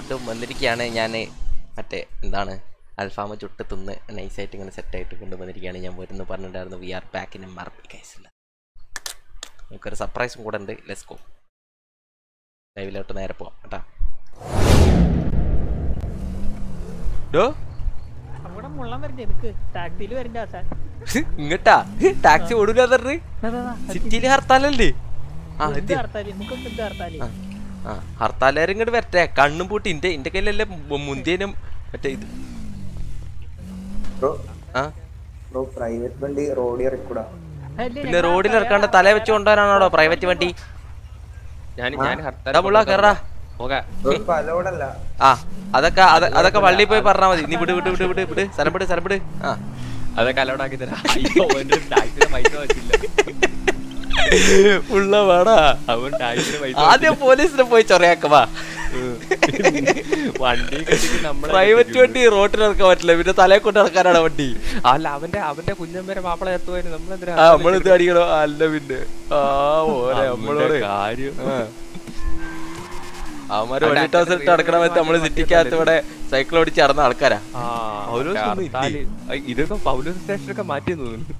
വീണ്ടും വന്നിരിക്കുകയാണ് ഞാൻ മറ്റേ എന്താണ് അൽഫാമ ചുട്ട് തിന്ന് നൈസായിട്ട് ഇങ്ങനെ സെറ്റായിട്ട് കൊണ്ടുവന്നിരിക്കുകയാണ് ഞാൻ വരുന്നു പറഞ്ഞിട്ടുണ്ടായിരുന്നു വി ആർ ബാക്ക് ഇൻ മറപ്പി കേസില്ല നമുക്കൊരു സർപ്രൈസും കൂടെ ഉണ്ട് ലെസ് ഗോ ലൈവിലോട്ട് നേരെ പോവാം കേട്ടാ ഡോ അവിടെ മുള്ളൻ വരണ്ടേ എനിക്ക് ടാക്സിയിൽ വരണ്ട ആശാൻ ഇങ്ങട്ടാ ടാക്സി ഓടൂല പറഞ്ഞ് സിറ്റിയില് ഹർത്താലല്ലേ ആ എന്ത് എത്തി ഹർത്താല് നമുക്കൊക്കെ എന്ത് ഹർത്താല് ആ, ആ ഹർത്താലുകാർ ഇങ്ങോട്ട് വരട്ടെ കണ്ണും പൂട്ടി ഇന്റെ ഇന്റെ കയ്യിലല്ലേ മു- മുന്തിയനും മറ്റേ ഇത് ബ്രോ ആ ബ്രോ പ്രൈവറ്റ് വണ്ടി റോഡിൽ ഇറക്കൂടാ അല്ലേ, പിന്നെ ഞങ്ങൾ റോഡിൽ ഹർത്താല് ഇറക്കാണ്ട് തല വെച്ച് കൊണ്ടുവരാനാണോ പ്രൈവറ്റ് വണ്ടി ഞാൻ ഞാൻ എടാ മുള്ള കേറാ പോകാം ബ്രോ ഇപ്പൊ അലോഡല്ല ആ അതൊക്കെ അത് അതൊക്കെ വള്ളിയിൽ പോയി പറഞ്ഞാ മതി നീ വിട് വിട് വിട് വിട് വിട് സ്ഥലം വിട് സ്ഥലം വിട് ആ അതൊക്കെ അലോടാക്കി തരാം അയ്യോ എന്റെ ടാക്സിയുടെ പൈസ വെച്ചില്ല ഉള്ള വേടാ അവൻ ടാക്സിയുടെ പൈസ ആദ്യം പോലീസിനെ പോയി ചൊറയാക്കവാ വണ്ടി കെട്ടിട്ട് നമ്മളെ പ്രൈവറ്റ് വണ്ടി റോട്ടിൽ ഇറക്കാൻ പറ്റില്ല പിന്നെ തലയെ കൊണ്ട് ഇറക്കാനാണ് വണ്ടി അല്ല അവന്റെ അവന്റെ കുഞ്ഞമ്മേരെ മാപ്പിള എത്തുവായിരുന്നു നമ്മളെന്തിനാ ആ നമ്മളിത് അടിക്കണോ അല്ല പിന്നെ ആ ഓരെ നമ്മളോട് കാര്യം ആ. അവന്മാര് വണ്ടി ടോസ് ഇട്ട് നടക്കണ സമയത്ത് നമ്മള് സിറ്റിക്കകത്ത് ഇവിടെ സൈക്കിൾ ഓടിച്ച് നടന്ന ആൾക്കാരാ ആ, പൗലോസ് മറ്റേ ഒന്നും ഇല്ലേ? ഹർത്താല്. ഐ, ഇതൊക്കെ പൗലോസ് സ്റ്റേഷനൊക്കെ മാറ്റിയെന്ന് തോന്നുന്നു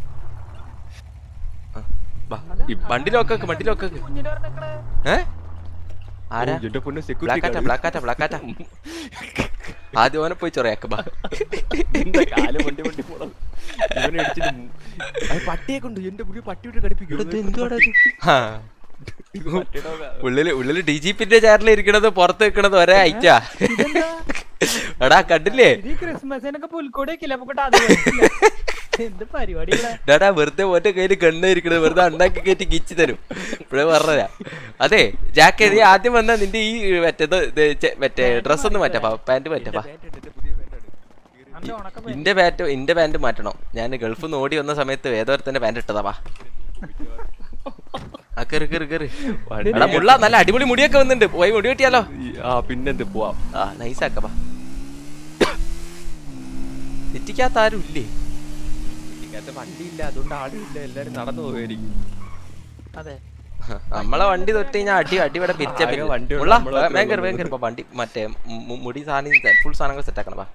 വാ, ഈ വണ്ടിയിലൊക്കെ വണ്ടിയിലൊക്കെ കുഞ്ഞിനെ പറഞ്ഞേക്കണേ. ഏ ആരാ എന്റെ പൊന്നു ബ്ലാക്കാറ്റാ സെക്യൂരിറ്റി ബ്ലാക്കാറ്റാ ബ്ലാക്കാറ്റാ ആദ്യം ഓനെ പോയി ചൊറയാക്ക ബാ കാല് വണ്ടി വണ്ടി പോണം ഇവനെ ഇടിച്ചിട്ട് മു- അത് പട്ടിയെ കൊണ്ട് എന്റെ പുതിയ പട്ടി വിട്ട് കടിപ്പിക്കും ആ. ഉള്ളില് ഉള്ളില് ഡി ജി പിന്റെ ചെയറിൽ ഇരിക്കണത് പുറത്ത് വെക്കണത് ഒരേ ഐറ്റാ ഇതെന്താ? എടാ കണ്ടില്ലേ ഇത് ഈ ക്രിസ്മസിനൊക്കെ പുൽക്കൂടെ വെക്കില്ല അപ്പൊ അത് വെക്കില്ല. എന്ത് പരിപാടി ഇവിടെ ഡാടാ വെറുതെ ഓന്റെ കയ്യില് കണ്ണ് ഇരിക്കണത് വെറുതെ ഉണ്ടാക്കി കയറ്റി കിച്ച് തരും ഇപ്പഴേ പറഞ്ഞതാ അതെ ജാക്ക് നീ ആദ്യം വന്നാ നിന്റെ ഈ മറ്റേത് ഇത് ചെ- മറ്റേ ഡ്രസ് ഒന്ന് മാറ്റാ പാന്റ് മാറ്റാ അന്റെ ഉണക്കം പോയി. ഇന്റെ പാന്റ് ഇന്റെ പാന്റ് മാറ്റണം ഞാൻ ഗൾഫിൽ നിന്ന് ഓടി വന്ന സമയത്ത് വേദവരത്തിന്റെ പാന്റ് ഇട്ടതാ വാ ആ കേറ് കേറ് കേറ് എടാ മുള്ള നല്ല അടിപൊളി മുടിയൊക്കെ വന്നിട്ടുണ്ട് പോയി മുടി വെട്ടിയാലോ ആ പിന്നെന്ത് പോവാം ആ നൈസാക്കപ്പാ സിറ്റിക്കകത്ത് ആരും ഇല്ലേ ഇതിനകത്ത് വണ്ടിയില്ല അതുകൊണ്ട് ആളില്ല എല്ലാരും നടന്നു പോയിരിക്കും അതെ നമ്മളെ വണ്ടി തൊട്ട് കഴിഞ്ഞാൽ അടി അടി ഇവിടെ പിരിച്ച ആകെ വണ്ടി ഉണ്ട്, മുള്ള നമ്മള് മാത്രമേ ഭയങ്കര ഉള്ളൂ. ഭയങ്കര ഇപ്പൊ വണ്ടി മറ്റേ മു- മുടി സാധനം ഫുൾ സാധനങ്ങൾ സെറ്റ് ആക്കണം വാ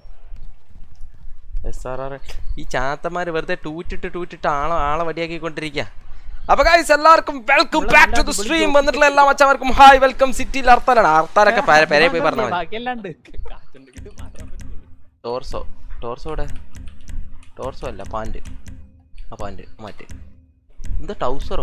എസ് ആർ ആർ ഈ ചാത്തന്മാര് വെറുതെ ടൂറ്റിട്ട് ടൂറ്റിട്ട് ആളെ ആളെ വടിയാക്കിക്കൊണ്ടിരിക്കുക അപ്പൊ ഗൈസ് എല്ലാവർക്കും welcome back to the stream വന്നിട്ടുള്ള എല്ലാ മച്ചവർക്കും ഹായ് വെൽക്കം സിറ്റിയിൽ അർത്താലാണ് അർത്താനൊക്കെ പെരെ പോയി പറഞ്ഞാൽ മതി ബാക്കിയെല്ലാം ഉണ്ട് ടോർസോ ടോർസോടെ ടോർസോ അല്ല പാൻറ് ആ പാൻറ് മാറ്റ് എന്താ ടൗസറോ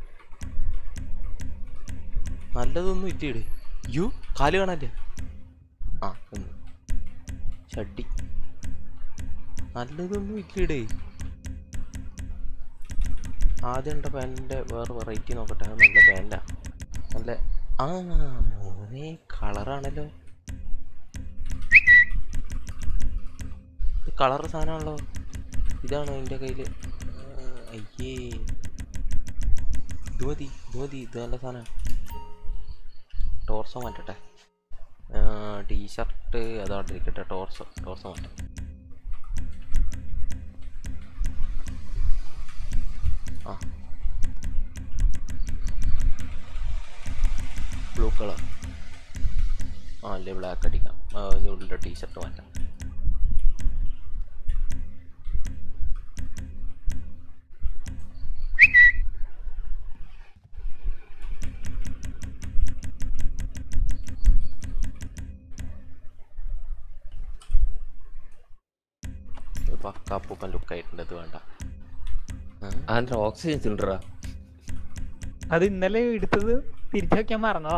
നല്ലതൊന്നും ഇല്ലേട് യു കാല് കാണാല്ലേ ആ ഒന്ന് ഷഡ്ഡി നല്ലതൊന്നും ഇല്ലേടേ ആദ്യം ഉണ്ട പാൻറ്റിൻ്റെ വേറെ വെറൈറ്റി നോക്കട്ടെ അത് നല്ല പാൻറ്റാ നല്ല ആ മോനെ കളറാണല്ലോ കളർ സാധനമാണല്ലോ ഇതാണോ എൻ്റെ കയ്യിൽ അയ്യേ ഇത് മതി ഇത് മതി ഇത് നല്ല സാധനം ടോർസോ മാറ്റട്ടെ ടീഷർട്ട് അതവിടെ ഇരിക്കട്ടെ ടോർസോ ടോർസോ മാറ്റാം ആ ബ്ലൂ കളർ ആ അല്ലേ ബ്ലാക്ക് അടിക്കാം ഉള്ളിൻ്റെ ടീഷർട്ട് മാറ്റാം പക്കാ പൂപ്പൻ ലുക്കായിട്ടുണ്ട് ഇത് വേണ്ട അതിന്റെ ഓക്സിജൻ സിലിണ്ടറാ അത് ഇന്നലെ എടുത്തത് തിരിച്ചു വെക്കാൻ മറന്നതാ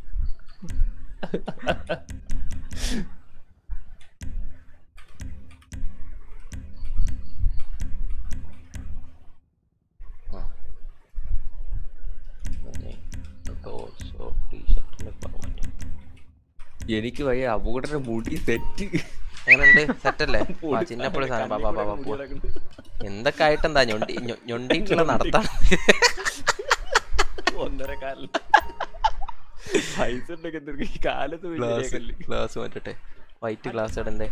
ടോർസോ ടീഷർട്ടിൻ്റെ കളർ മാറ്റാം എനിക്ക് വയ്യ അബൂട്ടന്റെ മുടി സെറ്റ് എങ്ങനെയുണ്ട് സെറ്റല്ലേ ആ ചിന്നപ്പുള്ളി സാധനം ബാ ബാ ബാ ബാ പോവാ എന്തൊക്കെ ആയിട്ടെന്താ ഞൊണ്ടി ഞൊ- ഞൊണ്ടിക്കുള്ള നടത്താണ് ഒന്നര കാലിൽ പൈസ ഉണ്ടെങ്കിൽ എന്തൊരു ഈ കാലത്ത് ഗ്ലാസ് വലിയ ഗ്ലാസ് മാറ്റട്ടെ വൈറ്റ് ഗ്ലാസ് ഇടണ്ടേ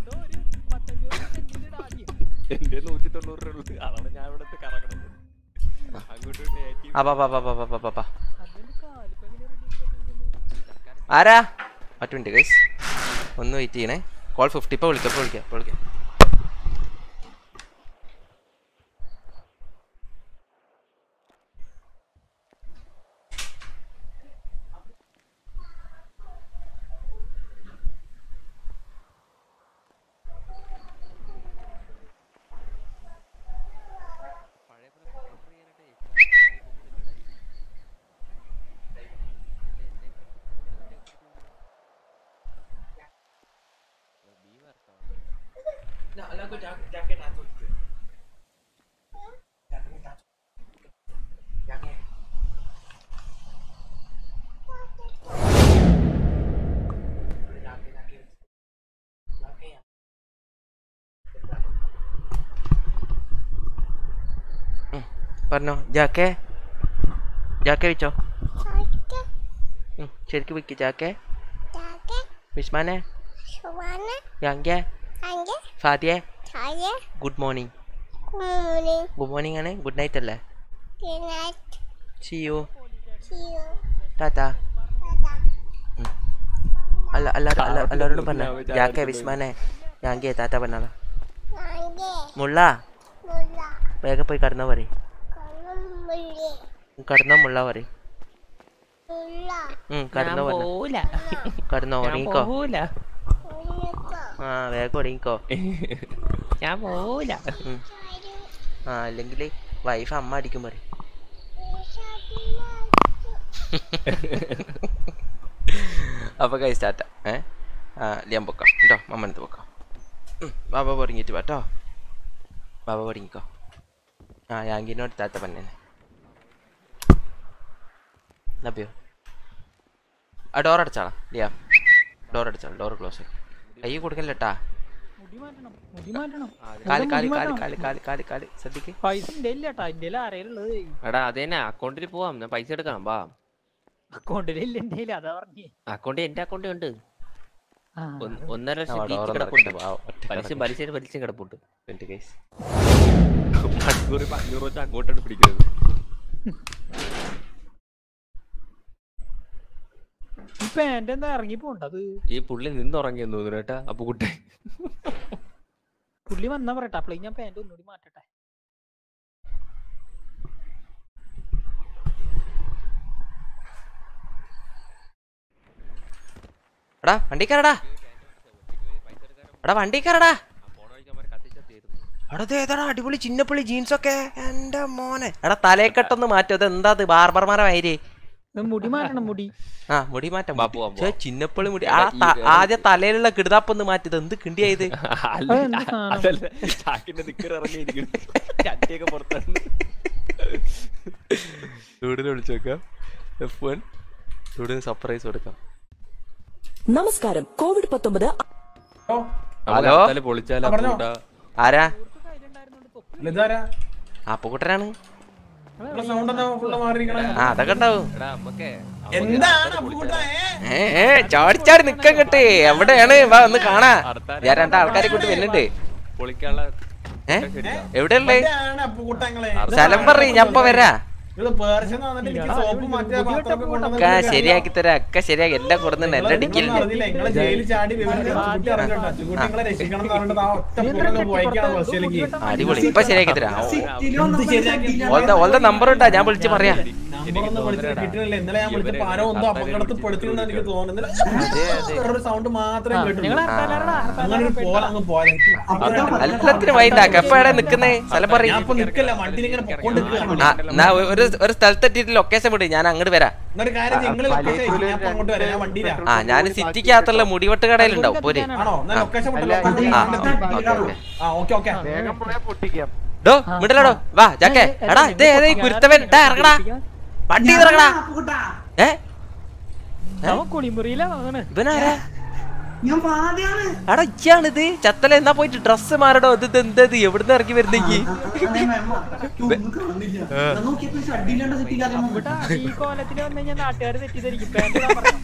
എന്റെ നൂറ്റി തൊണ്ണൂറ് രൂപ ഉള്ളു അതാണ് ഞാൻ ഇവിടുത്തെ കറങ്ങണത് അങ്ങോട്ട് ഇങ്ങോട്ട് ഏറ്റി ആ ബാ ബാ ബാ ബാ ബാ ബാ ബാ ബാ ആരാ മറ്റു മിനിറ്റ് ഗൈസ് ഒന്ന് വെയിറ്റ് ചെയ്യണേ കോൾ ഫിഫ്റ്റി ഇപ്പോൾ വിളിക്കാം ഇപ്പോൾ വിളിക്കാം ഇപ്പോൾ വിളിക്കാം പറഞ്ഞോ ജാക്കേ ജാക്കേ വെച്ചോ ഉം, ശരിക്കും വെക്ക് ജാക്കേ വിസ്മാനെ യാങ്കേ ഫാദിയെ ഗുഡ് മോർണിംഗ് ഗുഡ് മോർണിംഗ് ആണ് ഗുഡ് നൈറ്റ് അല്ലേ സി യു ടാറ്റ അല്ല എല്ലാരും എല്ലാ- എല്ലാവരോടും പറഞ്ഞ ജാക്കേ വിസ്മാനെ യാങ്കേ താറ്റ പറഞ്ഞാളാ മുള്ള വേഗം പോയി കടന്നാ പറയും കടന്നോ മുള്ള പറയും കടന്നോ പറഞ്ഞ പോവൂല കടന്നോ ഞാൻ ഉറങ്ങിക്കോ പോവൂല ആ വേഗം ഉറങ്ങിക്കോ ഞാൻ പോവൂല ഉം. ആ അല്ലെങ്കിൽ വൈഫ് അമ്മ അടിക്കും പറയും അപ്പൊ കൈ സ്റ്റാർട്ട ഏ ആ ഞാൻ പൊക്കാം കേട്ടോ മമ്മനത്ത് പൊക്കാം ഉം, ബാബ പൊറങ്ങിട്ട് വാട്ടോ ബാബ പൊറങ്ങിക്കോ ആ യാങ്കിനോട് താത്ത പന്നേനെ ലഭ്യോ ആ ഡോർ അടച്ചാളാ ലിയാ ഡോർ അടച്ചാളാ ഡോർ ക്ലോസ് കൈ കൊടുക്കല്ലേട്ടാ മുടി മാറ്റണം മുടി മാറ്റണം കാല് കാല് മുടി കാല് മാറ്റണം. കാല് കാല് കാല് കാല് ശ്രദ്ധിക്ക് പൈസ എന്റെ ഇല്ലട്ടാ എന്റെ ആരേലുള്ളത് എടാ അതേനെ അക്കൗണ്ടിൽ പോവാം ഞാൻ പൈസ എടുക്കാം വാ അക്കൗണ്ടിലില്ല എന്റെ അതാ പറഞ്ഞേ അക്കൗണ്ട് എന്റെ അക്കൗണ്ടിൽ ഉണ്ട് ആ, ഒന്ന്- ഒന്നര ആ, ലക്ഷം door വീട്ടിൽ തുറക്കട്ടെ, കിടപ്പുണ്ട് പാവം, ഒറ്റ പലിശ കിടക്കുന്നു. പലിശ പലിശ കിടപ്പുണ്ട് Twenty guys. മണിക്കൂർ ഇപ്പൊ അഞ്ഞൂറ് വെച്ച് അങ്ങോട്ടാണ് പിടിക്കുന്നത് ഈ പാന്റ് എന്താ ഇറങ്ങി പോണ്ടത് ഈ പുള്ളി നിന്നുറങ്ങിയെന്ന് തോന്നുന്നു കേട്ടാ അപ്പൊ കുട്ടി പുള്ളി വന്നാ പറയട്ടെ അപ്പളേ ഞാൻ പാന്റ് ഒന്നുകൂടി മാറ്റട്ടെ എടാ വണ്ടി കയറടാ എടാ വണ്ടി കയറടാ എടാ ഇത് ഏതാടാ അടിപൊളി ചിന്നപ്പള്ളി ജീൻസ് ഒക്കെ എന്റെ മോനെ എടാ തലേക്കെട്ടൊന്ന് മാറ്റും അത് എന്താ ബാർബർമാരെ മാതിരി ഇത് മുടി മാറ്റണം മുടി ആ മുടി മാറ്റാം വാ, മുടി. പോവാം, ഛെ, പോവാം. ചിന്നപ്പള്ളി മുടി എടാ, ആ ഈ ത- വേറെ- ആദ്യം തലയിലുള്ള കിടുതാപ്പൊന്ന് മാറ്റിയത് എന്ത് കിണ്ടിയായത് അല്ല, അതെന്ത് സാധനം? അതല്ല ചാക്കിന്റെ നിക്കർ ഇറങ്ങിയിരിക്കുന്നു ചട്ടിയൊക്കെ പുറത്താണ് ചൂടിന് വിളിച്ചു നോക്കാം എഫ് വൺ ചൂടിന് സർപ്രൈസ് കൊടുക്കാം നമസ്കാരം കോവിഡ് പത്തൊമ്പത് ഹലോ? പൊളിച്ചാലോ പറഞ്ഞോ. കൂട്ടാ. ആരാ ഇതാരാ അപ്പുകുട്ടനാണ് സൗണ്ട് എന്താ ഫുള്ള് മാറിയിരിക്കണേ ആ അതൊക്കെ ഉണ്ടാവും എടാ അമ്മക്കേ എന്താണ് അപ്പുകുട്ടാ, ഏ? ഏ ഏ ചാടിച്ചാടി നിക്കാൻ കെട്ട് എവിടെയാണ് വാ ഒന്ന് കാണാ ഞാൻ രണ്ടാൾക്കാരെ കൊണ്ട് വരുന്നുണ്ട് പൊളിക്കാനുള്ള ഏ ശരിയാ. എവിടെയുള്ളേ എവിടെയാണ് അപ്പുകുട്ടങ്ങളെ സ്ഥലം പറയ് ഞാൻ ഇപ്പൊ വരാ ഇത് പേർഷ്യന്ന് വന്നിട്ട് എനിക്ക് സോപ്പ് മാറ്റിയ പാത്രമൊക്കെ കൊണ്ടുവന്ന് ഒക്കെ ശരിയാക്കി തരാം ഒക്കെ ശരിയാക്കി എല്ലാം കൊടുക്കുന്നുണ്ട് എന്റെ നിങ്ങളൊന്നും ഡിക്കിലുണ്ട് അറിഞ്ഞില്ല, നിങ്ങളെ ജയിലിൽ ചാടി വിവരം കുട്ടി ഇറങ്ങണ്ട ചുകുട്ടിങ്ങളെ രക്ഷിക്കണം എന്ന് പറഞ്ഞിട്ട് ആ ഒറ്റ പുറകെ പോയിക്കാണ് ബസ്സിലേക്ക് അടിപൊളി ഇപ്പൊ ശരിയാക്കി തരാം എന്ത് ശരിയാക്കി ഓൾടെ ഓൾടെ നമ്പർ ഉണ്ടാ ഞാൻ വിളിച്ച് പറയാം നമ്പർ ഒന്നും വിളിച്ചിട്ട് കിട്ടുന്നില്ല ഇന്നലെ ഞാൻ വിളിച്ചപ്പോ ആരോ ഒന്നും അപകടത്തിൽ പെടുത്തിയെന്ന് എനിക്ക് തോന്നുന്നില്ല വേറൊരു സൗണ്ട് മാത്രമേ നിങ്ങൾ കേട്ടുള്ളൂ ഹർത്താലാടാ അങ്ങനെ ഒരു പോലെ അങ്ങ് പോയത് എല്ലാത്തിനും വൈൻഡാക്ക എപ്പ എവിടെ നിക്കുന്നേ സ്ഥലം ഞാൻ പറയും ഇപ്പൊ നിക്കല്ല വണ്ടിയിൽ ഇങ്ങനെ പൊക്കോണ്ടിരിക്കുകയാണ് ആ എന്നാ ഒരു ഒരു സ്ഥലത്തെത്തിയിട്ട് ലൊക്കേഷൻ വിട് ഞാൻ അങ്ങോട്ട് വരാം എന്നൊരു കാര്യം നിങ്ങള് ലൊക്കേഷൻ അയക്ക്, ഞാൻ ഇപ്പൊ അങ്ങോട്ട് വരാം ഞാൻ വണ്ടിയിലാ ആ ഞാൻ സിറ്റിക്കകത്തുള്ള മുടിവെട്ട് കടയിലുണ്ടാവും പോര് ആണോ എന്നാ ലൊക്കേഷൻ ആ ഓക്കെ ഓക്കെ ആ ഓക്കെ ഓക്കെ ഡോ മിണ്ടലടോ വാ ജാക്കേ എടാ ഇത് ഏതാ ഈ കുരുത്തവൻ ഡാ ഇറങ്ങടാ വണ്ടി ഇറങ്ങടാ ഏ അവൻ കുളിമുറിയിലാ വാങ്ങണ് ഇവനാരാ എടാ ഇയാണിത് ചത്തല എന്നാ പോയിട്ട് ഡ്രസ് മാറടോ ഇത് ഇത് എന്താ ഇത് എവിടുന്ന് ഇറങ്ങി വരുന്നെങ്കി ഇവിടെ ഈ കോലത്തിൽ വന്നു കഴിഞ്ഞാൽ നാട്ടുകാർ തെറ്റിദ്ധരിക്കും പാന്റ് ഇടാൻ പറയണം.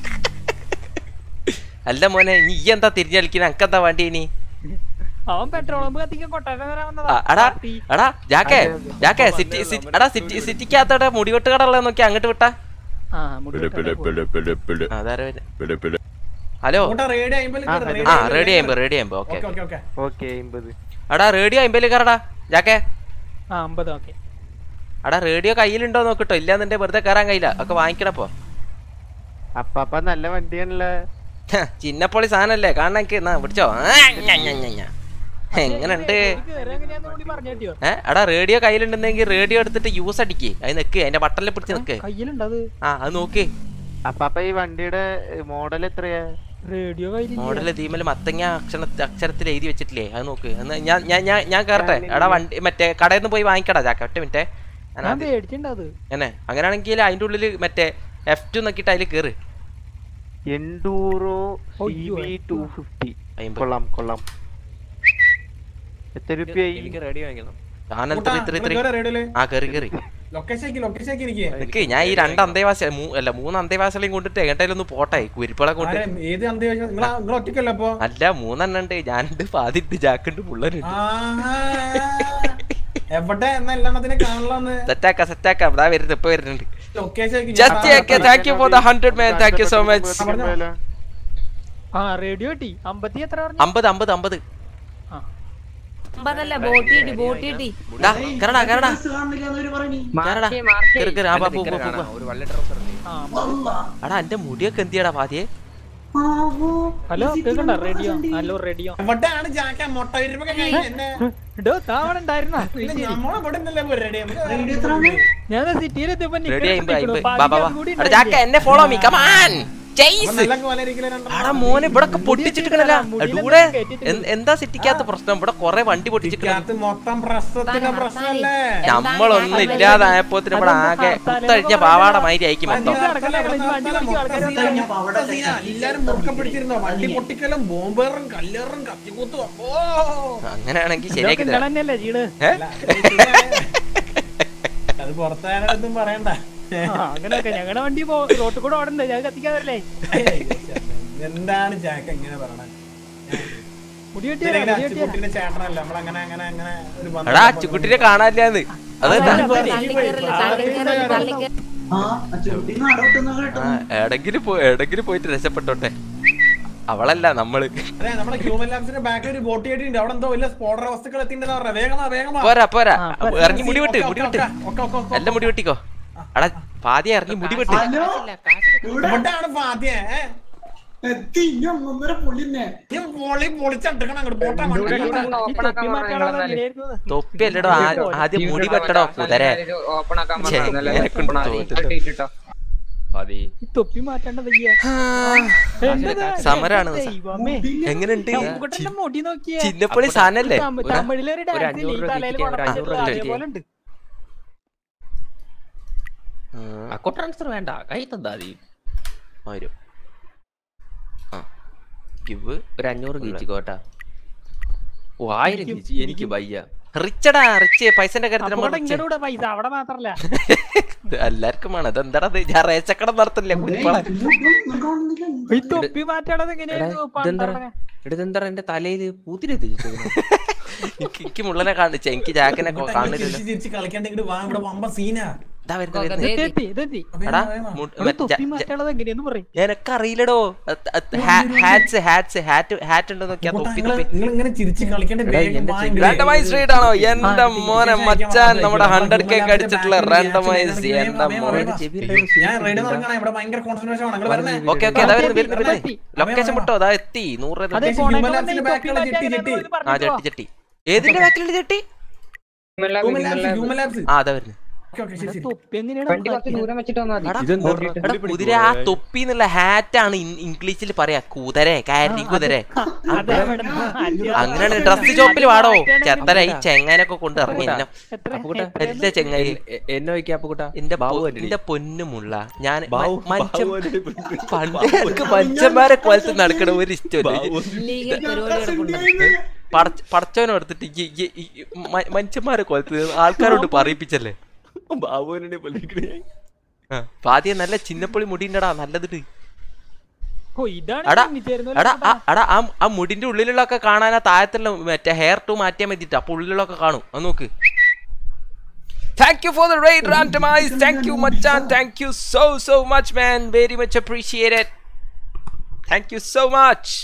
അല്ല മോനെ നീ ഈ എന്താ തിരിഞ്ഞളിക്കുന്ന അനക്കെന്താ വേണ്ടി ഇനി അവൻ പെട്രോൾ പമ്പ് കത്തിക്കാൻ കൊട്ടാരം വരാൻ ആ, വന്നതാ എടാ പാർട്ടി. എടാ ജാക്കേ ജാക്കേ സിറ്റി സിറ്റി- എടാ സിറ്റി സിറ്റിക്കകത്തോടെ മുടിവെട്ട് കട ഉള്ളത് നോക്കി അങ്ങോട്ട് വിട്ടാ ആ മുടി വെട്ടാൻ പോയി. അതാരാ വരുന്നെ? ഹലോ അങ്ങോട്ട് റേഡിയോ അമ്പതിൽ ആ, കയറ്, ആ റേഡിയോ റേഡിയോ അമ്പതിൽ അമ്പത് റേഡിയോ അമ്പത് okay okay okay okay okay അമ്പത് എടാ റേഡിയോ അമ്പതിൽ കയറടാ ജാക്കേ ആ അമ്പത് ഓക്കെ എടാ റേഡിയോ കയ്യിലുണ്ടോ നോക്കട്ടോ ഇല്ലാന്നുണ്ടെ വെറുതെ കയറാൻ കഴിയില്ല ഒക്കെ വാങ്ങിക്കണപ്പോ അപ്പാപ്പ നല്ല വണ്ടിയാണല്ലേ ചിന്നപ്പൊളി സാധനല്ലേ കാണാൻ എനിക്ക് എന്നാ പിടിച്ചോ ആ, ഞ, ഞ, ഞ, ഞ. എങ്ങനുണ്ട് എങ്ങനെയാന്ന് കൂടി പറഞ്ഞു കേട്ടിയോ ഏ എടാ റേഡിയോ കയ്യിലുണ്ടെങ്കിൽ റേഡിയോ എടുത്തിട്ട് യൂസ് അടിക്ക് അത് നിക്ക് അതിന്റെ ബട്ടണിൽ പിടിച്ച് നിക്ക് കയ്യിലുണ്ട് അത് ആ അത് നോക്ക് അപ്പാപ്പ ഈ വണ്ടിയുടെ മോഡൽ എത്രയാ റേഡിയോ കയ്യിലില്ല മോഡല് തീമല് മത്തങ്ങ അക്ഷര അക്ഷരത്തിൽ എഴുതി വെച്ചിട്ടില്ലേ അത് നോക്ക് എന്നാ ഞാൻ ഞാൻ ഞാൻ ഞാൻ കയറട്ടെ എടാ വണ്ടി മറ്റേ കടയിൽ നിന്ന് പോയി വാങ്ങിക്കടാ ചാക്ക ഒറ്റ മിനിറ്റേ ഞാൻ ഞാൻ ആദ്യം- പേടിച്ചിട്ടുണ്ട് അത് എന്നെ അങ്ങനെയാണെങ്കിൽ അതിന്റെ ഉള്ളിൽ മറ്റേ എഫ് ടു നോക്കിയിട്ട് അതിൽ കയറ് എൻഡൂറോ സി അയ്യോ, വി ടു ഫിഫ്റ്റി അയ്മ്പത്. കൊള്ളാം കൊള്ളാം എത്ര രൂപയായി എനിക്ക് റെഡി വാങ്ങിക്കണം ചാനൽ കൂട്ടാ, ത്രീ ത്രീ നിങ്ങൾ ത്രീ കയറ് റേഡിയോയില് ആ കയറി കയറി ലൊക്കേഷൻ ആക്കി ലൊക്കേഷൻ ആക്കി എനിക്ക് നിക്ക് ഞാൻ ഈ രണ്ട് അന്തേവാസി മൂ- അല്ല മൂന്ന് അന്തേവാസികളെയും കൊണ്ടിട്ട് എങ്ങോട്ടേലും ഒന്ന് പോട്ടെ കുരിപ്പളെ കൊണ്ട് ആരെ, ഏത് അന്ത്യം നിങ്ങൾ നിങ്ങൾ ഒറ്റയ്ക്കല്ല അപ്പൊ അല്ല മൂന്നെണ്ണം ഉണ്ട് ഞാനുണ്ട് പാതിണ്ട് ജാക്കുണ്ട് പുള്ളനുണ്ട് ആഹാ. എവിടെ എന്നാ എല്ലെണ്ണത്തിനെ കാണലാന്ന് സെറ്റാക്ക സെറ്റാക്ക ഇതാ വരുന്നത് ഇപ്പൊ വരുന്നുണ്ട് ലൊക്കേഷൻ ആക്കി Just check it. Thank you for the 100 man. Thank you so much. ആ റേഡിയോ കിട്ടി അമ്പത്തി എത്ര പറഞ്ഞു അമ്പത് അമ്പത് അമ്പത് ആ അമ്പതല്ല ബോട്ടി കിട്ടി ബോട്ടി കിട്ടി ഡാ, കേറടാ കേറടാ കേറടാ കേറ് കേറ് ആ പോ, പോ, പോ, പോ, പോ. ഒരു വെള്ള ട്രൗസർ ഉണ്ട് ആ എടാ എന്റെ മുടിയൊക്കെ എന്തിയാടാ പാതിയെ ഹലോ കേക്കണ്ട റേഡിയോ ഹലോ റേഡിയോ എവിടെയാണ് ജാക്ക മുട്ട വിരിപ്പൊക്കെ കഴിഞ്ഞ് എന്നെ ഇടോ താവണ ഉണ്ടായിരുന്ന ഇല്ല, നമ്മളെ ഇവിടെ നിന്നല്ലേ പരിപാടി ഞാൻ സിറ്റിയിലെത്തിയപ്പോ റെഡി ആയിമ്പോ ആയിമ്പോ ബാ ബാ ബാ എടാ ജാക്ക എന്നെ ഫോളോ മീ കമാൻ ചേസ് നല്ല കോലരിക്കല രണ്ടെണ്ണം എടാ മോനെ ഇവിടെ പൊട്ടിച്ചിട്ടില്ല ഡൂടെ എന്ത്- എന്താ സിറ്റിക്കകത്ത് പ്രശ്നം ഇവിടെ കൊറേ വണ്ടി പൊട്ടിച്ചിട്ടില്ല ഇതിനകത്ത് മൊത്തം പ്രശ്നത്തിന്റെ പ്രശ്നല്ലേ നമ്മളൊന്നും ഇല്ലാതായപ്പോ ഇവിടെ ആകെ കുത്തഴിഞ്ഞ പാവാട മാതിരി ആയിക്കും മൊത്തം എല്ലാരും മുറുക്കം പിടിച്ചിരുന്നോ വണ്ടി പൊട്ടിക്കലും ബോംബേറും കല്ലേറും കത്തിക്കൂത്തും അപ്പോ അങ്ങനെയാണെങ്കിൽ ശരിയാക്കി തരാം തന്നെയല്ലേ ജീട് ഏ? അത് പുറത്തായാലും പറയണ്ട അങ്ങനെയൊക്കെ ഞങ്ങളുടെ വണ്ടി പോ റോട്ടിൽ കൂടെ ഓടണ്ടേ ഞാൻ കത്തിക്കാതല്ലേ എന്താണ് ചാക്ക ഇങ്ങനെ പറയണത് മുടി ഇതിലെങ്ങനെ വെട്ടിയാ മുടി വെട്ടിയാ അച്ചുകുട്ടിന്റെ ചേട്ടനല്ല നമ്മളങ്ങനെ അങ്ങനെ അങ്ങനെ ഒരു ബന്ധം എടാ അച്ചുകുട്ടിനെ കാണാനില്ലാന്ന് അത് എന്താ? തള്ളിക്കയറല്ലേ തള്ളിക്കയറല്ലേ തള്ളിക്കയറ ആ, എടെങ്കിലും പോ എടെങ്കിലും പോയിട്ട് രക്ഷപ്പെട്ടോട്ടെ അവളല്ല നമ്മള് അതെ നമ്മുടെ ഹ്യൂമൻ ലാബ്സിന്റെ ബാക്കിൽ ഒരു ബോട്ട് കേട്ടിട്ടുണ്ട് അവിടെ എന്തോ വലിയ സ്ഫോടന വസ്തുക്കൾ എത്തിണ്ടെന്ന് പറഞ്ഞ വേഗമാ വേഗമാ പോരാ പോരാ ആ, അപ്പൊ ഇറങ്ങി മുടി വെട്ട് മുടി വെട്ട് ഒക്കെ ഒക്കെ ഒക്കെ എല്ലാം മുടി വെട്ടിക്കോ എടാ പാതിയെ ഇറങ്ങി മുടി വെട്ട് എവിടെയാണ് ഫാത്തിയെ ഏ? ഈ പൊളി പൊളിച്ചെടുക്കണം അങ്ങോട്ട് പോട്ടെ വണ്ടി ഈ തൊപ്പി മാറ്റാനുള്ള ഇങ്ങനെയായിരുന്നു. തൊപ്പി അല്ലടോ ആ- ആദ്യം മുടി വെട്ടടോ കുതിരെ ഛെ, ഇങ്ങനെ കൊണ്ട് തോന്നുന്നു. മതി ഈ തൊപ്പി മാറ്റാണ്ട വയ്യ എന്നതാ? സമരാണ് ദൈവമേ. എങ്ങനെയുണ്ട് ചമ്മുകുട്ടന്റെ മുടി നോക്കിയേ ചിന്നപ്പൊളി സാധനല്ലേ തമി- തമിഴിലൊരു ഡാൻസ് ഇല്ലേ ഈ അഞ്ഞൂറ് തലയിൽ രൂപയ്ക്ക് ഒരു കൊണ്ടുവച്ചിട്ട് അഞ്ഞൂറ് അതേപോലെ ഉണ്ട് അക്കൗണ്ട് ട്രാൻസ്ഫർ വേണ്ട കൈ തന്നാ മതി വരും ആ ഗിവ് ഒരു അഞ്ഞൂറ് കീച്ചിക്കോട്ടാ ഓ ആയിരം കീച്ചി എനിക്ക് വയ്യ റിച്ചടാ റിച്ച് പൈസന്റെ കാര്യത്തിൽ അപ്പൊ നമ്മൾ ഇവിടെ ഇങ്ങടെ കൂടെ പൈസ അവിടെ മാത്രല്ല എല്ലാവർക്കും വേണം അതെന്താടാ ഇത്? ഞാൻ റേച്ചക്കട നടത്തില്ല കുരിപ്പള ഈ തൊപ്പി മാറ്റാണത് എങ്ങനെയായിരുന്നു ഇതെന്താ പണ്ടൊക്കെ? എടുത്തെന്താ എന്റെ തലയിൽ പൂത്തിരി എത്തിച്ചു എനിക്ക് എനിക്ക് മുള്ളനെ കാണിച്ച എനിക്ക് ജാക്കിനെ കൊ- കാണില്ലല്ലോ ചിരിച്ച് ചിരിച്ച് കളിക്കാണ്ട് ഇങ്ങോട്ട് വാ ഇവിടെ വമ്പ സീനാ ഇതാ വരുന്നത് വരുന്നത്. ഇതെത്തി, ഇതെത്തി. എടാ വേഗം വാ. മു- ഇവിടെ മറ്റേ തൊപ്പി ജ- ജ- മാറ്റാണത് എങ്ങനെയെന്ന് പറയും എനക്കറിയില്ലടോ ഹാറ്റ്സ് ഹാറ്റ്സ് ഹാറ്റ് ഹാറ്റ് ഉണ്ടോ നോക്കിയാ കൂട്ടാ, തൊപ്പി നിങ്ങള് തൊപ്പി നിങ്ങള് ഇങ്ങനെ ചിരിച്ച് കളിക്കാണ്ട് വേഗം എന്റെ വാ ചെവി- ഇങ്ങോട്ട്. റാൻഡമൈസ് റീഡ് ആണോ എന്റെ മോനെ ഇതിലേക്ക് മച്ചാൻ അയക്കാൻ നമ്മുടെ വന്നതാ. ഹൺഡ്രഡ് കേക്ക് ഇതിലേക്ക് അടിച്ചിട്ടുള്ള ബാക്കിൽ റാൻഡമൈസ് reaction എന്റെ ചെയ്യാൻ മോനെ വേഗം ചെവി വാ. ഞാൻ റെഡി നടക്കണം ഇവിടെ ഭയങ്കര കോൺസെൻട്രേഷൻ ആണ് നിങ്ങൾ വരണേ ഓക്കെ ഓക്കെ അതാ വരുന്നു വരുന്നു ഇവിടെ വരുന്നു എത്തി. ലൊക്കേഷൻ വിട്ടോ അതാ എത്തി നൂറ് അതെ Human ഫോണൊക്കെ Labs വന്ന് ഈ ന്റെ തൊപ്പി back ഉള്ള മാറ്റാൻ ജെട്ടി, എങ്ങനെയാന്ന് ജെട്ടി. ആ പറഞ്ഞിട്ട് ചട്ടി ചട്ടി ഏതിന്റെ ബാക്കിലുള്ള ചട്ടി ഹ്യൂമൻ ലാബ്സ് ഹ്യൂമൻ ലാബ്സ് ആ അതാ വരുന്നു ഓക്കെ ഓക്കെ ശരി വാ. ശരി തൊപ്പി എങ്ങനെയാണ് വണ്ടി കുറച്ച് ദൂരം വെച്ചിട്ട് വന്നാൽ മതി എടാ, എടാ കുതിര ആ തൊപ്പി എന്നുള്ള ഹാറ്റ് ആണ് ഇംഗ്ലീഷിൽ പറയാ കുതിരെ കാരി കുതിരെ അതെ ഇവിടെ അഞ്ച് അങ്ങനെയാണ് ഡ്രസ് ഷോപ്പിൽ വാടോ ചെത്തല ഈ ചെങ്ങാനൊക്കെ കൊണ്ട് ഇറങ്ങി എന്നെ എത്ര അപ്പുകുട്ടാ, എല്ലാ ചെങ്ങായി എന്നെ നോക്കിയാ അപ്പുകുട്ടാ എന്റെ ബാബു പൊ- അല്ലേ എന്റെ പൊന്നുമുള്ള ഞാൻ ബാബു മനുഷ്യൻ ബാബു അല്ലേ പെണ്ണ്? പണ്ട് എനിക്ക് മനുഷ്യന്മാരെ കൊലത്ത് നടക്കണ ഒരു ഇഷ്ടമല്ല ലീഗൽ പരിപാടി കിടപ്പുണ്ട് പടച്ചവനെ എടുത്തിട്ട് ഈ- ഈ- ഈ മ- മനുഷ്യന്മാരെ കൊലത്ത് ആൾക്കാരോട് പറയിപ്പിച്ചല്ലേ ബാബുവിനെ വിളിക്കണേ ആ, അപ്പൊ ആദ്യം നല്ല ചിന്നപ്പൊളി മുടിണ്ടടാ നല്ലതിട്ട് ഓ ഇതാണ് എടാ ചിന്നിച്ചേരുന്നത് എടാ ആ- എടാ ആ ആ മുടിന്റെ ഉള്ളിലുള്ളൊക്കെ കാണാൻ ആ താഴത്തുള്ള മറ്റേ ഹെയർ ടു മാറ്റിയാൽ മതിട്ട് അപ്പൊ ഉള്ളിലുള്ളൊക്കെ കാണും അത് നോക്ക് thank you for the ride randomize thank you മച്ചാൻ thank you so so much man very much appreciated thank you so much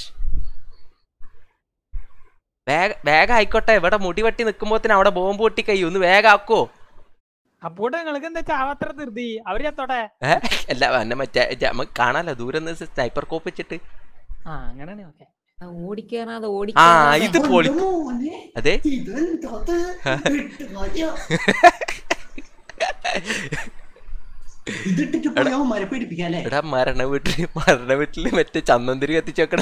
വേഗ വേഗം ആയിക്കോട്ടെ ഇവിടെ മുടി വെട്ടി നിൽക്കുമ്പോത്തിന് അവിടെ ബോംബ് പൊട്ടി കൈ ഒന്ന് വേഗം ആക്കോ അപ്പോട്ട് നിങ്ങൾക്ക് എന്താ ചാവത്ര ധൃതി അവര് ചത്തോട്ടെ ഏ അല്ല എന്നെ മറ്റേ ജ- നമുക്ക് കാണാലോ ദൂരെ നിന്ന് സ്നൈപ്പർ കോപ്പ് വെച്ചിട്ട് ആ അങ്ങനെയാണ് ഓക്കെ ഓടിക്കാനാതെ ആ ഓടിക്കാനാതെ ഇത് പൊളി അതെ ഇതിട്ടിട്ട് പോയി അവന്മാരെ പേടിപ്പിക്കാല്ലേ എടാ മരണ വീട്ടില് മരണ വീട്ടില് മറ്റേ ചന്ദന്തിരി കത്തിച്ച് വെക്കണ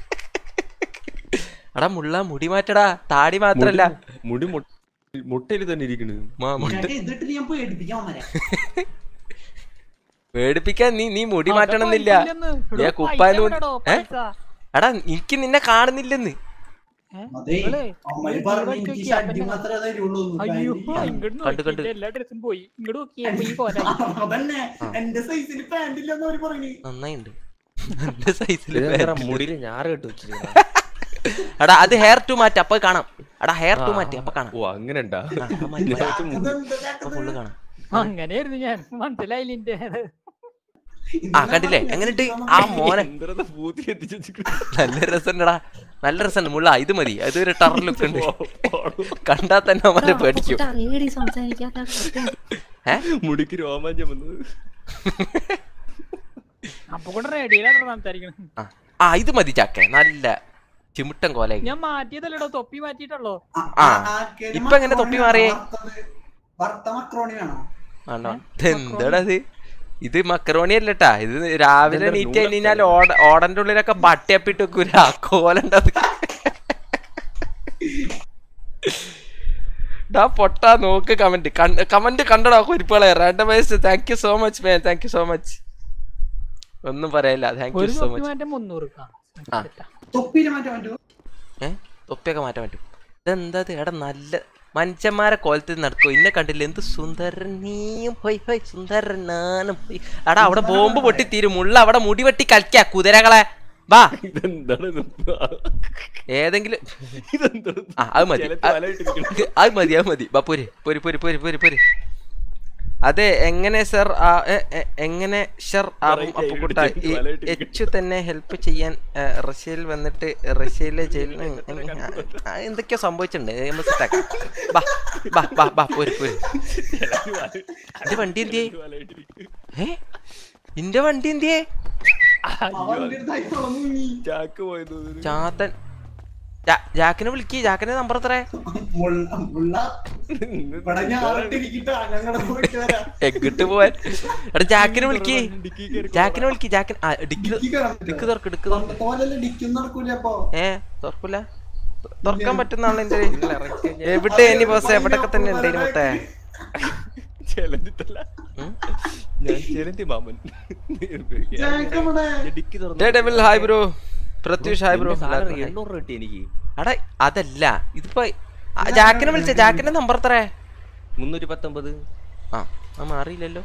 എടാ മുള്ള മുടി മാറ്റടാ താടി മാത്രല്ല മുടി മുട്ടയിൽ തന്നെ ഇരിക്കണ് മാ- മുട്ട ചേട്ടാ, ഇതിട്ടിട്ട് ഞാൻ പേടിപ്പിക്കാം അവന്മാരെ പേടിപ്പിക്കാൻ നീ നീ മുടി മാറ്റണം എന്നില്ല ഞാൻ കുപ്പായം കൊണ്ട്- ഏ? എടാ എനിക്ക് നിന്നെ കാണുന്നില്ലെന്ന് അതെ അവന്മാര് പറഞ്ഞു എനിക്ക് ഷഡ്ഡി മാത്രമേ തരുള്ളൂ അയ്യോ പാന്റ് ഇല്ല. ഇങ്ങോട്ട് കണ്ടു, കണ്ടു. എല്ലാ ഡ്രസ്സും പോയി ഇങ്ങോട്ട് നോക്കിയപ്പോ ഈ കോല അതന്നെ എന്റെ സൈസിൽ പാന്റ് ഇല്ലെന്ന് അവര് പറഞ്ഞു നന്നായിണ്ട് എന്റെ സൈസില് മുടിയിൽ ഞാറ് കെട്ട് വെച്ചിരിക്കണ എടാ അത് ഹെയർ ടു മാറ്റി അപ്പൊ കാണാം എടാ ഹെയർ ടു മാറ്റി അപ്പൊ കാണാം ഓ അങ്ങനെ ഉണ്ടാ ആ, അപ്പൊ മാറ്റി, മാറ്റി. അപ്പൊ ഫുള്ള് കാണാം അങ്ങനെയായിരുന്നു ഞാൻ മനസ്സിലായില്ല ഇന്റെ ആ കണ്ടില്ലേ എങ്ങനെയുണ്ട് ആ മോനെ എന്തരത് പൂത്തി എത്തിച്ച് വെച്ചിരിക്കണ്. നല്ല രസമുണ്ടടാ നല്ല രസമുണ്ട് മുള്ള ഇത് മതി അതൊരു ടർ ലുക്ക് ഉണ്ട് കണ്ടാ തന്നെ അവരെ പേടിക്കും അറിയടി സംസാരിക്കാത്ത ഏ മുടിക്ക് രോമാഞ്ചം വന്നത് അപ്പൊ കൂടെ റെഡിയിലാണ് സംസാരിക്കണം ആ. ആ ഇത് മതി ചക്ക നല്ല ചിമിട്ടൻ കോലായി ഞാൻ മാറ്റിയതല്ലടോ തൊപ്പി മാറ്റിയിട്ടുള്ളോ ആ. ഇപ്പൊ എങ്ങനെ തൊപ്പി മാറിയേ? വറുത്ത മക്രോണി വേണോ ആണോ എന്താടാ ഇത് ഇത് മക്കറോണി അല്ലട്ടാ ഇത് രാവിലെ ഇതെന്താ നീറ്റ് കഴിഞ്ഞാൽ ഓട ഓടന്റെ ഉള്ളിലൊക്കെ പട്ടിയപ്പിട്ട് വെക്കൂല കോലുണ്ടത് ഡാ പൊട്ടാ നോക്ക് കമന്റ് കമന്റ് കണ്ടടാ കുരിപ്പുകളെ randomize thank you so much man thank you so much ഒന്നും പറയില്ല താങ്ക് യു ഒരു സോ തൊപ്പി മച്ച് മാറ്റം മുന്നൂറ് ആ. തൊപ്പിയില് മാറ്റാൻ പറ്റുമോ ഏ തൊപ്പിയൊക്കെ മാറ്റാൻ പറ്റും ഇതെന്താ ഇത്? എടാ നല്ല മനുഷ്യന്മാരെ കോലത്തിൽ നടക്കും ഇന്നെ കണ്ടില്ല എന്ത് സുന്ദരനീയും ഹൊയ് ഹൊയ് സുന്ദരനാനും ഹൊയ്. എടാ അവിടെ ബോംബ് പൊട്ടി തീരും മുള്ള അവിടെ മുടി വെട്ടി കളിക്കാ കുതിരകളെ വാ ഇതെന്താണ് ഇത്? ഏതെങ്കിലും ഇതെന്താണ് ആ അത് മതി ചിലത്ത് അത് വലയിട്ടിരിക്കണ്. അത് മതി അത് മതി ബാ പോര് പോര് പോര് പോര് പോര് പോര് അതെ എങ്ങനെ സർ എങ്ങനെ ഷർ ആവും Variety അപ്പുക്കുട്ട ആയിട്ട് ഈ വലയിട്ടിരിക്കുന്നു. എച്ച് തന്നെ ഹെൽപ്പ് ചെയ്യാൻ ആ, റഷ്യയിൽ വന്നിട്ട് റഷ്യയിലെ ജയിലിൽ ആ, എന്തൊക്കെയോ സംഭവിച്ചിട്ടുണ്ട് നമ്മൾ സെറ്റാക്കാം ബാ ബാ ബാ ബാ പോര് പോര് ചിലത്ത് വല- എന്റെ വണ്ടി എന്തിയേ വലയിട്ടിരിക്കണ്. ഏ എന്റെ വണ്ടി എന്തിയേ അവന്റെ അടുത്ത് ആയിക്കോളും മുങ്ങി. ചാക്ക് പോയത് തോന്നുന്നു. ചാത്തൻ ജാ- ജാക്കിനെ വിളിക്ക് ജാക്കിന്റെ നമ്പർ എത്രേ മുള്ള- മുള്ള ഇവിടെ ഞാൻ ആറിട്ടിരിക്കട്ടെ ഞങ്ങളുടെ പോയിട്ട് വരാം എങ്ങിട്ട് പോവാൻ എടാ ജാക്കിനെ വിളിക്ക് ഡിക്കി കയറി ജാക്കിനെ വിളിക്ക് ജാക്കിന് ആ ഡിക്ക് ഡിക്കി കയറാൻ ഡിക്ക് പറ്റുമോ? തുറക്ക് ഡിക്ക് തുറക്ക് തോലല്ലേ ഡിക്കും നടക്കൂല അപ്പൊ ഏ തുറക്കൂല തു- തുറക്കാൻ പറ്റുന്ന ആളെന്റെ എവിടെ ഇനി ബോസ് എവിടൊക്കെ തന്നെ ഉണ്ട് ഇനി മുത്തേ ചെലന്തിട്ടല്ല. ഉം? ഞാൻ ചെലന്തി മാമൻ ജാക്ക് ഇവിടെ. ഞാൻ ഡിക്കി തുറന്നു. Day devil hi bro Pratyush hi bro എന്റെ salary എണ്ണൂറ് രൂപ കിട്ടി എനിക്ക് അടാ അതല്ല ഇതിപ്പോ ആ, ജാക്കിനെ വിളിച്ച ജാക്കിന്റെ നമ്പർ എത്ര മുന്നൂറ്റി പത്തൊമ്പത് ആ ആ മാറിയില്ലല്ലോ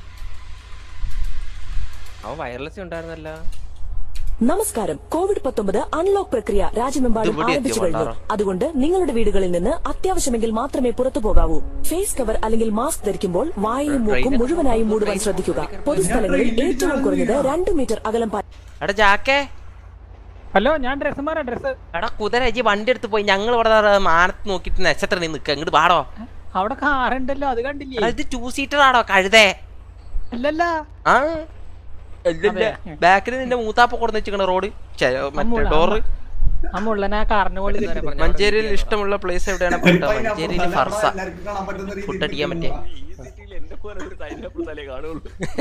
അവൻ വയർലെസ് ഉണ്ടായിരുന്നല്ല നമസ്കാരം കോവിഡ് പത്തൊമ്പത് അൺലോക്ക് പ്രക്രിയ രാജ്യമെമ്പാടും ഇത് ഇവിടെ ആരംഭിച്ചു എത്തിയോ, കഴിഞ്ഞു പണ്ടാറോ? അതുകൊണ്ട് നിങ്ങളുടെ വീടുകളിൽ നിന്ന് അത്യാവശ്യമെങ്കിൽ മാത്രമേ പുറത്തു പോകാവൂ ഫേസ് കവർ അല്ലെങ്കിൽ മാസ്ക് ധരിക്കുമ്പോൾ വായയും മൂക്കും മുഴുവനായും മൂടുവാൻ ശ്രദ്ധിക്കുക പൊതുസ്ഥലങ്ങളിൽ ഏറ്റവും കുറഞ്ഞത് രണ്ട് മീറ്റർ അകലം പാ- എടാ ജാക്കേ ഹലോ ഞാൻ ഡ്രസ് മാറാ ഡ്രസ് എടാ കുതിര ഇജ്ജ് വണ്ടി എടുത്ത് പോയി ഞങ്ങൾ ഇവിടെ ദാ മാനത്ത് നോക്കിയിട്ട് നക്ഷത്രം നിൽക്കുക ഇങ്ങോട്ട് പാടോ അവിടെ കാറുണ്ടല്ലോ അത് കണ്ടില്ലേ എടാ ഇത് ടൂ സീറ്റർ ആടോ കഴുതേ അല്ലല്ല ആ അതെ. ബാക്കിൽ നിന്റെ മൂത്താപ്പ കൊടുന്ന് വെച്ചിക്കണ റോഡ് ഛെ, മറ്റേ അമ്മൂടാ, ഡോറ് ആ മുള്ളനാ കാറിന് പോലെ മഞ്ചേരിയിൽ ഇഷ്ടമുള്ള പ്ലേസ് എവിടെയാണ് ഒരു പോയിട്ട് pineapple മഞ്ചേരിയിൽ സാധനം ഫർസ എല്ലാവർക്കും കാണാൻ പറ്റുന്ന രീതിയിൽ ഫുഡ് അടിക്കാൻ പറ്റിയ ഈ സിറ്റിയിൽ എന്നെ പോലെ ഒരു പൈനാപ്പിൾ തലേ കാണുള്ളൂ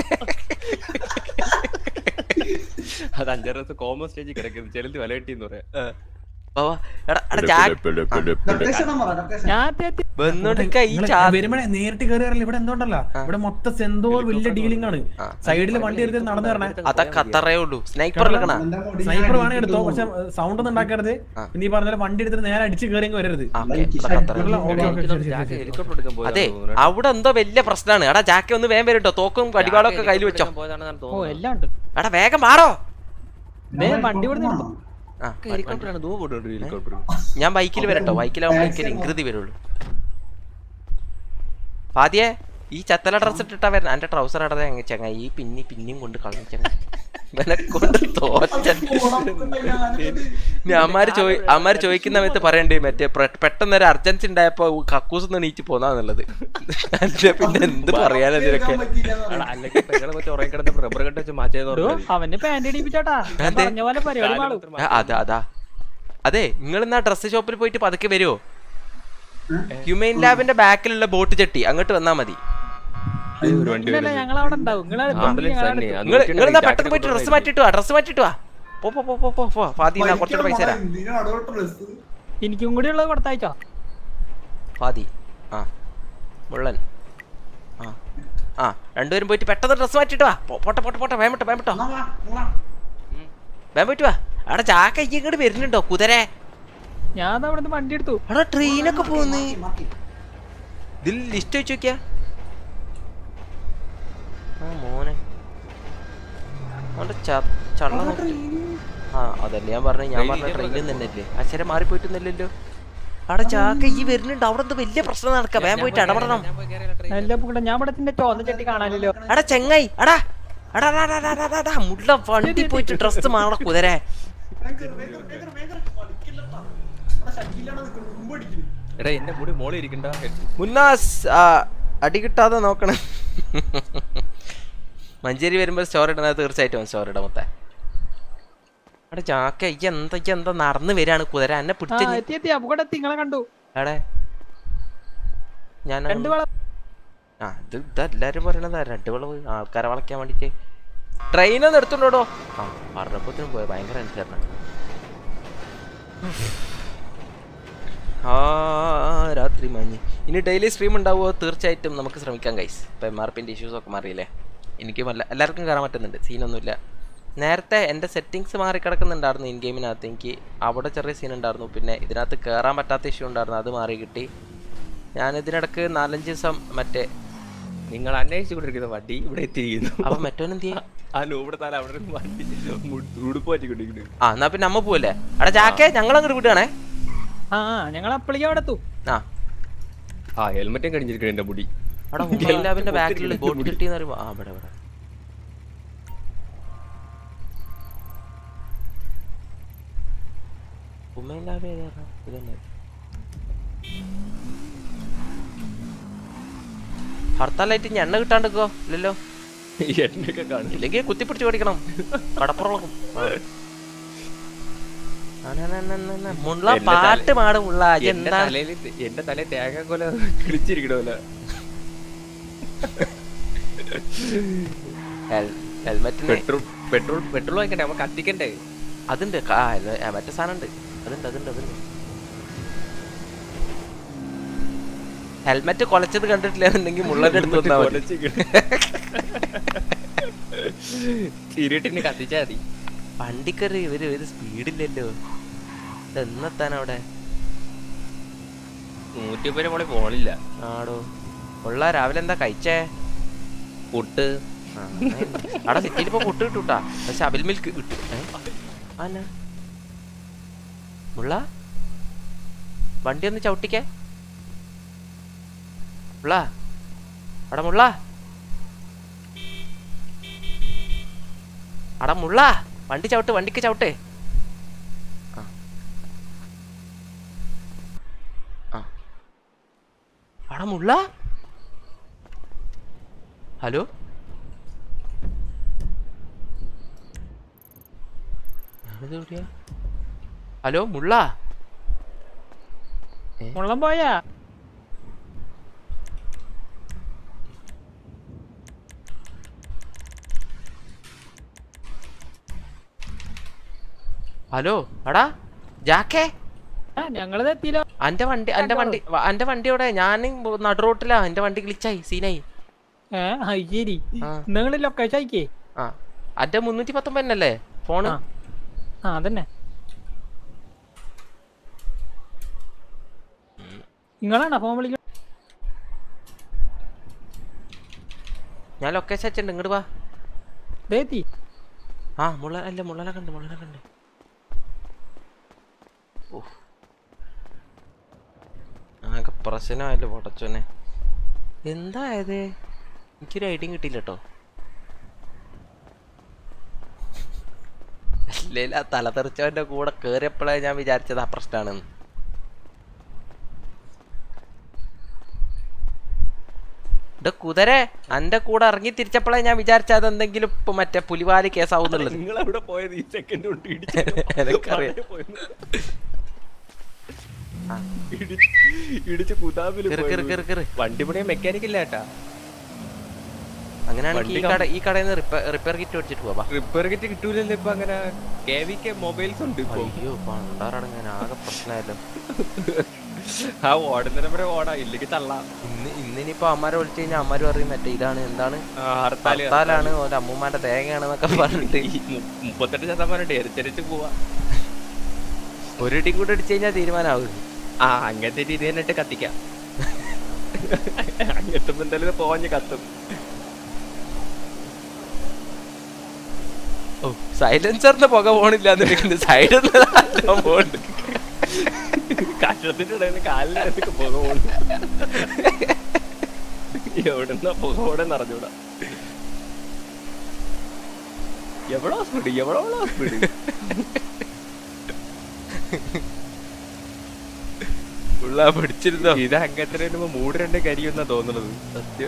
അത് അഞ്ചാറ് ദിവസം കോമൺ സ്റ്റേജിൽ കിടക്കുന്നു ചെലന്തി വല കിട്ടിയെന്ന് പറയാം വാ, വാ. എടാ എടാ ജാക്ക് ലൊക്കേഷൻ പറ ലൊക്കേഷൻ ഞാൻ തേത്തി വന്നോണ്ടിരിക്ക ഈ നിങ്ങള് ചാ വരുമ്പഴേ നേരിട്ട് കയറി വരല്ല ഇവിടെ എന്തോണ്ടല്ല ഇവിടെ മൊത്തം എന്തോ വലിയ ഡീലിംഗ് ആണ് ആ. സൈഡിൽ വണ്ടി എടുത്ത് നടന്നു തരണേ അതൊക്കെ അത്രേ ഉള്ളൂ സ്നൈപ്പർ എടുക്കണ എന്റെ മുടി ഞാൻ സ്നൈപ്പർ വേണേ എടുത്തോ അടിക്കുന്നു. പക്ഷെ സൗണ്ട് ഒന്നും ഉണ്ടാക്കരുത് ആ. പിന്നെ ഈ പറഞ്ഞ പോലെ വണ്ടി എടുത്തിട്ട് നേരെ അടിച്ച് കയറി അങ്ങ് വരരുത് ആ, ഓക്കേ, എനിക്ക് അതൊക്കെ അത്രേ ഉള്ളൂ. ഓക്കേ, ഓക്കേ, ശരി, ശരി, ശരി. ഹെലികോപ്റ്റർ എടുക്കാൻ അതെ പോയതാണെന്ന് അവിടെ എന്തോ വലിയ പ്രശ്നമാണ് എടാ ജാക്കെ ഒന്ന് വേഗം വരും കേട്ടോ തോക്കും കടിവാളൊക്കെ കയ്യിൽ വെച്ചോ പോയതാണെന്നാണ് ഓ തോന്നുന്നത് എല്ലാം ഉണ്ട് എടാ വേഗം മാറോ ദേ വണ്ടി ഇവിടെ നിർത്തും ആ ഹെലികോപ്റ്ററാണ് ധൂവ് കൊണ്ടുണ്ട് ഹെലികോപ്റ്റർ ഞാൻ ബൈക്കിൽ വരട്ടോ ബൈക്കിലാവുമ്പോൾ എനിക്ക് ഇൻകൃതി വരുള്ളൂ പാതിയെ ഈ ചത്തല ഡ്രസ് ഇട്ടിട്ടാ വരുന്നത് എന്റെ ട്രൗസർ ഇടതെ ചങ്ങ ഈ പിന്നി പിന്നെയും കൊണ്ട് കളഞ്ഞ ചങ്ങ ഇവനെ കൊണ്ട് തോറ്റ ഇനി അമ്മാര് ചോദി അമ്മാര് ചോദിക്കുന്ന സമയത്ത് പറയണ്ടേ മറ്റേ പ്ര- പെട്ടെന്ന് ഒരു അർജൻസി ഉണ്ടായപ്പോ കക്കൂസ് നിന്ന് നീച്ച് പോന്നാന്നുള്ളത് അല്ല പിന്നെ എന്ത് പറയാനാ ഇതിനൊക്കെ എടാ, അല്ലെങ്കിൽ പെങ്ങളെ കൊച്ചു ഉറങ്ങി കിടന്നപ്പോ റബ്ബർ കട്ട് വെച്ച് മാറ്റിയെന്ന് എടോ, പറഞ്ഞാൽ അവന്റെ പാന്റ് ഇടിപ്പിച്ചോട്ടാ ഞാൻ അതെ. പറഞ്ഞ പോലെ പരിപാടി മാളും ആ, അതാ അതാ അതെ നിങ്ങൾ ഇന്നാ ഡ്രസ് ഷോപ്പിൽ പോയിട്ട് പതുക്കെ വരുമോ ഹ്യൂമൻ ലാബിന്റെ ബാക്കിലുള്ള ബോട്ട് ചട്ടി അങ്ങോട്ട് വന്നാ മതി ഒരു വണ്ടി ഇല്ലല്ല ഞങ്ങൾ അവിടെ ഉണ്ടാവും നിങ്ങൾ ആംബുലൻസ് തന്നെ അത് നിങ്ങൾ നോക്കിയിട്ട് നിങ്ങൾ jacket പെട്ടെന്ന് പോയിട്ട് ഡ്രസ് മാറ്റിട്ട് വാ ഡ്രസ് മാറ്റിട്ട് വാ പോ പോ പോ പോ പോ പോ ഫാദി എന്നാ കുറച്ചുകൂടെ പൈസ തരാം എനിക്കും കൂടി ഉള്ളത് കൊടുത്തയച്ചോ ഫാദി ആ മുള്ളൻ ആ ആ രണ്ടുപേരും പോയിട്ട് പെട്ടെന്ന് ഡ്രസ് മാറ്റിട്ട് വാ പോ- പോട്ടെ പോട്ടെ പോട്ടെ വേമിട്ടോ വേമിട്ടോ വേം പോയിട്ട് വാ അവിടെ ചാക്ക ഈ ഇങ്ങോട്ട് വരുന്നുണ്ടോ കുതിരെ ഞാൻ അവിടെ നിന്ന് വണ്ടി എടുത്തു അവിടെ ട്രെയിനൊക്കെ പോകുന്നു ഇതിൽ ലിസ്റ്റ് വെച്ച് നോക്കിയാ ആ മോനെ അവിടെ ച- ചള്ള നോക്കി. ആ അതല്ലേ ഞാൻ പറഞ്ഞ ഞാൻ പറഞ്ഞ ട്രെയിനിൽ തന്നെയല്ലേ അച്ഛരെ മാറിപ്പോയിട്ടൊന്നുമില്ലല്ലോ അവിടെ ചാക്ക ഈ വരുന്നുണ്ട് അവിടെ എന്തോ വലിയ പ്രശ്നം നടക്കാം വേഗം പോയിട്ട് ഇടപെടണം എല്ലാം കൂടെ ഞാൻ ഇവിടെ നിന്റെ ചോന്ന ചട്ടി കാണാനില്ലോ എടാ ചെങ്ങായി എടാ എടാ എടാ, എടാ, എടാ, എടാ, എടാ, മുള്ള വണ്ടി പോയിട്ട് ഡ്രസ് മാറണ കുതിരെ എടാ എന്റെ മുടി മോളിൽ ഇരിക്കണ്ട മുന്നാസ് ആ, അടി കിട്ടാതെ നോക്കണം മഞ്ചേരി വരുമ്പോൾ സ്റ്റോർ ഇടുന്നത് തീർച്ചയായിട്ടും സ്റ്റോർ ഇടാം മൊത്തം അവിടെ ചാക്ക ഈ എന്താ ഈ എന്താ നടന്ന് വരികയാണ് കുതിര എന്നെ ആ പിടിച്ച് എത്തി എത്തി അപ്പൊ കൂടെ നിങ്ങളെ കണ്ടു എടെ ഞാൻ രണ്ട് വള ആ ഇത് ഇതെല്ലാരും പറയണതാ രണ്ട് വളവ് ആൾക്കാരെ വളയ്ക്കാൻ വേണ്ടിട്ട് ട്രെയിനൊന്നും എടുത്തുണ്ടോ ആ പറഞ്ഞപ്പോഴത്തേനും പോയ ഭയങ്കര അനുസരണം ആ രാത്രി മഞ്ഞ് ഇനി ഡെയിലി സ്ട്രീം ഉണ്ടാവുമോ തീർച്ചയായിട്ടും നമുക്ക് ശ്രമിക്കാം ഗൈസ് ഇപ്പം എം ആർ പിൻ്റെ ഇഷ്യൂസ് ഒക്കെ മാറിയില്ലേ എനിക്ക് വല്ല എല്ലാവർക്കും കയറാൻ പറ്റുന്നുണ്ട് സീനൊന്നുമില്ല നേരത്തെ എൻ്റെ സെറ്റിങ്സ് മാറി കിടക്കുന്നുണ്ടായിരുന്നു ഇൻ ഗെയിമിനകത്ത് എനിക്ക് അവിടെ ചെറിയ സീൻ ഉണ്ടായിരുന്നു പിന്നെ ഇതിനകത്ത് കയറാൻ പറ്റാത്ത ഇഷ്യൂ ഉണ്ടായിരുന്നു അത് മാറി കിട്ടി ഞാൻ ഇതിനിടക്ക് നാലഞ്ച് ദിവസം മറ്റേ നിങ്ങൾ അന്വേഷിച്ചുകൊണ്ടിരിക്കുന്ന വണ്ടി ഇവിടെ എത്തിയിരിക്കുന്നു അപ്പം മറ്റോനെന്ത് ചെയ്യും ആ ലൂവിടെ താല അവിടെ നിന്ന് വണ്ടി ഉടുപ്പ് പറ്റിക്കൊണ്ടിരിക്കുന്നു ആ എന്നാ പിന്നെ അമ്മ പോവല്ലേ എടാ ചാക്കേ ഞങ്ങൾ അങ്ങോട്ട് വിടുകയാണേ ആ ഞങ്ങൾ അപ്പളേക്കും അവിടെ എത്തും ആ ആ ഹെൽമെറ്റും കഴിഞ്ഞിരിക്കണം എന്റെ മുടി അവിടെ ഹുമൈൻ ലാബിന്റെ ബാക്കിൽ ബോട്ട് കിട്ടി എന്ന് പറയുമ്പോ ആ ഇവിടെ ഇവിടെ ഹുമൈൻ ലാബ് ഏതാ ഇതന്നെ ഹർത്താലായിട്ട് ഇനി എണ്ണ കിട്ടാണ്ടിക്കോ ഇല്ലല്ലോ എണ്ണയൊക്കെ കാണും ഇല്ലെങ്കിൽ കുത്തിപ്പിടിച്ച് ഓടിക്കണം കടപ്പുറം മുള്ള എന്റെ തല- പാട്ട് പാടും മുള്ള എന്റെ എന്താ തലയിൽ എന്റെ തല തേങ്ങ കൊല കിളിച്ചിരിക്കണമല്ല ഹെൽമെറ്റിന് പെട്രോൾ പെട്രോൾ പെട്രോൾ വാങ്ങിക്കണ്ടേ നമുക്ക് കത്തിക്കണ്ടേ അതുണ്ട് ആ, ഇത്, ആ, മറ്റേ സാധനം ഉണ്ട് അതുണ്ട് അതുണ്ട് അതുണ്ട് ഹെൽമെറ്റ് കൊലച്ചത് കണ്ടിട്ടില്ല എന്നുണ്ടെങ്കിൽ മുള്ളന്റെ അടുത്ത് വന്നാ മതി ഇരുട്ടിന് കത്തിച്ചാ മതി വണ്ടിക്കറി ഇവര് ഒരു സ്പീഡില്ലല്ലോ ഇത് എന്നെത്താൻ അവിടെ നൂറ്റിപ്പതിന് മോളെ പോണില്ല ആടോ ഉള്ള രാവിലെ എന്താ കഴിച്ചേ പുട്ട് ആ, അവിടെ സിറ്റിയിൽ ഇപ്പൊ പുട്ട് കിട്ടൂട്ടാ പക്ഷെ അവിൽ മിൽക്ക് കിട്ടും ഏ? ആന മുള്ള വണ്ടി ഒന്ന് ചവിട്ടിക്കേ മുള്ള അടാ മുള്ള അടാ മുള്ള വണ്ടി ചവിട്ട് വണ്ടിക്ക് ചവിട്ട് ആ. ആ. അടാ മുള്ള ഹലോ ഞാനിതെവിടെയാ? ഹലോ മുള്ള മുള്ളം പോയാ ഹലോ അടാ ജാക്കേ ആ ഞങ്ങളിത് എത്തിയില്ലോ അന്റെ വണ്ടി അന്റെ വണ്ടി വ- അന്റെ വണ്ടി എവിടെ ഞാൻ നടുറോട്ടിലാ എന്റെ വണ്ടി ഗ്ലിച്ചായി സീനായി ഏ അത് ശരി ആ. നിങ്ങൾ ലൊക്കേഷൻ അയക്കേ ആ അന്റെ മുന്നൂറ്റി പത്തൊമ്പതിനല്ലേ ഫോണ് ആ. ആ അതന്നെ നിങ്ങളാണോ ഫോൺ വിളിക്കുന്നത് ഞാൻ ലൊക്കേഷൻ അയച്ചിട്ടുണ്ട് ഇങ്ങോട്ട് വാ ദേ എത്തി ആ മുള്ള അല്ല മുള്ളനെ കണ്ട് മുള്ളനെ കണ്ട് ഓ ആകെ പ്രശ്നമായല്ലോ പൊടച്ചോനെ എന്തായത് എനിക്കൊരു ഐഡിയും കിട്ടിയില്ല കേട്ടോ ഇല്ല തലതെറിച്ചവന്റെ കൂടെ കേറിയപ്പോഴേ ഞാൻ വിചാരിച്ചത് ആ പ്രശ്നമാണെന്ന് ഇത് കുതിരെ അന്റെ കൂടെ ഇറങ്ങി തിരിച്ചപ്പോഴേ ഞാൻ വിചാരിച്ചത് എന്തെങ്കിലും ഇപ്പൊ മറ്റേ പുലിവാലി കേസാവുന്നുള്ളത് നിങ്ങൾ അവിടെ പോയത് ഈ സെക്കൻഡ് കൊണ്ട് എനിക്കറിയാം. ആ. ഇടിച്ച് കുതാബിൽ കേറ്, കേറ്, കേറ്, കേറ്. വണ്ടി പണിയ മെക്കാനിക് ഇല്ല ഏട്ടാ അങ്ങനെയാണെങ്കിൽ ഈ വണ്ടി കട ഈ കടയിൽ നിന്ന് റിപ്പയർ റിപ്പയർ കിറ്റ് മേടിച്ചിട്ട് പോവാ റിപ്പയർ കിറ്റ് കിട്ടൂലല്ലോ ഇപ്പൊ അങ്ങനെ കെ വി കെ മൊബൈൽസ് ഉണ്ട് ഇപ്പൊ അയ്യോ പണ്ടാറടങ്ങാൻ ആകെ പ്രശ്നമായല്ലോ ആ ഓടുന്നതിനെ വരെ ഓടാ ഇല്ലെങ്കിൽ തള്ളാം ഇന്ന് ഇന്നിനിപ്പോ അമ്മാരെ വിളിച്ചു കഴിഞ്ഞാൽ അമ്മാര് പറയും മറ്റേ ഇതാണ് എന്താണ് ആ, ഹർത്താല് ഹർത്താലാണ് ഓന്റെ അമ്മൂമ്മന്റെ തേങ്ങയാണെന്നൊക്കെ പറഞ്ഞിട്ട് ഈ മു- മുപ്പത്തെട്ട് ശതമാനം ഉണ്ട് എരിച്ചരിച്ച് പോവാ ഒരു ഇടിയും കൂടെ അടിച്ചു കഴിഞ്ഞാൽ തീരുമാനമാവും ആ അങ്ങനത്തെ രീതി തന്നെ ഇട്ട് കത്തിക്കാം അങ്ങെത്തുമ്പോ എന്തായാലും പോവാഞ്ഞ് കത്തും ഓ സൈലൻസറിന്റെ പുക പോണില്ല എന്നിട്ട് സൈഡിൽ നിന്ന് പോണ്ട് കഷത്തിന്റെ ഇടയിൽ കാലിനകത്തേക്ക് പുക പോകുന്നു എവിടുന്ന പുക ഓടെ നിറഞ്ഞൂടാ എവിടോ സ്പീഡ് എവിടോ സ്പീഡ് ഉള്ള പിടിച്ചിരുന്നോ ഇത് അങ്ങനത്തെ വരുമ്പോ മൂട് രണ്ട് കരിയുന്ന തോന്നുന്നത് സത്യം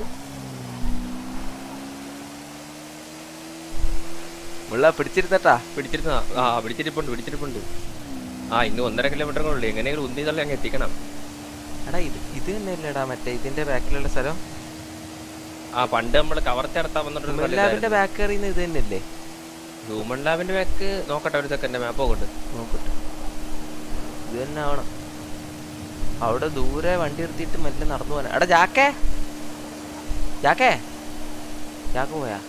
ഉള്ള പിടിച്ചിരുന്നട്ടാ പിടിച്ചിരുന്ന ആ പിടിച്ചിരിപ്പുണ്ട് പിടിച്ചിരിപ്പുണ്ട് ആ ഇന്ന് ഒന്നര കിലോമീറ്റർ ഉള്ളു എങ്ങനെയെങ്കിലും ഉന്തി തള്ളി അങ്ങ് എത്തിക്കണം എടാ ഇത് ഇത് തന്നെയല്ലേടാ മറ്റേ ഇതിന്റെ ബാക്കിലുള്ള സ്ഥലം ആ പണ്ട് നമ്മൾ കവർച്ച നടത്താൻ എല്ലാവരുടെ ബാക്ക് കയറിയുന്ന ഇത് തന്നെയല്ലേ ഹ്യൂമൻ ലാബിന്റെ ബാക്ക് നോക്കട്ടെ ഒരു സെക്കൻഡ് മാപ്പ് നോക്കട്ടെ നോക്കട്ടെ ഇത് തന്നെ ആവണം അവിടെ ദൂരെ വണ്ടി നിർത്തിയിട്ട് മെല്ലെ നടന്നു പോകാൻ എടാ ജാക്കേ ജാക്കേ ജാക്ക് പോയാ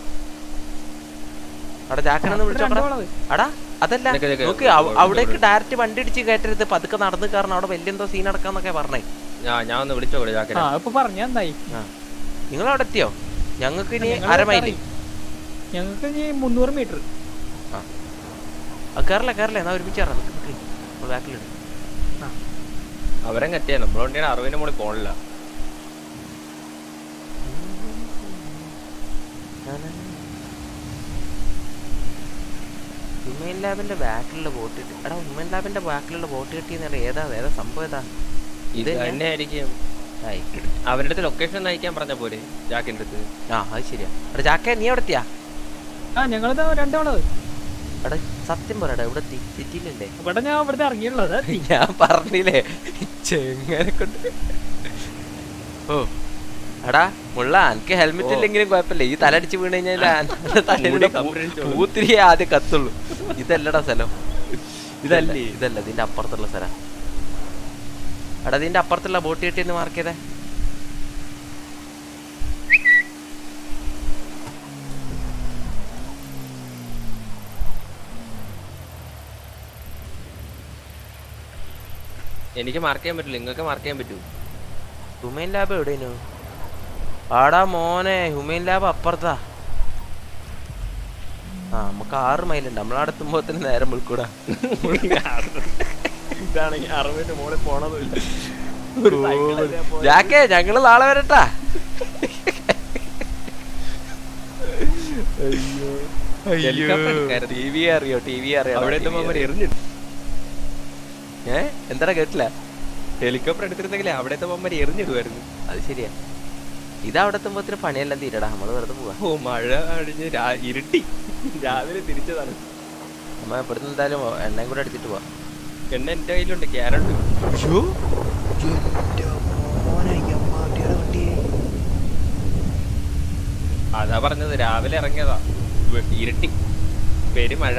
എടാ ജാക്കനെന്ന് വിളിച്ചോടാ അടാ അതല്ല നിക്ക് നിക്ക്. നോക്ക് അവ- അവിടേക്ക് ഡയറക്റ്റ് വണ്ടി ഇടിച്ച് കയറ്റരുത് പതുക്കെ നടന്ന് കാരണം അവിടെ വലിയ എന്തോ സീൻ നടക്കാന്നൊക്കെ പറഞ്ഞേ ഞാൻ ഞാൻ ഒന്ന് വിളിച്ചോളൂ ജാക്കിനെ ആ ഇപ്പൊ പറഞ്ഞ എന്തായി നിങ്ങൾ അവിടെ എത്തിയോ ഞങ്ങൾക്ക് ഇനി ഞങ്ങൾ അരമൈല് ഞങ്ങൾക്ക് ഇനി മുന്നൂറ് മീറ്റർ കയറില്ല കയറില്ല എന്നാ ഒരുമിച്ച് കയറാം നിക്ക് നിക്ക് ബാക്കിലുണ്ട് അവരെ കറ്റിയാ നമ്മളോണ്ട് അറുപതിന് മുകളിൽ പോണില്ല ഹ്യൂമൻ ലാബിന്റെ ബാക്കിലുള്ള ബോട്ട് കിട്ടി എടാ ഹ്യൂമൻ ലാബിന്റെ ബാക്കിലുള്ള ബോട്ട് കിട്ടിയെന്ന് ഏതാ ഏതാ സംഭവം ഏതാ ഇത് ഇത് തന്നെ ആയിരിക്കും ആയി അവരുടെ അടുത്ത് ലൊക്കേഷൻ ഒന്ന് അയക്കാൻ പറഞ്ഞ പോലെ ജാക്കിന്റെ അടുത്ത് ആ അത് ശരിയാ എടാ ജാക്കേ നീ എവിടെ എത്തിയാ ആ ഞങ്ങളിത് രണ്ടാളത് എടാ സത്യം പറയടാ ഇവിടെ എത്തി സിറ്റിയിലല്ലേ ഇവിടെ ഞാൻ ഇവിടുത്തെ ഇറങ്ങിയുള്ളത് ഞാൻ പറഞ്ഞില്ലേ ചെങ്ങനെ കൊണ്ട് ഓ എടാ മുള്ള എനിക്ക് ഹെൽമെറ്റ് ഇല്ലെങ്കിലും കുഴപ്പമില്ല ഈ തലടിച്ച് വീണ് കഴിഞ്ഞാൽ മുടി സംരക്ഷിച്ചോളും. പൂത്തിരിയെ ആദ്യം കത്തുള്ളൂ ഇതല്ലടാ സ്ഥലം ഇതല്ല ഇതല്ല ഇതിന്റെ അപ്പുറത്തുള്ള സ്ഥലം എടാ ഇതിന്റെ അപ്പുറത്തുള്ള ബോട്ട് കിട്ടിയെന്ന് മാർക്ക് ചെയ്തേ എനിക്ക് മാർക്ക് ചെയ്യാൻ പറ്റില്ല നിങ്ങൾക്ക് മാർക്ക് ചെയ്യാൻ പറ്റൂ ഹ്യൂമൻ ലാബ് എവിടെയാണ് ആടാ മോനെ ഹ്യൂമൻ ലാബ് അപ്പുറത്താ ആ നമുക്ക് ആറ് മൈലുണ്ട് നമ്മളടുത്തുമ്പോ തന്നെ നേരം വിളിക്കൂടാ ഇതാണെങ്കിൽ അറുപതിന്റെ മുകളിൽ പോണതില്ല ജാക്കേ ഞങ്ങള് നാളെ വരട്ടാ ഹെലികോപ്റ്റർ എടുക്കായിരുന്നു. ടി വി അറിയോ ടി വി അറിയോ അവിടെ എത്തുമ്പോ അവര് എറിഞ്ഞിട്ട് ഏ എന്താ കേട്ടില്ല ഹെലികോപ്റ്റർ എടുത്തിരുന്നെങ്കിലേ അവിടെ എത്തുമ്പോ അവര് എറിഞ്ഞിടുമായിരുന്നു അത് ശരിയാ ഇതവിടെ എത്തുമ്പോത്തിന് പണിയെല്ലാം തീരടാ നമ്മള് വെറുതെ പോവാ ഓ മഴ അടിഞ്ഞ് രാ- ഇരുട്ടി രാവിലെ തിരിച്ചതാണ് നമ്മ ഇവിടുന്ന് എന്തായാലും എണ്ണയും കൂടെ അടിച്ചിട്ട് പോവാ എണ്ണ എന്റെ കയ്യിലുണ്ട് ക്യാരറ്റ് അതാ പറഞ്ഞത് രാവിലെ ഇറങ്ങിയതാ വെ- ഇരുട്ടി പെരുമഴ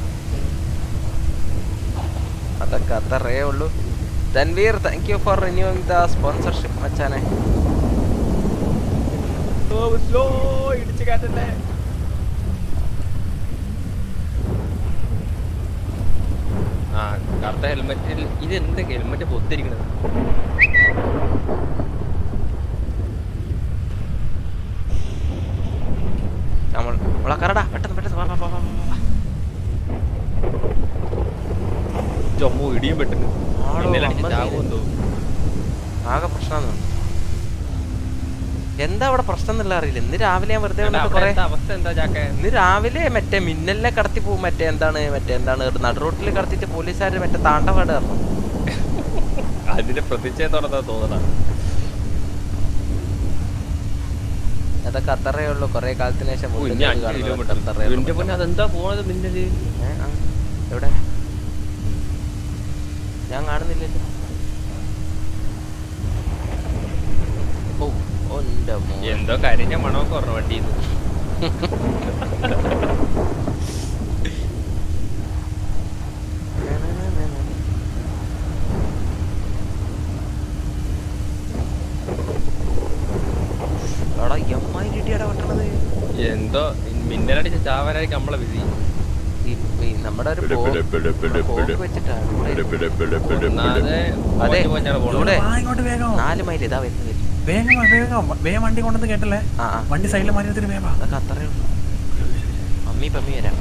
അതൊക്കെ അത്രയേ ഉള്ളൂ Tanveer thank you for renewing the sponsorship മച്ചാനെ സ്ലോ ഇടിച്ചു കാറ്റല്ലേ ആ കറുത്ത ഹെൽമെറ്റിൽ ഇത് എന്താ ഹെൽമെറ്റ് പൊത്തിരിക്കണത് നമ്മൾ നമ്മളെ കറടാ പെട്ടെന്ന് പെട്ടെന്ന് വാ, വാ, വാ, വാ, വാ, വാ. ചൊമ്മു ഇടിയും പെട്ടെന്ന് ആടോ, മിന്നലടിച്ച് അമ്പത് ചാവുമെന്ന് തോന്നുന്നു. ആകെ പ്രശ്നമാണ് എന്താ അവിടെ പ്രശ്നം എന്നുള്ള അറിയില്ല ഇന്ന് രാവിലെ ഞാൻ വെറുതെ വന്നിട്ട് അവിടെ കുറെ എന്താ അവസ്ഥ എന്താ ചാക്കേ ഇന്ന് രാവിലെ മറ്റേ മിന്നലിനെ കടത്തി പോകും മറ്റേ എന്താണ് മറ്റേ എന്താണ് നടുറോട്ടിൽ കടത്തിയിട്ട് പോലീസുകാർ മറ്റേ താണ്ടപാട് പറഞ്ഞു അതിന്റെ പ്രതിഷേധത്തോടെ തോന്നണ അതൊക്കെ അത്രേ ഉള്ളൂ കുറെ കാലത്തിന് ശേഷം ഓ, വീണ്ടും ഇനി ഇത് അഞ്ച് കാണുന്നത് കിലോമീറ്റർ അത്രേ ഉള്ളൂ. എന്റെ പൊന്നെ അതെന്താ പോണത് മിന്നല് ഏ, ആ, എവിടെ ഞാൻ കാണുന്നില്ലല്ലോ ഓ ഓ എൻ്റെ മോനെ. എന്തോ കരിഞ്ഞ മണമൊക്കെ പറഞ്ഞു വണ്ടിന്ന് എടാ എമ്മായി ഇടിയാടാ വെട്ടണത് എന്തോ മിന്നലടിച്ച ചാവനായിരിക്കും നമ്മളെ വിധി ഈ ഈ നമ്മുടെ ഒരു പോ- നമ്മുടെ പോക്ക് വെച്ചിട്ടാണ് ഇവിടെ. ഒന്നാതെ അതെ പോഞ്ഞ് പോഞ്ഞാണ് പോണത് ഇവിടെ വാ ഇങ്ങോട്ട് വേഗം നാല് മൈൽ ഇതാ വരുന്നത് വേഗം വാ, വേഗം വാ. വേഗം വണ്ടി കൊണ്ടുവന്ന് കേട്ടല്ലേ ആ ആ വണ്ടി സൈഡിൽ മാറി വെച്ചിട്ട് വേഗം വാ. അതൊക്കെ അത്രേ ഉള്ളൂ മമ്മി പമ്മി വരാം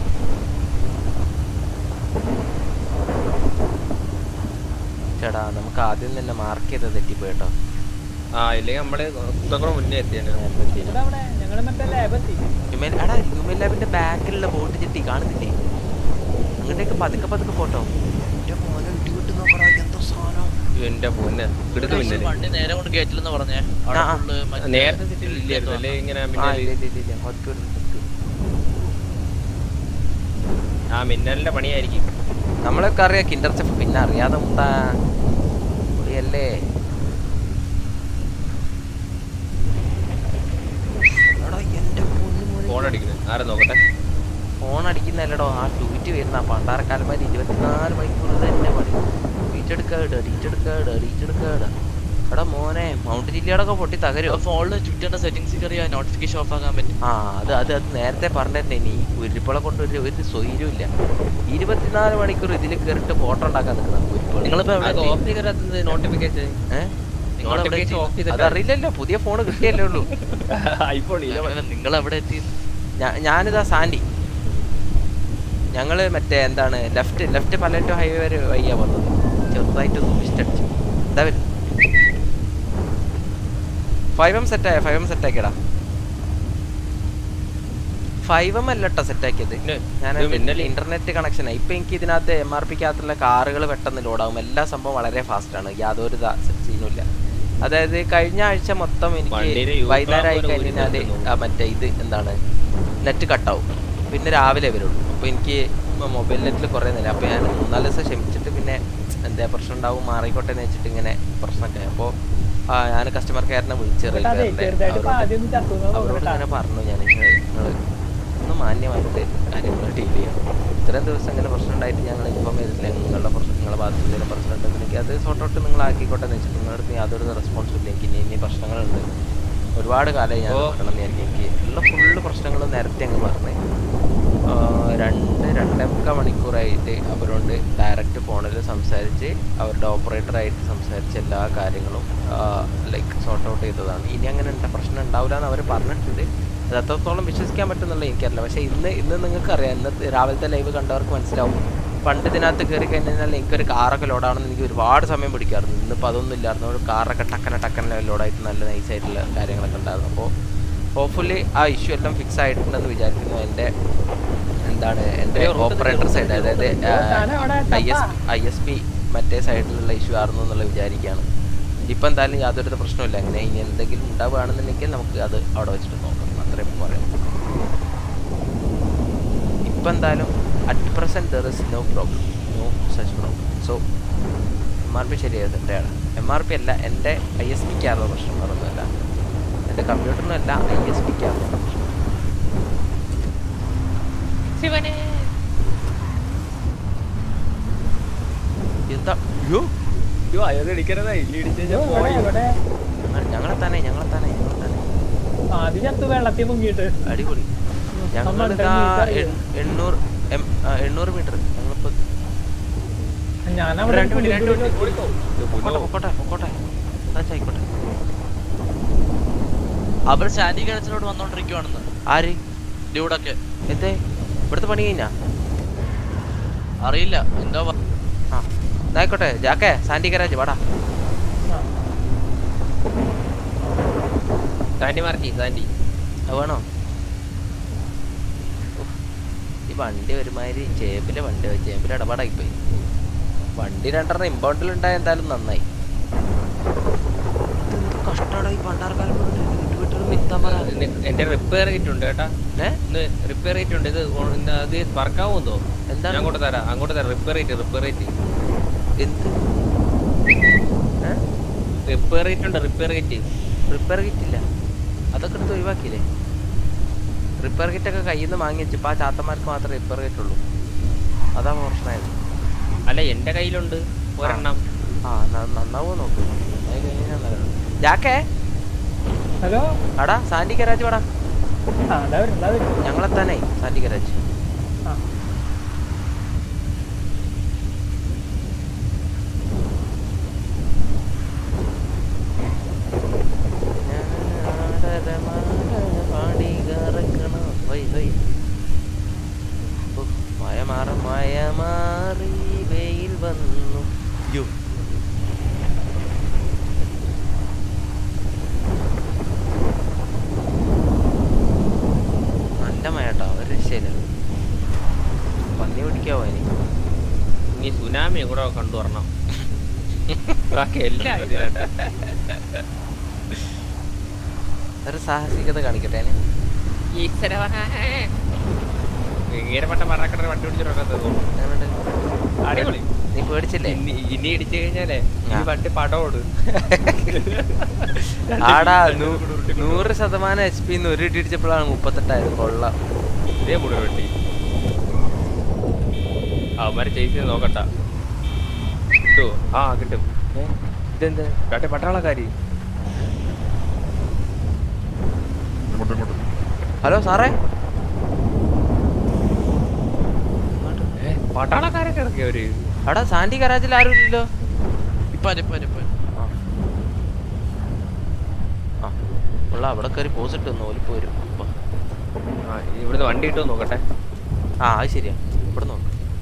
ചേട്ടാ നമുക്ക് ആദ്യം തന്നെ മാർക്ക് ചെയ്ത് തെറ്റിപ്പോയി കേട്ടോ ആ ഇല്ലെങ്കിൽ നമ്മള് കുത്തക്കുറ മുന്നേ എത്തിയാണ് ഇവിടെ അവിടെ ഞങ്ങള് മറ്റേ ലാബ് എത്തി ഹ്യൂമൻ എടാ ഹ്യൂമൻ ലാബിന്റെ ബാക്കിലുള്ള ബോട്ട് ചെട്ടി കാണുന്നില്ലേ അങ്ങോട്ടേക്ക് പതുക്കെ പതുക്കെ പോട്ടോ എന്റെ മോനെ ഇടി വിട്ട് നോക്കടാ എന്തോ സാധനം എന്റെ പൊന്നെ ഇടുത്ത് മിന്നല് വണ്ടി നേരെ കൊണ്ട് കയറ്റില്ലെന്ന് പറഞ്ഞേ ആ, ആ. നേരത്തെ സിറ്റിയിൽ ഇല്ലായിരുന്നു അല്ലേ ഇങ്ങനെ ആ മിന്നല് ഇല്ല ഇല്ല ഇല്ല, ഇല്ല പതുക്കെ വരും, പതുക്കെ വരും. ആ മിന്നലിന്റെ പണിയായിരിക്കും നമ്മളൊക്കെ അറിയാം കിൻഡർ ചെഫ് പിന്നെ അറിയാതെ മുട്ടാ പൊളിയല്ലേ എടാ എന്റെ പൊന്നു മോനെ. ഫോൺ അടിക്കുന്നത് ആരെ നോക്കട്ടെ ഫോൺ അടിക്കുന്നല്ലടോ ആ ട്വീറ്റ് വരുന്ന പണ്ടാരക്കാലന്മാർ ഇരുപത്തിനാല് മണിക്കൂർ തന്നെ പണി ട്വീറ്റ് എടുക്കാട് ഡീറ്റ് എടുക്കാട് ഡീറ്റ് എടുക്കാട് എടാ മോനെ മൗണ്ട് ജില്ലയോടൊക്കെ പൊട്ടി തകരുമോ ഫോണില് ട്വിറ്ററിന്റെ സെറ്റിംഗ്സ് കയറിയാ നോട്ടിഫിക്കേഷൻ ഓഫ് ആക്കാൻ പറ്റും ആ അത് അത് അത് നേരത്തെ പറഞ്ഞിരുന്നേ നീ ഉരുപ്പളെ കൊണ്ട് ഒരു ഒരു സ്വൈര്യവും ഇല്ല ഇരുപത്തിനാല് മണിക്കൂർ ഇതിൽ കയറിട്ട് ഫോട്ടോ ഉണ്ടാക്കാൻ നിൽക്കണം ഉരുപ്പള നിങ്ങളിപ്പോ എവിടെ ഓഫ് ചെയ്തത് നോട്ടിഫിക്കേഷൻ ഏഹ് നിങ്ങളെവിടെ നോട്ടിഫിക്കേഷൻ ഓഫ് ചെയ്തിട്ട് അതറിയില്ലല്ലോ പുതിയ ഫോൺ കിട്ടിയല്ലേ ഉള്ളൂ ഐഫോൺ നിങ്ങൾ എവിടെ എത്തി ഞാ- ഞാനിതാ സാൻഡി ഞങ്ങള് മറ്റേ എന്താണ് ലെഫ്റ്റ് ലെഫ്റ്റ് പലറ്റോ ഹൈവേ വരെ വയ്യാ വന്നത് ചെറുതായിട്ട് ഇഷ്ടടിച്ചു എന്താ വരും ഫൈവ് എം സെറ്റായ ഫൈവ് എം സെറ്റാക്കിയടാ ഫൈവ് എം അല്ലട്ടോ സെറ്റാക്കിയത് ഞാൻ ഇത് മിന്നല്. ഇന്റർനെറ്റ് കണക്ഷൻ ഇപ്പൊ എനിക്ക് ഇതിനകത്ത് എം ആർ പിക്കകത്തുള്ള കാറുകൾ പെട്ടെന്ന് ലോഡാവും എല്ലാ സംഭവം വളരെ ഫാസ്റ്റ് ആണ് യാതൊരു സീനുമില്ല അതായത് കഴിഞ്ഞ ആഴ്ച മൊത്തം എനിക്ക് വണ്ടിയില് യൂസ് വൈകുന്നേരം ആയി ആകുമ്പോൾ ഒരു കഴിഞ്ഞാല് നെറ്റ് ആ മറ്റേ ഇത് എന്താണ് നെറ്റ് കട്ടാവും പിന്നെ രാവിലെ വരുള്ളൂ അപ്പോൾ എനിക്ക് മൊബൈൽ നെറ്റിൽ കുറേ നേരം അപ്പോൾ ഞാൻ മൂന്നാല് ദിവസം ക്ഷമിച്ചിട്ട് പിന്നെ എന്താ പ്രശ്നം ഉണ്ടാവും മാറിക്കോട്ടെ എന്ന് വെച്ചിട്ട് ഇങ്ങനെ പ്രശ്നമൊക്കെ അപ്പോൾ ഞാൻ കസ്റ്റമർ കെയറിനെ വിളിച്ച് കേട്ടോ അതെ ചെറുതായിട്ട് ഇപ്പൊ ആദ്യം ഒന്ന് ചത്തു എന്നാ അവരോട് തോന്നുന്നു ഇങ്ങനെ പറഞ്ഞു ഞാൻ നിങ്ങൾ ഒന്ന് മാന്യമായിട്ട് കാര്യങ്ങൾ ഡീൽ ചെയ്യാം ഇത്രയും ദിവസം ഇങ്ങനെ പ്രശ്നം ഉണ്ടായിട്ട് ഞങ്ങൾ ഇൻഫോം ചെയ്തിട്ടില്ല നിങ്ങളുടെ പ്രശ്നം നിങ്ങളുടെ ഭാഗത്ത് എന്തെങ്കിലും പ്രശ്നം ഉണ്ടെങ്കിൽ അത് സോർട്ട് ഔട്ട് നിങ്ങൾ ആക്കിക്കോട്ടെ എന്ന് വെച്ചിട്ട് നിങ്ങളുടെ അടുത്ത് യാതൊരു റെസ്പോൺസിബിലിറ്റി എനിക്ക് ഇനി ഇനി പ്രശ്നങ്ങളുണ്ട് ഒരുപാട് കാലമായി ഞാൻ ഓ. പറയണം എന്ന് വിചാരിക്കും എനിക്ക് ഉള്ള ഫുള്ള് പ്രശ്നങ്ങൾ നേരത്തെ അങ്ങ് പറഞ്ഞു ആ, രണ്ട് രണ്ടേ മുക്കാൽ മണിക്കൂറായിട്ട് അവരോട് ഡയറക്റ്റ് ഫോണിൽ സംസാരിച്ച് അവരുടെ ഓപ്പറേറ്ററായിട്ട് സംസാരിച്ച് എല്ലാ കാര്യങ്ങളും ലൈക്ക് സോർട്ട് ഔട്ട് ചെയ്തതാണ് ഇനി അങ്ങനെ ഉണ്ട പ്രശ്നം ഉണ്ടാവില്ല എന്ന് അവർ പറഞ്ഞിട്ടുണ്ട് അത് എത്രത്തോളം വിശ്വസിക്കാൻ പറ്റുന്നുള്ള എനിക്കറിയില്ല പക്ഷേ ഇന്ന് ഇന്ന് നിങ്ങൾക്ക് അറിയാം ഇന്ന് രാവിലത്തെ ലൈവ് കണ്ടവർക്ക് മനസ്സിലാവും പണ്ട് ഇതിനകത്ത് കയറി കഴിഞ്ഞാൽ എനിക്കൊരു കാറൊക്കെ ലോഡാണെന്ന് എനിക്ക് ഒരുപാട് സമയം പിടിക്കാറുണ്ട് ഇന്നിപ്പോൾ അതൊന്നും ഇല്ലായിരുന്നു ഒരു കാറൊക്കെ ടക്കന ടക്കന ലോഡായിട്ട് നല്ല നൈസായിട്ടുള്ള കാര്യങ്ങളൊക്കെ ഉണ്ടായിരുന്നു അപ്പോൾ ഹോപ്പ്ഫുള്ളി ആ ഇഷ്യൂ എല്ലാം ഫിക്സ് ആയിട്ടുണ്ടെന്ന് വിചാരിക്കുന്നു എൻ്റെ എന്താണ് എൻ്റെ അയ്യോ, route ഓപ്പറേറ്റർ സൈഡ് അതായത് താനെ അവിടെ I S I S P മറ്റേ സൈഡിലുള്ള ഇഷ്യൂ ആയിരുന്നു എന്നുള്ള വിചാരിക്കുകയാണ് ഇപ്പം എന്തായാലും യാതൊരു പ്രശ്നമില്ല അങ്ങനെ ഇനി എന്തെങ്കിലും ഉണ്ടാവുകയാണെന്നുണ്ടെങ്കിൽ നമുക്ക് അത് അവിടെ വെച്ചിട്ട് നോക്കാം അത്രയും പറയാം ഇപ്പം എന്തായാലും at present there is no problem no such problem so M R P ശരിയായത് എൻ്റെയാണ് എം ആർ പി അല്ല എൻ്റെ ഐ എസ് പിക്കാറുള്ള പ്രശ്നം വേറൊന്നുമല്ല എൻ്റെ കമ്പ്യൂട്ടറിനല്ല ഐ എസ് പിക്കാറുള്ള പ്രശ്നം എന്താ അയ്യോ അയ്യോ അയാൾ ഇടിക്കരുതാ ഇല്ലി ഇടിച്ച് അയ്യോ, കഴിഞ്ഞാൽ ഇവിടെ പോയി ഇവിടെ ഞങ്ങൾ- ഞങ്ങളെ തന്നെ ഞങ്ങളെ തന്നെ ഞങ്ങളെ തന്നെ ആദ്യം ചത്തു വെള്ളത്തിൽ മുങ്ങിയിട്ട് അടിപൊളി ഞങ്ങളിതാ എൺ- എണ്ണൂറ് എം ആ, എണ്ണൂറ് മീറ്റർ ഞങ്ങളിപ്പോ ഞാൻ അവിടെ രണ്ട് മിനിറ്റ് രണ്ട് മിനിറ്റ് ഓടിക്കോ പൊക്കോട്ടെ പൊക്കോട്ടെ പൊക്കോട്ടെ അതാ ആയിക്കോട്ടെ അവർ സാൻഡി കിണറ്റിലോട്ട് വന്നോണ്ടിരിക്കുവാണെന്ന് ആര് ഡ്യൂഡൊക്കെ എന്തേ ഇവിടുത്തെ പണി കഴിഞ്ഞാ അറിയില്ല എന്തോ പ- ആ എന്നാ ആയിക്കോട്ടെ ജാക്കേ സാൻഡി ഗരാജ് വാടാ സാൻഡി മാർക്കി സാൻഡി അത് വേണോ ഉഫ്. ഈ വണ്ടി ഒരുമാതിരി ചേമ്പിലെ വണ്ടി ചേമ്പിലെ ഇടപാടായി പോയി വണ്ടി രണ്ടെണ്ണം ഇമ്പൗണ്ടിലുണ്ടായ എന്തായാലും നന്നായി ഇതെന്ത് കഷ്ടമാണ് ഈ പണ്ടാർക്കാലം വിട്ടുവിട്ടൊരു മിത്താൻ പറ എന്റെ റിപ്പയർ കിറ്റ് ഉണ്ട് കേട്ടാ ഏ ഇന്ന് റിപ്പയർ കിറ്റ് ഉണ്ട് ഇത് ഓ- ഇന്ന് അത് വർക്കാവുന്നോ എന്താണ്? ഞാൻ അങ്ങോട്ട് തരാം അങ്ങോട്ട് തരാം റിപ്പയർ കിറ്റ് റിപ്പയർ കിറ്റ് എന്ത് ഏ റിപ്പയർ കിറ്റ് ഉണ്ട് റിപ്പയർ കിറ്റ് റിപ്പയർ കിറ്റില്ല അതൊക്കെ എടുത്ത് ഒഴിവാക്കിയില്ലേ റിപ്പയർ കിറ്റൊക്കെ കയ്യിൽ നിന്ന് വാങ്ങി വെച്ചപ്പോൾ ആ ചാത്തന്മാർക്ക് മാത്രമേ റിപ്പയർ കിറ്റുള്ളൂ അതാ പ്രശ്നമായത് അല്ല എന്റെ കയ്യിലുണ്ട് ഒരെണ്ണം ആ ന- നന്നാവോ നോക്ക് നന്നായി കഴിഞ്ഞാൽ നല്ലതാണ് ജാക്കേ ഹലോ അടാ സാൻഡി ഗരാജ് വാടാ ആ അതാ വരും അതാ വരും ഞങ്ങളെത്താനേ സാൻഡി ഗരാജ് ആ മഴ മാറ മഴ മാറി വെയിൽ വന്നു യ്യോ. നല്ല മഴ കേട്ടോ ഒരു രക്ഷയില്ല പന്നി പിടിക്കാവോ ഇനി ഇനി സുനാമി കൂടെ കണ്ടുവരണം ബാക്കി എല്ലാം ഇതിലുണ്ട്. ഒരു സാഹസികത കാണിക്കട്ടെ ഞാൻ ഈരപ്പെട്ട മറക്കട വണ്ടി പിടിച്ചിട്ടുണ്ടോ അടിപൊളി നീ പേടിച്ചില്ലേ ഇനി ഇനി ഇടിച്ചു കഴിഞ്ഞാലേ ഈ ആ. വണ്ടി പടോട് ആടാ നൂ- നൂറ് ശതമാനം എച്ച് പി ഒരു ഇടി ഇടിച്ചപ്പോഴാണ് മുപ്പത്തെട്ടായത് കൊള്ളാം ഇതേ മുഴുവൻ വണ്ടി അവന്മാരെ ചേസ് ചെയ്ത് നോക്കട്ട കിട്ടുമോ ആ കിട്ടും ഏ, ഇതെന്ത് രണ്ട് പട്ടാളക്കാരി ഹലോ സാറേ ഏ, പട്ടാളക്കാരൊക്കെ ഇറക്കി അവര് അവിടെ സാൻഡി ഗരാജിൽ ആരും ഇല്ലല്ലോ ഇപ്പൊ ഇപ്പൊ ഇപ്പൊ ആ ആ ഉള്ള അവിടെ കയറി പോസ് ഇട്ട് തന്നു ഓലിപ്പോ വരും ഉപ്പ. ആ ഇവിടുന്ന് വണ്ടി കിട്ടുമോ നോക്കട്ടെ ആ അത് ശരിയാ ഇവിടെ നോക്ക്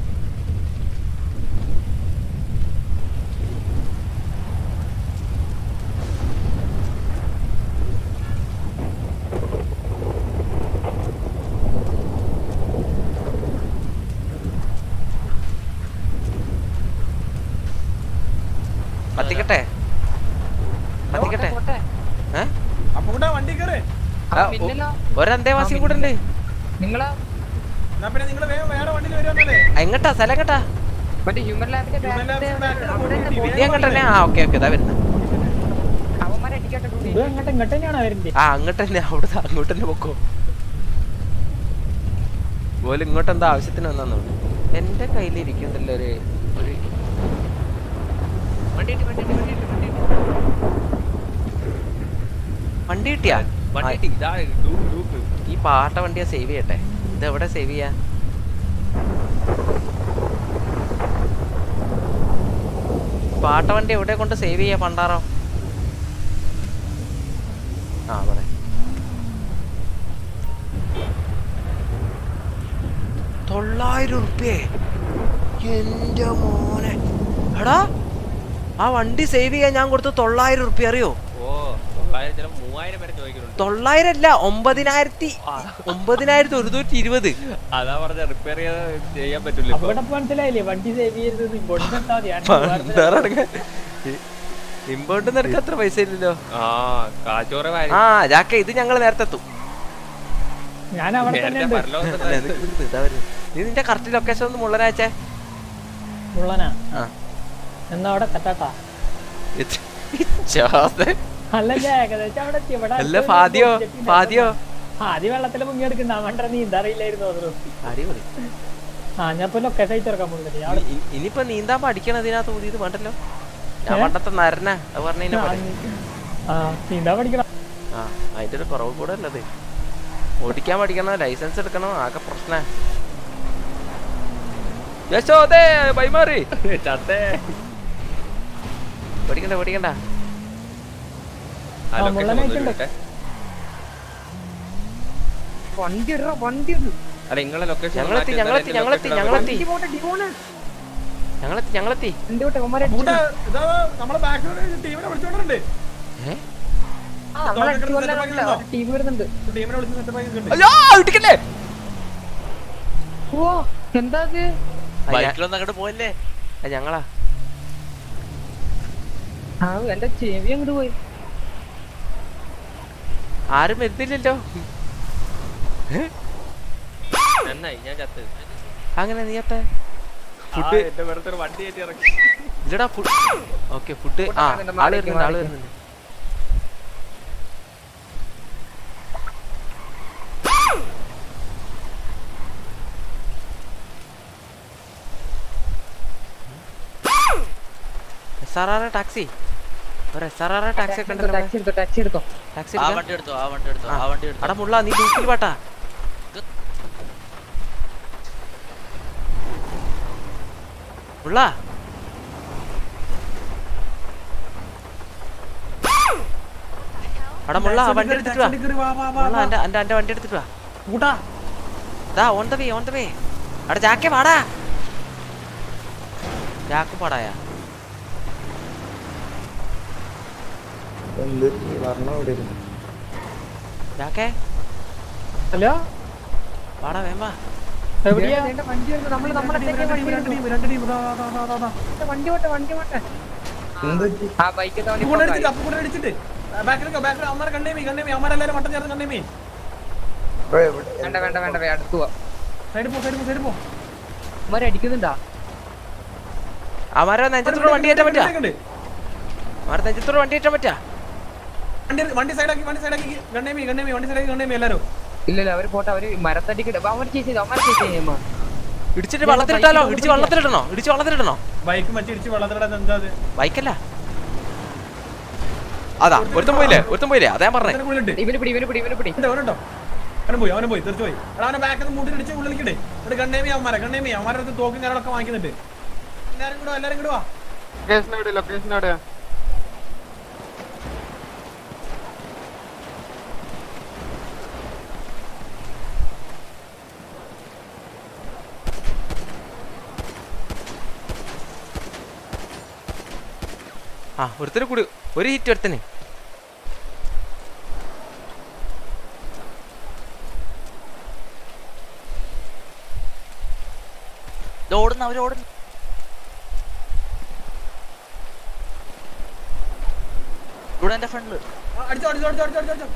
കത്തിക്കട്ടെ കത്തിക്കട്ടെ ഏ അപ്പൊ കൂടെ വണ്ടി കയറ് ആ, ഒ- ഒരന്തേവാസിയും കൂടെ ഉണ്ട് എന്നാ പിന്നെ നിങ്ങൾ വേഗം വേറെ വണ്ടിയിൽ വരുവാന്നല്ലേ ആ, എങ്ങട്ടാ സ്ഥലം എങ്ങട്ടാ ഹ്യൂമൻ ലാബ്സിന്റെ back നീ അങ്ങോട്ടന്നെ ആ ഓക്കെ ഓക്കെ ഇതാ വരുന്നത് ഇത് അങ്ങോട്ട് ഇങ്ങോട്ട് തന്നെയാണോ വരുന്നത് ആ അങ്ങോട്ട് തന്നെ അവിടെ അങ്ങോട്ട് തന്നെ പൊക്കോ ഓല് ഇങ്ങോട്ട് എന്താ ആവശ്യത്തിന് വന്നു എന്റെ കയ്യിൽ ഇരിക്കണ്ടല്ലോ ഒരു ഒരു വണ്ടി കിട്ടി വണ്ടി കിട്ടി വണ്ടി കിട്ടി വണ്ടി കിട്ടി വണ്ടി കിട്ടിയാ വണ്ടി ആ, കിട്ടി ഇതാ ഡൂക്ക് ഡൂക്ക് ഈ പാട്ട വണ്ടിയാ സേവ് ചെയ്യട്ടെ ഇത് എവിടെ സേവ് ചെയ്യാ പാട്ട വണ്ടി എവിടെ കൊണ്ട് സേവ് ചെയ്യാ പണ്ടാറോ ആ പറ തൊള്ളായിരം ഉറുപ്പ്യേ എന്റെ മോനെ എടാ ആ വണ്ടി സേവ് ചെയ്യാൻ ഞാൻ കൊടുത്ത തൊള്ളായിരം ഉറുപ്പ്യ അറിയോ ഓ തൊള്ളായിരം ചില മൂവായിരം വരെ ചോദിക്കുന്നുണ്ട് തൊള്ളായിരം അല്ല ഒമ്പതിനായിരത്തി ഒമ്പതിനായിരത്തി ഒരുന്നൂറ്റി ഇരുപത് അതാ പറഞ്ഞ റിപ്പയർ ചെയ്യാൻ പറ്റില്ല അപ്പൊ ഇവിടെ മനസ്സിലായില്ലേ വണ്ടി സേവ് ചെയ്തത് ഇങ്ങോട്ട് ഇട്ടാ മതി. ഞാൻ പണ്ടാറടങ്ങ ഇമ്പോർട്ട് നിനക്ക് അത്ര പൈസ ഇല്ലല്ലോ ആ കാച്ചോറ ആ ജാക്ക ഇത് ഞങ്ങൾ നേരത്തെ എത്തും ഞാൻ അവിടെ തന്നെ ഉണ്ട് അല്ല, ഇത് ഇത് ഇതാ വരുന്നത്. നീ നിന്റെ കറക്റ്റ് ലൊക്കേഷൻ ഒന്ന് മുള്ളനാച്ചേ മുള്ളനാ ആ. എന്നാ അവിടെ തട്ടാട്ടാ ഇത് ഇച്ചാതെ. അല്ല ഞാൻ ഏകദേശം അവിടെ എത്തി ഇവിടെ അല്ല അടുത്ത് ഫാദിയോ ഒരു jet ഫാദിയോ ആദ്യം വെള്ളത്തിൽ മുങ്ങിയെടുക്കുന്ന അവൻ്റെ നീന്താ അറിയില്ലായിരുന്നു തോന്നുന്നു അടിപൊളി ആ ഞാൻ ഇപ്പൊ ലൊക്കേഷൻ അയച്ചു തുറക്കാൻ പോകുന്നത് ഞാൻ ഇനി- ഇനി- ഇനിയിപ്പോ നീന്താൻ പഠിക്കണം ഇതിനകത്ത് ഊതിയത് വേണ്ടല്ലോ ഞാൻ ഏ? പണ്ടത്തെ നരന അത് പറഞ്ഞു ആ നീന്താ പഠിക്കണം ആ അതിന്റെ ഒരു കുറവ് കൂടെ അല്ലത് ഓടിക്കാൻ പഠിക്കണം ലൈസൻസ് എടുക്കണം ആകെ പ്രശ്ന യശോദേ ബൈമാറി ചത്തേ പഠിക്കണ്ട പഠിക്കണ്ട ആ ആ, ലൊക്കേഷൻ മുള്ളനായിട്ടുണ്ട്. ഒന്നുമില്ല വണ്ടി ഇടറ വണ്ടി ഇട അല്ല നിങ്ങളെ ലൊക്കേഷൻ ഞങ്ങളെത്തി ഞങ്ങളെത്തി ഞങ്ങളെത്തി ഞങ്ങളെത്തി ഞങ്ങളെത്തി ഞങ്ങളെത്തി വണ്ടി വിട്ടെ ഉമ്മരെ കൂടെ ഇതാ നമ്മളെ ബാക്കിലുള്ള ടീമിനെ വിളിച്ചോണ്ടിട്ടുണ്ട് ഏ? ടീം വരുന്നുണ്ട് ടീമിനെ വിളിച്ച് സെറ്റപ്പ് ആക്കി നിൽക്കുന്നുണ്ട്. അയ്യോ ഇടിക്കല്ലേ ഓ എന്താ ഇത് ബൈക്കിലൊന്നും അങ്ങോട്ട് പോയല്ലേ അത് ഞങ്ങളാ ആ എന്റെ ചെവി അങ്ങോട്ട് പോയി ആരും വരുന്നില്ലല്ലോ നന്നായി ഞാൻ ചത്ത് അങ്ങനെ നീയത്തെ ഫുഡ് ഫുഡ് എന്റെ വെറുതെ ഒരു വണ്ടി കയറ്റി ഇറക്കി ഇല്ലടാ ഫുഡ് ഓക്കെ ഫുഡ് ആ വരുന്നുണ്ട്, ആള് മാറിക്ക്, വരുന്നുണ്ട് ആള് മാറിക്ക്. വരുന്നുണ്ട് എസ് ആർ ആർ ടാക്സി ഒരു എസ് ആർ ആർ ടാക്സി ഒക്കെ ഉണ്ടല്ലോ ടാക്സി എടുത്തോ ടാക്സി എടുത്തോ ടാക്സി ആ വണ്ടി എടുത്തോ ആ വണ്ടി എടുത്തോ ആ വണ്ടി എടുത്തോ അടാ മുള്ള നീ ഡൂക്കിൽ പാട്ടാ മുള്ള അടാ മുള്ള ആ വണ്ടി എടുത്തിട്ട് വാ ടാക്സി കയറി വാ, വാ, വാ, മുള്ള വാ. എന്റെ എന്റെ എന്റെ വണ്ടി എടുത്തിട്ട് വാ കൂട്ടാ ദാ on the way on the way അടാ ജാക്കെ പാടാ ജാക്ക് പാടായാ ജാക്കെ ഹലോ പാടാ വേമ്പാ എവിടെയാ എന്റെ വണ്ടി വരുന്നു നമ്മള് നമ്മളെ രണ്ട് ടീം, രണ്ട് ടീം, രണ്ട് ടീം, ദാ, ദാ, ദാ, ദാ, ദാ. വണ്ടി പോട്ടെ വണ്ടി പോട്ടെ ആ ബൈക്ക് അപ്പു കൂടെ അടിച്ചിട്ട്, അപ്പു കൂടെ അടിച്ചിട്ട്. ആ, ബാക്കിലേക്ക്, ബാക്കിലേക്ക്, അവന്മാരെ കണ്ടേമി, കണ്ടേമി, അവന്മാരെല്ലാരും വട്ടം ചേർന്ന് കണ്ടേമി. വേണ്ട വേണ്ട വേണ്ട വേ അടുത്തു പോവാ സൈഡിൽ പോ, സൈഡിൽ പോ, സൈഡിൽ പോ. അവന്മാര് അടിക്കുന്നുണ്ടാ അവരെ നെഞ്ചത്തോട് വണ്ടി കയറ്റാൻ പറ്റാ ഉണ്ട്. അവരെ നെഞ്ചത്തോട് വണ്ടി കയറ്റാൻ പറ്റാ വണ്ടി വണ്ടി സൈഡാക്കി വണ്ടി സൈഡാക്കി കണ്ടേമി കണ്ടേമി വണ്ടി സൈഡാക്കി കണ്ടേമി എല്ലാരും ഇല്ല ഇല്ല അവര് പോട്ടെ അവര് മരത്തടിക്കട്ടെ അവന്മാര് ചേച്ചി അവന്മാര് ചേച്ചി ഇടിച്ചിട്ട് വെള്ളത്തിലിട്ടാലോ ഇടിച്ച് വെള്ളത്തിലിടണോ ഇടിച്ച് വെള്ളത്തിലിടണോ ബൈക്ക് മച്ചിടിച്ച് വെള്ളത്തിലിടാൻ എന്താ അത് ബൈക്കല്ല അതാ ഒരുത്തം പോയില്ലേ ഒരുത്തം പോയില്ലേ അതാ ഞാൻ പറഞ്ഞേ അതിന് ഉള്ളിലിട്ട്. ഇവന് പിടി ഇവന് പിടി ഇവന് പിടി ഉണ്ട്, അവനുണ്ടോ അവനും പോയി അവനും പോയി തീർച്ചു പോയി എടാ അവനെ ബാക്കിൽ നിന്ന് മൂട്ടിലിടിച്ച് ഉള്ളിലേക്കിട്ടേ എന്നിട്ട് കണ്ണേമി അവന്മാരെ കണ്ണേമി അവന്മാരുടെ അടുത്ത് തോക്കും കാര്യങ്ങളൊക്കെ വാങ്ങിക്കുന്നുണ്ട് എല്ലാരും കൂടെ വാ, എല്ലാരും കൂടെ വാ ലൊക്കേഷൻ എവിടെ ലൊക്കേഷൻ എവിടെയാ ആ ഒരുത്തന് കൂടി ഒരു ഹിറ്റ് ഒരുത്തന് ഇത് ഓടുന്നു അവര് ഓടുന്നു ഇവിടെ എന്റെ ഫ്രണ്ടില് ആ, അടിച്ചോ അടിച്ചോ അടിച്ചോ അടിച്ചോ അടിച്ചോ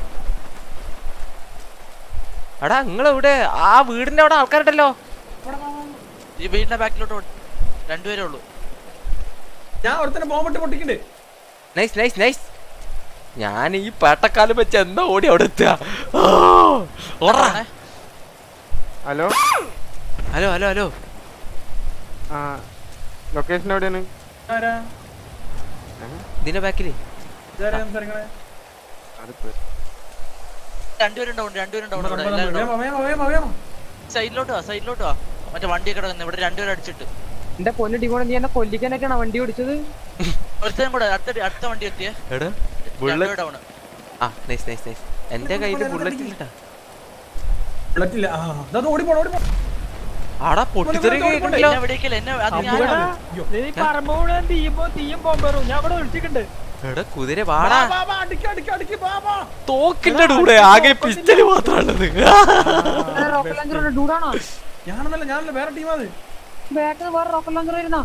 എടാ നിങ്ങൾ ഇവിടെ ആ വീടിന്റെ അവിടെ ആൾക്കാരുണ്ടല്ലോ ഈ വീടിന്റെ ബാക്കിലോട്ട് ഓടി രണ്ടുപേരേ ഉള്ളൂ ഞാൻ ഒരുത്തന്നെ ബോംബിട്ട് പൊട്ടിക്കണ്ട് നൈസ് നൈസ് നൈസ് ഞാൻ ഈ പേട്ടക്കാലം വെച്ച് എന്താ ഓടി അവിടെ എത്തുക ആ, ഓടറാ ഹലോ ഹലോ ഹലോ ഹലോ ആ ലൊക്കേഷൻ എവിടെയാണ് ആരാ ഇതിന്റെ ബാക്കില് ഇതാരാ സംസാരിക്കണേ അതിപ്പോ രണ്ടുപേരുണ്ടാവും രണ്ടുപേരുണ്ടാവും ഇവിടെ വേഗം എല്ലാവരും വാ, വേഗം വാ, വേഗം വാ, വേഗം വാ. സൈഡിലോട്ട് വാ സൈഡിലോട്ട് വാ മറ്റേ വണ്ടിയൊക്കെ കിടക്കുന്നു ഇവിടെ രണ്ടുപേരും അടിച്ചിട്ട് എന്റെ പൊന്നു ഡിമോണ നീ എന്നെ കൊല്ലിക്കാനൊക്കെയാണോ വണ്ടി ഓടിച്ചത് ഒരുത്തനും കൂടെ അടുത്ത അടുത്ത വണ്ടി എത്തിയേ എടാ ബുള്ളറ്റ് രണ്ടുപേരും ഡൗൺ ആ നൈസ് നൈസ് നൈസ് എന്റെ കയ്യില് ബുള്ളറ്റ് ഇല്ലട്ടാ ബുള്ളറ്റ് ഇല്ല ആ ദാ അത് ഓടിപ്പോ ഓടിപ്പോ ആടാ പൊട്ടിത്തെറി കേൾക്കണ്ടല്ലോ എന്നെ വിളിക്കല്ലേ എന്നെ അത് അപ്പു ഞാനാണ് എടാ. അയ്യോ. നീ പറമ്പ് മുഴുവൻ തീയുമ്പോ തീയും ബോംബറും ഞാൻ ഇവിടെ വിളിച്ചിട്ടുണ്ട് എടാ കുതിര വാടാ വാ, വാ, അടിക്ക്, അടിക്ക്, അടിക്ക്, വാ, വാ. തോക്കിന്റെ കൂടെ ആകെ പിസ്റ്റല് മാത്രമുള്ളത് റോക്കറ്റ് ലോഞ്ചർ ഡൂഡാണോ ഞാനൊന്നല്ല ഞാനല്ല വേറെ ടീമാ അത് ബാക്കിൽ വേറെ റോക്കറ്റ് ലോഞ്ചർ വരുന്നോ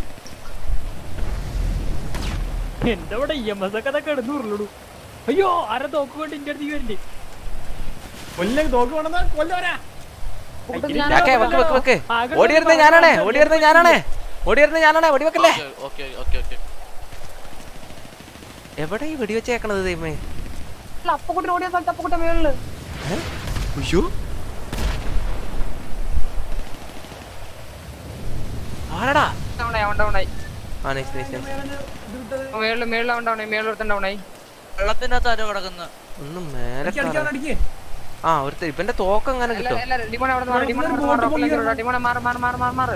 എന്റെ ഇവിടെ ഇ എം എസ് ഒക്കെ അതൊക്കെ കിടന്നു ഉരുളിടും അയ്യോ ആരെ തോക്ക് കൊണ്ട് ഇന്റെ അടുത്തേക്ക് വരണ്ടേ കൊല്ലം തോക്ക് വേണമെന്നാ കൊല്ലവരാ ചാക്കേ വെക്ക് വെക്ക് വെക്ക് ഓടിയിരുന്നത് ഞാനാണേ ഓടിയിരുന്നത് ഞാനാണേ ഓടിയിരുന്നത് ഞാനാണേ വെടിവെക്കല്ലേ ഓക്കെ ഓക്കെ ഓക്കെ എവിടെ ഈ വെടിവെച്ചേക്കണത് ദൈവമേ അപ്പക്കുട്ടൻ ഓടിയ സ്ഥലത്ത് അപ്പക്കുട്ടൻ മേളില് അയ്യോ ആരടാ ഡൗണായി അവൻ ഡൗണായി ആ നൈസ് നൈസ് നൈസ് മേളില് മേളിൽ അവൻ ഡൗണായി മേളിലൊരുത്തൻ ഡൗണായി വെള്ളത്തിന്റെ അകത്ത് ആരോ കിടക്കുന്നു ഒന്നും മേലെ അടിക്ക്, അടിക്ക്, കാണാൻ- അടിക്ക്. ആ ഒരുത്ത ഇവന്റെ തോക്ക് അങ്ങനെ കിട്ടും ഡിമോൺ അവിടെ മാറി ഡിമോൺ അവിടെ മാറി റോക്കറ്റ് ലോഞ്ചർ ഡിമോൺ മാറി മാറി മാറി മാറി മാറി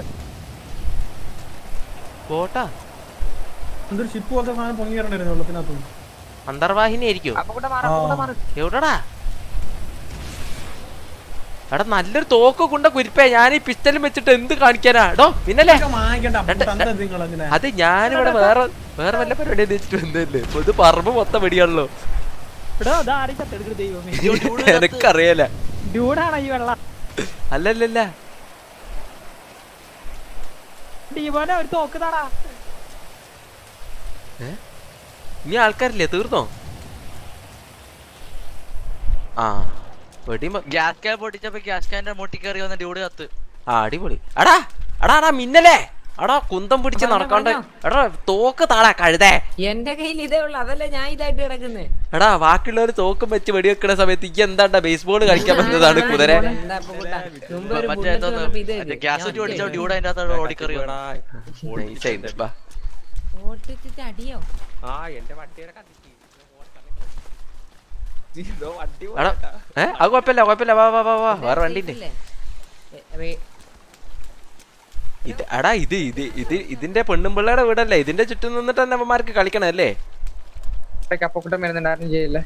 ബോട്ടാ എന്തൊരു ഷിപ്പ് പോലത്തെ സാധനം പൊങ്ങി കയറണ്ടായിരുന്നു വെള്ളത്തിനകത്ത് അന്തർവാഹിനി ആയിരിക്കും അപ്പക്കുട്ടൻ മാറി അപ്പക്കുട്ടൻ മാറി എവിടെടാ എടാ നല്ലൊരു തോക്ക് കൊണ്ട കുരിപ്പേ ഞാൻ ഈ പിസ്റ്റലും വെച്ചിട്ട് എന്ത് കാണിക്കാനാ എടോ പിന്നല്ലേ ഇതൊക്കെ വാങ്ങിക്കണ്ട അപ്പു, രണ്ട്- തന്നത് നിങ്ങൾ എന്തിനാ? അത് ഞാനിവിടെ വേറെ വേറെ വല്ല പരിപാടി വെച്ചിട്ട് വന്നല്ലേ ഇപ്പൊ ഇത് പറമ്പ് മൊത്തം വെടിയാണല്ലോ എടോ അതാരെ ചത്തെടുക്കുന്നത് ദൈവമേ എനക്കറിയാല ഡ്യൂഡാണ് ഈ വെള്ളം അല്ലല്ലല്ല ഡീമോനെ ഒരു തോക്കുതാടാ ഇനി ആൾക്കാരില്ലേ തീർന്നോ ആ വെടി ഗ്യാസ് ക്യാൻ പൊട്ടിച്ചപ്പോ ഗ്യാസ് ക്യാൻ്റെ മുട്ടി കയറി വന്ന ഡ്യൂഡ് കത്ത് ആ അടിപൊളി അടാ അടാ അടാ മിന്നലേ അടാ കുന്തം പിടിച്ച് നടക്കാണ്ട് എടാ തോക്ക് താടാ കഴുതേ എന്റെ കയ്യിൽ ഇതേ ഉള്ളു അതല്ലേ ഞാൻ ഇതായിട്ട് കിടക്കുന്നേ എടാ ബാക്കിയുള്ളവർ തോക്കും വെച്ച് വെടിവെക്കണ സമയത്ത് ഈ എന്താണ്ടാ ബേസ്ബോൾ കളിക്കാൻ പറ്റുന്നതാണ് കുതിര എന്താ ഇപ്പൊ കൂട്ടാ? മുമ്പ് ഒരു മറ്റേ bullet എന്തോന്ന് വന്നപ്പോ ഇത് മറ്റേ ഗ്യാസ് കുറ്റി പൊട്ടിച്ച ഡ്യൂഡ് അതിന്റെ അകത്തോട്ട് ഓടിക്കറി Nice ആയിട്ട്. ബാ. ഓട്ടിച്ചിട്ട് അടിയോ ആ എന്റെ വണ്ടിയുടെ കത്തിക്ക് ഇതോ വണ്ടി എടാ പോകട്ടാ. ഏ അത് കുഴപ്പമില്ല കുഴപ്പമില്ല വാ വാ വാ വാ വേറെ വണ്ടി ഉണ്ട് ഇല്ലേ? എ, വേ- ഇത് എടാ ഇത് ഇത് ഇത് ഇതിന്റെ പെണ്ണും പിള്ളേടെ വീടല്ലേ ഇതിന്റെ ചുറ്റും നിന്നിട്ട് തന്നെ അവന്മാർക്ക് കളിക്കണം അല്ലേ കപ്പക്കുട്ടം വരുന്നുണ്ടായിരുന്നു ചെയ്യില്ല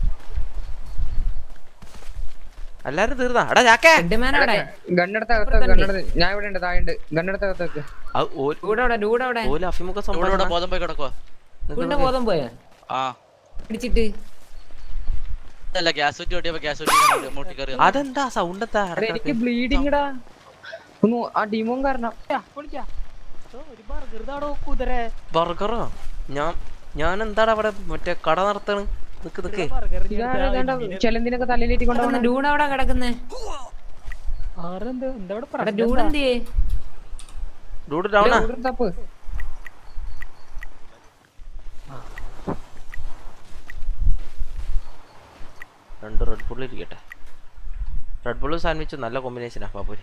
എല്ലാരും തീർന്നാ എടാ ചാക്കേ ഹെഡ്മാൻ അവിടെ ഗണ്ണെടുത്ത അകത്ത് ഗണ്ണെടുത്ത് ഞാൻ ഇവിടെ ഉണ്ട് താഴെ ഗണ്ണെടുത്ത അകത്തേക്ക് അത് ഓ- ഡൂഡ് അവിടെ ഡൂഡ് അവിടെ ഓല് അഭിമുഖ ഡ്യൂഡ് സംഭാഷണം ഇവിടെ ബോധം പോയി കിടക്കുക ഡൂഡിന്റെ ബോധം പോയാ ആ പിടിച്ചിട്ട് അല്ല ഗ്യാസ് കുറ്റി പൊട്ടിയപ്പോ ഗ്യാസ് കുറ്റി മുട്ടി കയറി അതെന്താ സൗണ്ട് എന്താ എടാ, എനിക്ക് ബ്ലീഡിങ് ഇടാ ഒന്ന് ആ ഡീമോൻ കാരണം വിളിക്കാ ഒരു ബർഗർ കുതിര ബർഗറോ ഞാൻ ഞാൻ എന്താണ് അവിടെ മറ്റേ കട നടത്തണ് നിക്ക് നിക്ക് ബർഗർ ഇതാരേതാണ്ട് ചെലന്തിനൊക്കെ തലയിലേറ്റി കൊണ്ടുപോകണം ഡൂഡ് അവിടെ കിടക്കുന്നേ ആരെന്ത് എന്താ ഇവിടെ അവിടെ പ്രശ്നം ഡൂഡ് എന്താ? എന്തിയേ ഡൂഡ് ഡൗണാ തപ്പ് രണ്ട് റെഡ് ബുള്ള് ഇരിക്കട്ടെ റെഡ് ബുള്ളും സാൻഡ്വിച്ചും നല്ല കോമ്പിനേഷനാ പാപ്പൂര്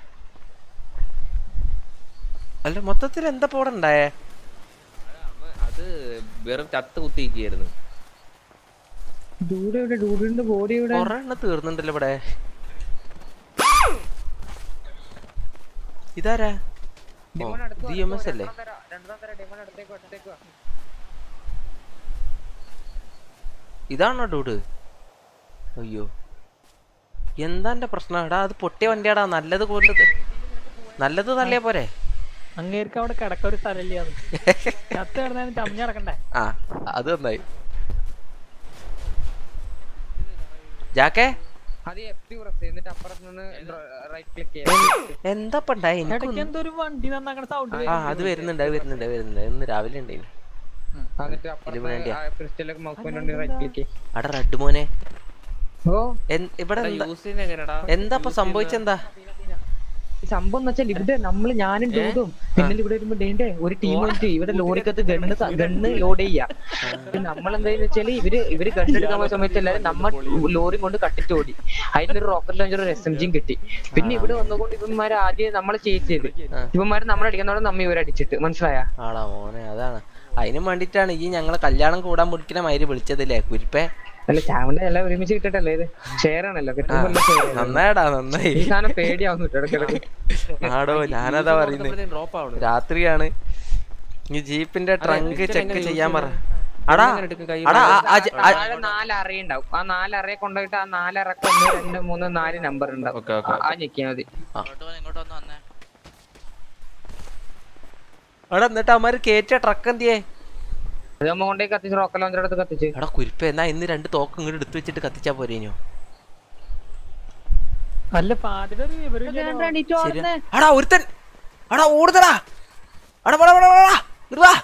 അല്ല മൊത്തത്തിൽ എന്താ പോടെ ഉണ്ടായേ അത് വെറും ചത്ത് കുത്തിയിരിക്കുകയായിരുന്നു ഡൂഡ് ഇവിടെ ഡൂഡിന്റെ ബോഡി ഇവിടെ കൊറേ എണ്ണം തീർന്നുണ്ടല്ലോ ഇവിടെ ഇതാരാ ഡിമോൻ അടുത്ത് ഡി എം എസ് അല്ലേ രണ്ടാം തരം ഡിമോൻ അടുത്തേക്ക് അടുത്തേക്ക് വാ. ഇതാണോ ഡൂഡ് അയ്യോ എന്താ എന്റെ പ്രശ്നം എടാ അത് പൊട്ടിയ വണ്ടിയാടാ നല്ലത് കൊണ്ട് ത- നല്ലത് തള്ളിയാ പോരെ അങ്ങേർക്ക് അവിടെ കിടക്ക ഒരു സ്ഥലമില്ല ചത്ത് കിടന്നാലും ചമ്മി കിടക്കണ്ടേ ആ അത് നന്നായി ജാക്കേ അത് എഫ് പ്രസ് എന്നിട്ട് അപ്പുറത്ത് നിന്ന് റൈറ്റ് ക്ലിക്ക് ചെയ്യാം എന്താ ഉണ്ടായി ഇടയ്ക്ക് എനിക്ക് എന്തോ ഒരു വണ്ടി നന്നാക്കണ സൗണ്ട് ആ അത് വരുന്നുണ്ട് അത് വരുന്നുണ്ട് അത് വരുന്നുണ്ട് ഇന്ന് രാവിലെ ഉണ്ടായിന് എന്നിട്ട് ഇത് വേണ്ടിയാ? അപ്പുറത്ത് ക്രിസ്റ്റലൊക്കെ മൗസ് പോയിന്റ് റൈറ്റ് ക്ലിക്ക് ചെയ്യും അടാ റെഡ് മോനെ ഓ എൻ- ഇവിടെ എന്താ- യൂസ് ചെയ്യുന്ന എങ്ങനെടാ എന്താ ഇപ്പൊ സംഭവിച്ചെന്താ ഈ സംഭവം എന്ന് വെച്ചാൽ ഇവിടെ നമ്മള് ഞാനും ഡൂഡും പിന്നെ ഇവിടെ വരുമ്പോ ഡേണ്ടേ ഒരു ടീം വന്നിട്ട് ഇവിടെ ലോറിക്കകത്ത് ഗണ്ണ് ഗണ്ണ് ലോഡ് ചെയ്യാ നമ്മൾ എന്താന്ന് വെച്ചാല് ഇവര് ഇവര് ഗണ്ണ് എടുക്കാൻ പോയ സമയത്ത് എല്ലാരും നമ്മ ലോറി കൊണ്ട് കട്ടിട്ട് ഓടി അതിനൊരു റോക്കറ്റ് ലോഞ്ചർ ഒരു എസ് എം ജിയും കിട്ടി പിന്നെ ഇവിടെ വന്നുകൊണ്ട് ഇവന്മാര് ആദ്യം നമ്മളെ ചേച്ച് ചെയ്ത് ഇവന്മാര് നമ്മളെ അടിക്കുന്നതോടെ നമ്മ ഇവരെ അടിച്ചിട്ട് മനസ്സിലായ ആടാ മോനെ അതാണ് അതിനും വേണ്ടിട്ടാണ് ഈ ഞങ്ങളെ കല്യാണം കൂടാൻ പിടിക്കണ മാതിരി വിളിച്ചതില്ലേ കുരിപ്പേ അല്ല ചാവന്റെ എല്ലാം ഒരുമിച്ച് കിട്ടട്ടല്ലേ ഇത് ഷെയർ ആണല്ലോ കിട്ടുമ്പോ share ആണ്. നന്നായടാ നന്നായി ഈ സാധനം പേടിയാവുന്നു കേട്ടോ ഇടയ്ക്കിടയ്ക്ക് ആടോ ഞാനതാ പറയുന്നത് ഡ്രോപ്പ് ആവണം രാത്രിയാണ് ഈ ജീപ്പിന്റെ ട്രങ്ക് pistol ചെക്ക് എങ്ങനെ ചെയ്യാൻ use പറ ചെയ്യുന്നെ? അടാ എങ്ങനെ എടുക്കും കയ്യിൽ? അടാ ആ- ആ ജ- ആ- താഴെ നാല് അറ ഉണ്ടാവും ആ നാല് അറയെ കൊണ്ടുപോയിട്ട് ആ നാലറക്ക് ഒന്ന് രണ്ട് മൂന്ന് നാല് നമ്പർ ഉണ്ടാവും Okay, okay, ആ ഞെക്കിയാ മതി ഇങ്ങോട്ട് വന്ന് ഇങ്ങോട്ട് വന്ന് വന്നേ എടാ എന്നിട്ട് അവന്മാര് കേറ്റിയ ട്രക്ക് എന്തിയേ അത് നമ്മ കൊണ്ടേ കത്തിച്ച് റോക്കൽ ലോഞ്ചർ എടുത്ത് കത്തിച്ച് എടാ കുരിപ്പ എന്നാ ഇന്ന് രണ്ട് തോക്ക് ഇങ്ങോട്ട് എടുത്തു വെച്ചിട്ട് കത്തിച്ചാ പോരേനോ അല്ല പാതിര ഒരു വിവരം ശരി എടാ ഒരുത്തൻ എടാ ഓടുതടാ എടാ പോടാ പോടാ പോടാ ഇങ്ങട് വാ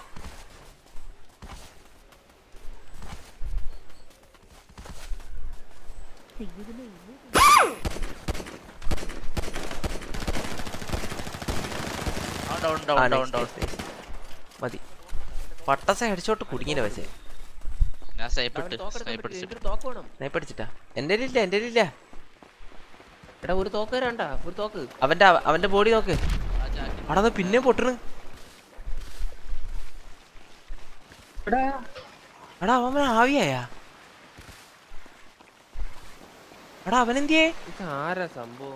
ഡൗൺ ആ, down nice, down down nice, nice. മതി പട്ടസ ഹെഡ്ഷോട്ട് കുടുങ്ങിയില്ല പക്ഷേ ഞാൻ സ്നൈപ്പ് ഇട്ട് സ്നൈപ്പ് എനിക്ക് അടിച്ചിട്ട് ഒരു തോക്ക് വേണം ഞാൻ പഠിച്ചിട്ടാ എന്റെ ഇല്ല എന്റെ ഇല്ല എടാ ഒരു തോക്ക് തരാണ്ടാ ഒരു തോക്ക് അവന്റെ അവന്റെ ബോഡി നോക്ക് എടാ അത് പിന്നെ പൊട്ടണ് എടാ അവൻ ആവിയായ എടാ അവനെന്തിയേ ഇത് ആരാ സംഭവം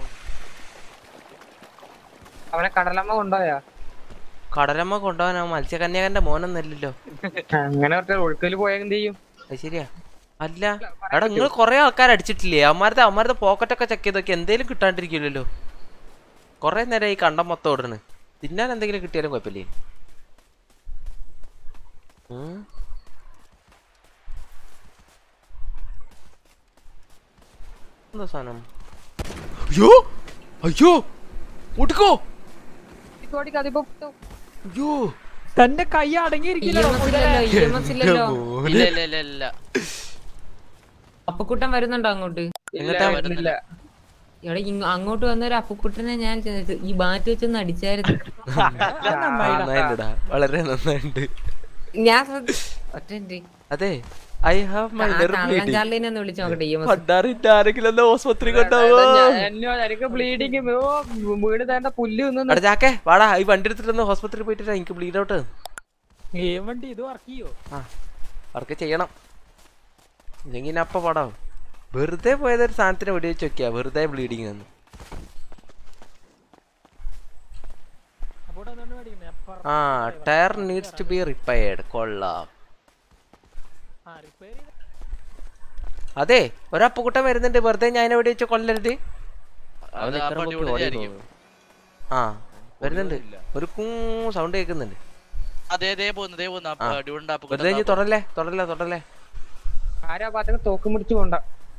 അവനെ കടലമ്മ കൊണ്ടുപോയാ കടലമ്മ കൊണ്ടുപോകാൻ അവൻ മത്സ്യകന്യകന്റെ മോനൊന്നല്ലല്ലോ അങ്ങനെ ഒറ്റ ഒഴുക്കല് പോയാൽ എന്ത് ചെയ്യും അത് ശരിയാ അല്ല എടാ നിങ്ങൾ കൊറേ ആൾക്കാർ അടിച്ചിട്ടില്ലേ അവന്മാരത്തെ അവന്മാരത്തെ പോക്കറ്റൊക്കെ ചെക്ക് ചെയ്ത് നോക്കി എന്തേലും കിട്ടാണ്ടിരിക്കില്ലല്ലോ കൊറേ നേരം ഈ കണ്ടം മൊത്തം ഓടണ് തിന്നാൻ എന്തെങ്കിലും കിട്ടിയാലും കുഴപ്പമില്ലേ ഉം. എന്താ സാധനം അയ്യോ അയ്യോ ഒടുക്കോ അതിപ്പോ അയ്യോ തന്റെ കൈ അടങ്ങിയിരിക്കില്ല ഇല്ലല്ലോ ഇല്ലല്ലോ ഇല്ല ഇല്ല ഇല്ല ഇല്ല അപ്പുക്കുട്ടൻ വരുന്നുണ്ടോ അങ്ങോട്ട് എങ്ങോട്ടാ വരുന്നില്ല ഇവിടെ ഇങ്ങ- അങ്ങോട്ട് വന്ന ഒരു അപ്പുക്കുട്ടനെ ഞാൻ ചെ- ഈ ബാറ്റ് വെച്ചൊന്ന് അടിച്ചായിരുന്നു നന്നായിട്ടാ വളരെ നന്നായിട്ടുണ്ട് ഞാൻ ശ്രദ്ധ- ഒറ്റ മിനിറ്റ്. അതെ ഐ ഹാവ് ആ മൈനർ കള്ളൻ ബ്ലീഡിംഗ് ചാർലിനെ ഒന്ന് വിളിച്ചു നോക്കട്ടെ ഇ എം എസ് പണ്ടാറിന്റെ ആരെങ്കിലും ഒന്ന് ഹോസ്പിറ്റലിൽ കൊണ്ടാവോ എനിക്ക് ബ്ലീഡിങ് വീട് തേണ്ട പുല്ല് തിന്നു എടാ ചാക്കേ വാടാ ഈ വണ്ടി എടുത്തിട്ടൊന്ന് ഹോസ്പിറ്റലിൽ പോയിട്ട് എനിക്ക് ബ്ലീഡ് ഔട്ട് ഗെയിം വണ്ടി ഇത് വർക്ക് ചെയ്യോ ആ അവർക്ക് ചെയ്യണം ഇല്ലെങ്കിൽ ഇനി അപ്പ പാടാവും വെറുതെ പോയതൊരു സാധനത്തിന് വെടി വെച്ച് വെക്കുക വെറുതെ ബ്ലീഡിങ് വന്നു അപ്പോൾ അതുകൊണ്ട് മേടിക്കുന്നേ അപ്പുറം ആ tyre needs to be repaired കൊള്ളാം ആ റിപ്പയർ ചെയ്ത അതെ ഒരപ്പുകുട്ടൻ വരുന്നുണ്ട് വെറുതെ ഞാൻ വെടി വെച്ച് കൊല്ലരുത് അവൻ അത് ആ ഇത്ര പട്ടി പൊക്കി ഇവിടെ ഓടി ആയിരിക്കും. തോന്നുന്നു. ആ വരുന്നുണ്ട് ഒരു കൂ സൗണ്ട് കേൾക്കുന്നുണ്ട് അതേ ദേ പോകുന്നു ദേ പോകുന്നു ആ. ഡ്യൂണിന്റെ ആപ്പ് വെറുതെ ഇഞ്ഞി തൊടല്ലേ തൊടല്ലേ തൊടല്ലേ ആരാ ഭാഗത്തൊക്കെ തോക്ക് മുടിച്ചു കൊണ്ട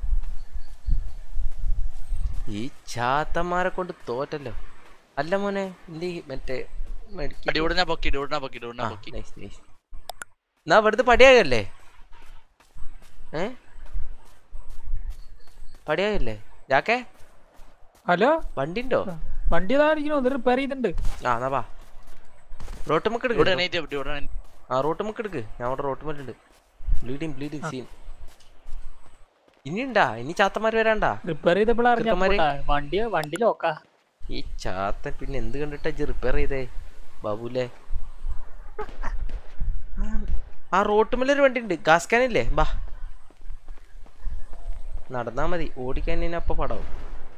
ഈ ചാത്തന്മാരെ കൊണ്ട് തോറ്റല്ലോ അല്ല മോനെ എന്റെ ഈ മറ്റേ മെഡിക്കൽ ഡ്യൂണിനെ പൊക്കി ഡ്യൂണിനെ പൊക്കി ഡ്യൂണിനെ ആ പൊക്കി നൈസ് നൈസ് എന്നാ വെറുതെ പടിയാകല്ലേ ഏ പടിയാകല്ലേ ജാക്കേ ഹലോ വണ്ടി ഉണ്ടോ വണ്ടി ഇതായിരിക്കണോ ഒന്ന് റിപ്പയർ ചെയ്തിട്ടുണ്ട് ആ എന്നാ വാ റോട്ട് മുക്ക് ഡ്യൂഡ് എടുക്ക് എണീറ്റ് ഡ്യൂഡ് എണീറ്റ് ആ റോട്ട് മുക്ക് എടുക്ക് ഞാൻ അവിടെ റോട്ട് മുല്ലുണ്ട് ബ്ലീഡിങ് ബ്ലീഡിങ് സീൻ ഇനിയുണ്ടാ ഇനി ചാത്തന്മാര് വരാണ്ടാ റിപ്പയർ ചെയ്തപ്പോൾ അറിഞ്ഞ ചെറുക്കന്മാര്? വണ്ടി വണ്ടി ലോക്കാ ഈ ചാത്തൻ പിന്നെ എന്ത് കണ്ടിട്ടാ ഇജ്ജ് റിപ്പയർ ചെയ്തേ ബാബുലേ ആ റോട്ടുമല്ലൊരു വണ്ടി ഉണ്ട് ഗാസ്കാനില്ലേ ബാ നടന്നാ മതി ഓടിക്കാൻ ഇനി അപ്പൊ പടാവും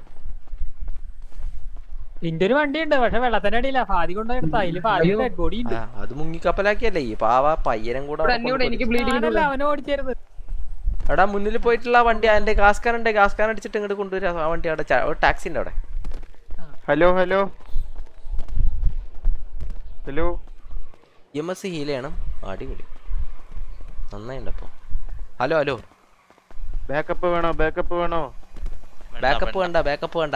ഇന്റെ ഒരു വണ്ടി ഉണ്ട് പക്ഷെ വെള്ളത്തിന്റെ അടിയില്ല ഫാദി കൊണ്ടെടുത്ത അതില് ഫാദി ഡെഡ് ബോഡി ഉണ്ട് ആ, അത് മുങ്ങിക്കപ്പലാക്കിയല്ലേ ഈ പാവ പയ്യനും കൂടെ അവിടെ എന്നോട് കൊണ്ട് എനിക്ക് കൊടുത്തു. ബ്ലീഡിങ് ഞാനല്ല അവനെ ഓടിച്ചേരുന്നത് എടാ മുന്നിൽ പോയിട്ടുള്ള ആ വണ്ടി അതിന്റെ ഗാസ്കാൻ ഉണ്ട് ഗാസ്കാൻ അടിച്ചിട്ട് ഇങ്ങോട്ട് കൊണ്ടുവരാ ആ വണ്ടി അവിടെ ചാ- ഒരു ടാക്സി ഉണ്ട് അവിടെ hello hello hello M S heal ചെയ്യണം അടിപൊളി നന്നായിണ്ട് അപ്പൊ ഹലോ ഹലോ ബാക്കപ്പ് വേണോ ബാക്കപ്പ് വേണോ ബാക്കപ്പ് വേണ്ട ബാക്കപ്പ് വേണ്ട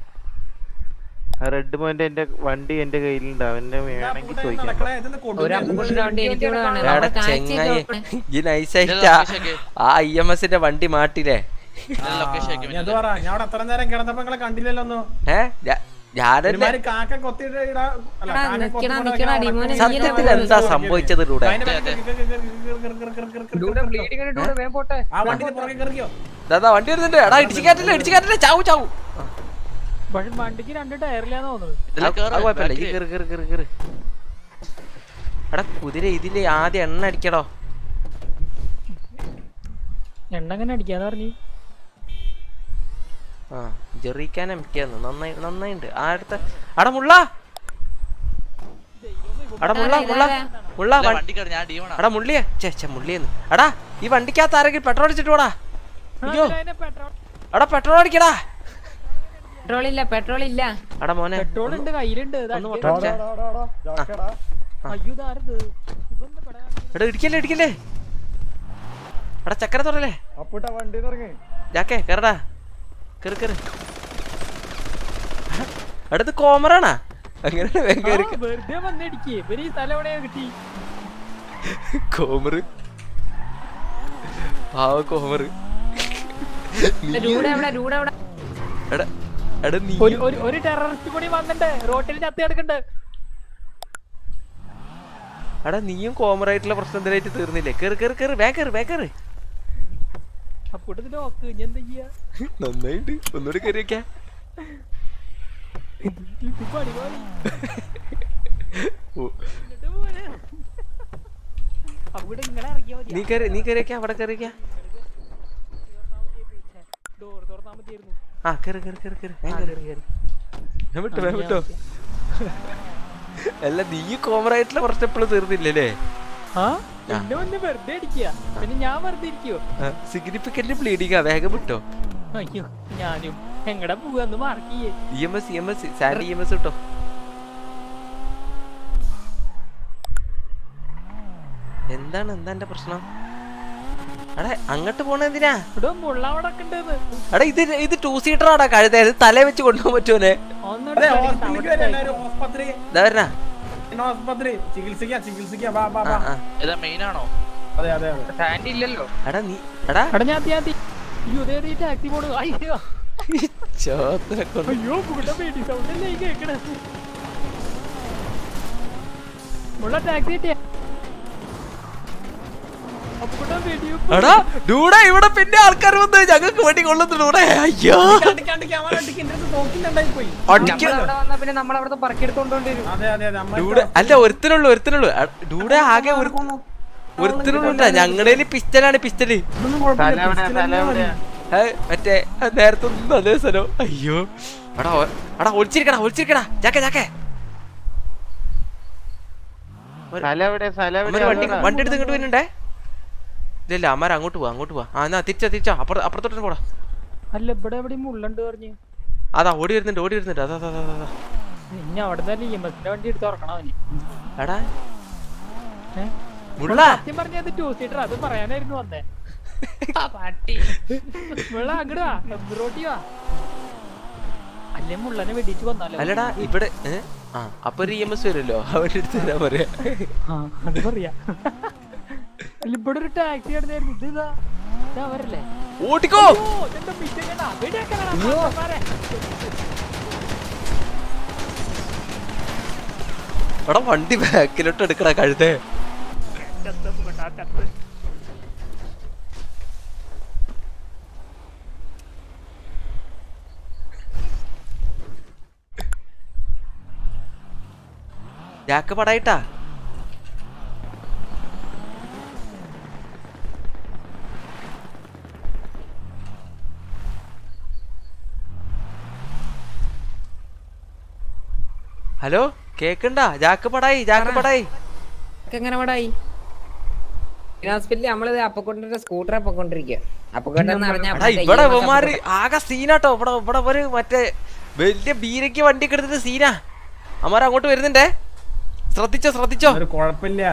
ആ റെഡ് മോന്റെ എന്റെ വണ്ടി എന്റെ കയ്യിലുണ്ട് അവന്റെ വേണമെങ്കിൽ ചോദിക്കാം നടക്കണേ ഇതൊന്ന് ഒരു കൊണ്ടുവരാ അപ്പുക്കുട്ടന്റെ വണ്ടി എനിക്ക് കൂടെ വേണം എടാ അവിടെ കാഴ്ച ചെങ്ങായി നോക്കണേ. ഈ നൈസായിട്ടാ ആ ഐ എം എസിന്റെ വണ്ടി മാട്ടില്ലേ ലൊക്കേഷൻ ഞാൻ അത് പറ ഞാൻ അവിടെ അത്ര നേരം കിടന്നപ്പോ നിങ്ങളെ കണ്ടില്ലല്ലോ ഒന്നും ഏ ഞാ- ഞാനല്ലേ ഒരുമാതിരി കാക്ക കൊത്തിയിട്ട് ഇടാ അല്ല, എടാ, കാക്ക നിക്കടാ, കൊത്തിയിട്ട് നിക്കടാ, നടക്കാൻ ഡിമോനെ നടക്കാൻ നീ സത്യത്തിൽ എന്താ സംഭവിച്ചത് ഇവിടെ അതിന്റെ back ൽ കിർ കിർ കിർ കിർ കിർ കിർ കിർ കിർ കിർ കിർ കിർ. ബ്ലീഡിങ് ഇട്ടിട്ട് വേഗം പോട്ടെ ആ വണ്ടിന്റെ പുറകെ കയറിയോ ദാദാ വണ്ടി വരുന്നുണ്ട് എടാ ഇടിച്ചു കയറ്റല്ലേ ഇടിച്ചു കയറ്റല്ലേ ചാവു ചാവു പക്ഷെ വണ്ടിക്ക് രണ്ട് ടയറിലാന്ന് തോന്നുന്നത് ഇതിലെ അത് കേറ്, അത് കുഴപ്പമില്ല ഈ back ല്. കയറി കയറി കയറി കയറി എടാ കുതിര ഇതില് ആദ്യം എണ്ണ അടിക്കടോ എണ്ണ എങ്ങനെ അടിക്കാന്ന് പറഞ്ഞു ആ ജെറിക്കാൻ എംറ്റിയാന്ന് നന്നായി നന്നായിണ്ട് ആ അടുത്ത അടാ മുള്ള അടാ മുള്ള മുള്ള മുള്ള ഇല്ല, വൺ- വണ്ടി കയറി ഞാൻ ഡീമണാ എടാ മുള്ളിയെ ചേ ചേ മുള്ളിയെന്ന് എടാ ഈ വണ്ടിക്കകത്ത് ആരെങ്കിലും പെട്രോൾ അടിച്ചിട്ട് പോടാ അയ്യോ എടാ പെട്രോൾ അടിക്കടാ പെട്രോൾ ഇല്ല പെട്രോൾ ഇല്ല എടാ മോനെ പെട്രോൾ ഉണ്ട് കയ്യിലുണ്ട് ഇത് ഒന്ന് അടിക്കാൻ. പൊട്ടടിച്ചേ അയ്യോ ഇതാരത് ഇവന്താ പെടാ കാണിക്കുന്നത്? എടാ ഇടിക്കല്ലേ ഇടിക്കല്ലേ എടാ ചക്കര തുറല്ലേ അപ്പൂട്ട വണ്ടി ഇറങ്ങി ജാക്കേ കേറടാ കേറ് കേറ് എടാ ഇത് കോമറാണാ അങ്ങനെയാണ് വേഗം ആ, കേറി വെറുതെ വന്നിടിക്കേ ഇവര് ഈ സ്ഥലം എവിടെയാ കിട്ടി കോമറ് പാവ കോമറ് രൂടെ എവിടെ രൂടെ എവിടെ എടാ എടാ നീ ഒരു ഒരു ഒരു ടെററിസ്റ്റ് കൂടി വന്നിട്ട് റോട്ടിൽ ചത്തി കിടക്കണ്ട് എടാ നീയും കോമറായിട്ടുള്ള പ്രശ്നം എന്തിനായിട്ട് തീർന്നില്ലേ കേറ് കേറ് കേറ് വേ കേറ് വേ കേറ് അപ്പോട്ട് നോക്ക് ഇനി എന്താ ചെയ്യാ നന്നായിട്ട് ഒന്നുകൂടി കയറി വെക്കാ ഇത് പണി പോയി. ഓ, എന്നിട്ട് പോരെ. അവിടെ ഇങ്ങനെ ഇറങ്ങിയാ മതി നീ കയറി നീ കയറി വെക്കാ അവിടെ കയറി വെക്കാ ഡോർ തുറന്നാ മതിയായിരുന്നു ആ കയറി കയറി കയറി കയറി വേഗം കയറി കയറി ഞാൻ വിട്ടോ വേഗം വിട്ടോ അല്ല നീ കോമറായിട്ടുള്ള പ്രശ്നം എപ്പോഴും തീർന്നില്ലല്ലേ ആ എന്നെ വന്ന് വെറുതെ അടിക്കുക പിന്നെ ഞാൻ വെറുതെ ഇരിക്കുവോ സിഗ്നിഫിക്കന്റ് ബ്ലീഡിങ്ങാ വേഗം വിട്ടോ അയ്യോ ഞാനും എങ്ങടെ പോവാന്ന് മാർക്ക് ചെയ്യേ E M S E M S Sandy E M S കിട്ടോ എന്താണ് എന്താ എന്റെ പ്രശ്നം എടാ അങ്ങോട്ട് പോണ എന്തിനാ ഇവിടെ മുള്ള അവിടെ ഒക്കെ ഉണ്ടെന്ന് എടാ ഇത് ഇത് ടൂ സീറ്റർ ആടാ കഴുത ഇത് തല വെച്ച് കൊണ്ടുപോകാൻ പറ്റുമോനെ അതെ ഹോസ്പിറ്റലിലേക്ക് വരെ എല്ലാവരും ആസ്പത്രി ഇതാ വരണ പിന്നെ ആസ്പത്രി ചികിത്സിക്കാം ചികിത്സിക്കാം ബാ ബാ ആ ബാ ആ ഏതാ മെയിൻ ആണോ അതെ അതെ അതെ സാൻഡി ഇല്ലല്ലോ എടാ നീ എടാ എടാ ഞാൻ ഞാൻ അയ്യോ അതേ ഈ ടാക്സി പോണു അയ്യോ ചോദ്യം കൊണ്ട് അയ്യോ കൂടെ പേടി സൗണ്ട് അല്ലേ ഈ കേക്കണേ മുള്ള ടാക്സി കിട്ടിയ അപ്പൊ പേടിയോ എടാ ഡൂടെ ഇവിടെ പിന്നെ ആൾക്കാർ വന്ന് ഞങ്ങൾക്ക് വേണ്ടി കൊള്ളുന്നു ഡൂടെ അയ്യോ കണ്ടിക്കാണ്ട് ക്യാമറ അടിക്ക് എന്റെ അടുത്ത് നോക്കിണ്ടായി പോയി അടിക്ക- അവിടെ വന്നാ പിന്നെ നമ്മൾ അവിടുത്തെ പറക്കിയെടുത്തോണ്ട് വരും അതെ അതെ അതെ അമ്മ ഡൂടെ അല്ല ഒരുത്തനുള്ളൂ ഒരുത്തനുള്ളൂ അ- ഡൂടെ ആകെ ഒരു ഒരുത്തനുള്ളൂട്ടാ ഞങ്ങളുടെ പിസ്റ്റലാണ് പിസ്റ്റല് ഇതൊന്നും കുഴപ്പമില്ല പിസ്റ്റൽ മതി. ഏ, മറ്റേ ആ നേരത്തെ ഒന്നും അതേ സ്ഥലം അയ്യോ എടാ ഓ- എടാ ഒളിച്ചിരിക്കടാ ഒളിച്ചിരിക്കടാ ജാക്കെ ജാക്കെ സ്ഥലം എവിടെ സ്ഥലം അമ്മ എവിടെ വണ്ടി വണ്ടി എടുത്ത് ഇങ്ങോട്ട് വരുന്നുണ്ടേ ഇല്ല ഇല്ല അമ്മാർ അങ്ങോട്ട് പോവാ അങ്ങോട്ട് പോവാ ആ എന്നാ തിരിച്ചാ തിരിച്ചാ അപ്പുറത്ത് അപ്പുറത്തോട്ട് പോടാ അല്ല ഇവിടെ എവിടെയും മുള്ളുണ്ട് പറഞ്ഞു അതാ ഓടി വരുന്നുണ്ട് ഓടി വരുന്നുണ്ട് അതാ അതാ അതാ, അതാ ഇനി അവിടെ തന്നെ ഇ എം എസിന്റെ വണ്ടി എടുത്ത് തുറക്കണം അവന് എടാ ഏ? മുള്ള സത്യം പറഞ്ഞത് ടൂ സീറ്റർ അത് പറയാനായിരുന്നു വന്നേ പട്ടി മുള്ള അങ്ങട് വാ റോട്ടി വാ അല്ലേ മുള്ളനെ വെടിച്ച് വന്നാലോ അല്ലടാ ഇവിടെ ഏ? ആ അപ്പൊ ഒരു ഇ എം എസ് വരുമല്ലോ അവരുടെ അടുത്ത് തരാൻ പറയാ ആ അത് പറയാ അല്ല ഇവിടെ ഒരു ടാക്സി കിടന്നായിരുന്നു ഇത് ഇതാ ഇതാ അവരല്ലേ ഓടിക്കോ ഓ ഇതെന്താ പിച്ചക്കടാ വെടിയാക്കണടാ മാരെ എടാ വണ്ടി ബാക്കിലോട്ട് എടുക്കടാ കഴുതേ ജാക്ക് പടായിട്ടാ ഹലോ കേക്കണ്ടാ ജാക്ക് പടായി ജാക്ക് പടായി എങ്ങനെ പടായി ഹോസ്പിറ്റലിൽ നമ്മളിത് അപ്പക്കൊണ്ടിന്റെ സ്കൂട്ടർ അപ്പൊക്കൊണ്ടിരിക്കുക അപ്പക്കൊണ്ടെന്ന് എടാ ഇവിടെ ഇവന്മാര് ആകെ സീനാട്ടോ ഇവിടെ ഇവിടെ ഒരു മറ്റേ വലിയ ബീരയ്ക്ക് വണ്ടി എടുത്തിട്ട് സീനാ അമ്മാർ അങ്ങോട്ട് വരുന്നുണ്ടേ ശ്രദ്ധിച്ചോ ശ്രദ്ധിച്ചോ ഒരു കുഴപ്പമില്ല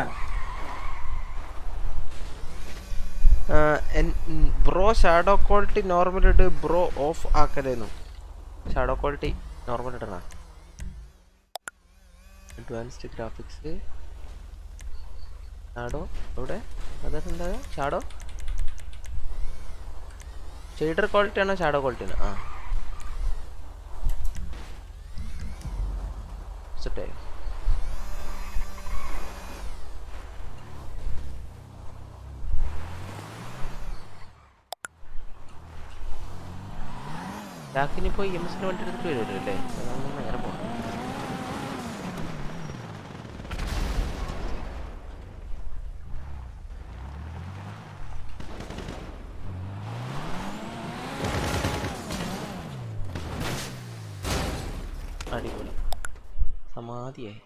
ബ്രോ ഷാഡോ ക്വാളിറ്റി നോർമൽ ഇട്ട് ബ്രോ ഓഫ് ആക്കലായിരുന്നു ഷാഡോ ക്വാളിറ്റി നോർമൽ ഇടണ അഡ്വാൻസ്ഡ് ഗ്രാഫിക്സ് ഷാഡോ എവിടെ അതെന്താ ഷാഡോ ഷെയ്ഡർ ക്വാളിറ്റി ആണോ ഷാഡോ ക്വാളിറ്റി ആണോ ആ സെറ്റായി ചാക്കിനിപ്പോ എം എസിന് വണ്ടി എടുത്തിട്ട് വരുമല്ലോ അല്ലേ അതാണ് നേരെ പോകാം അടിപൊളി സമാധിയായി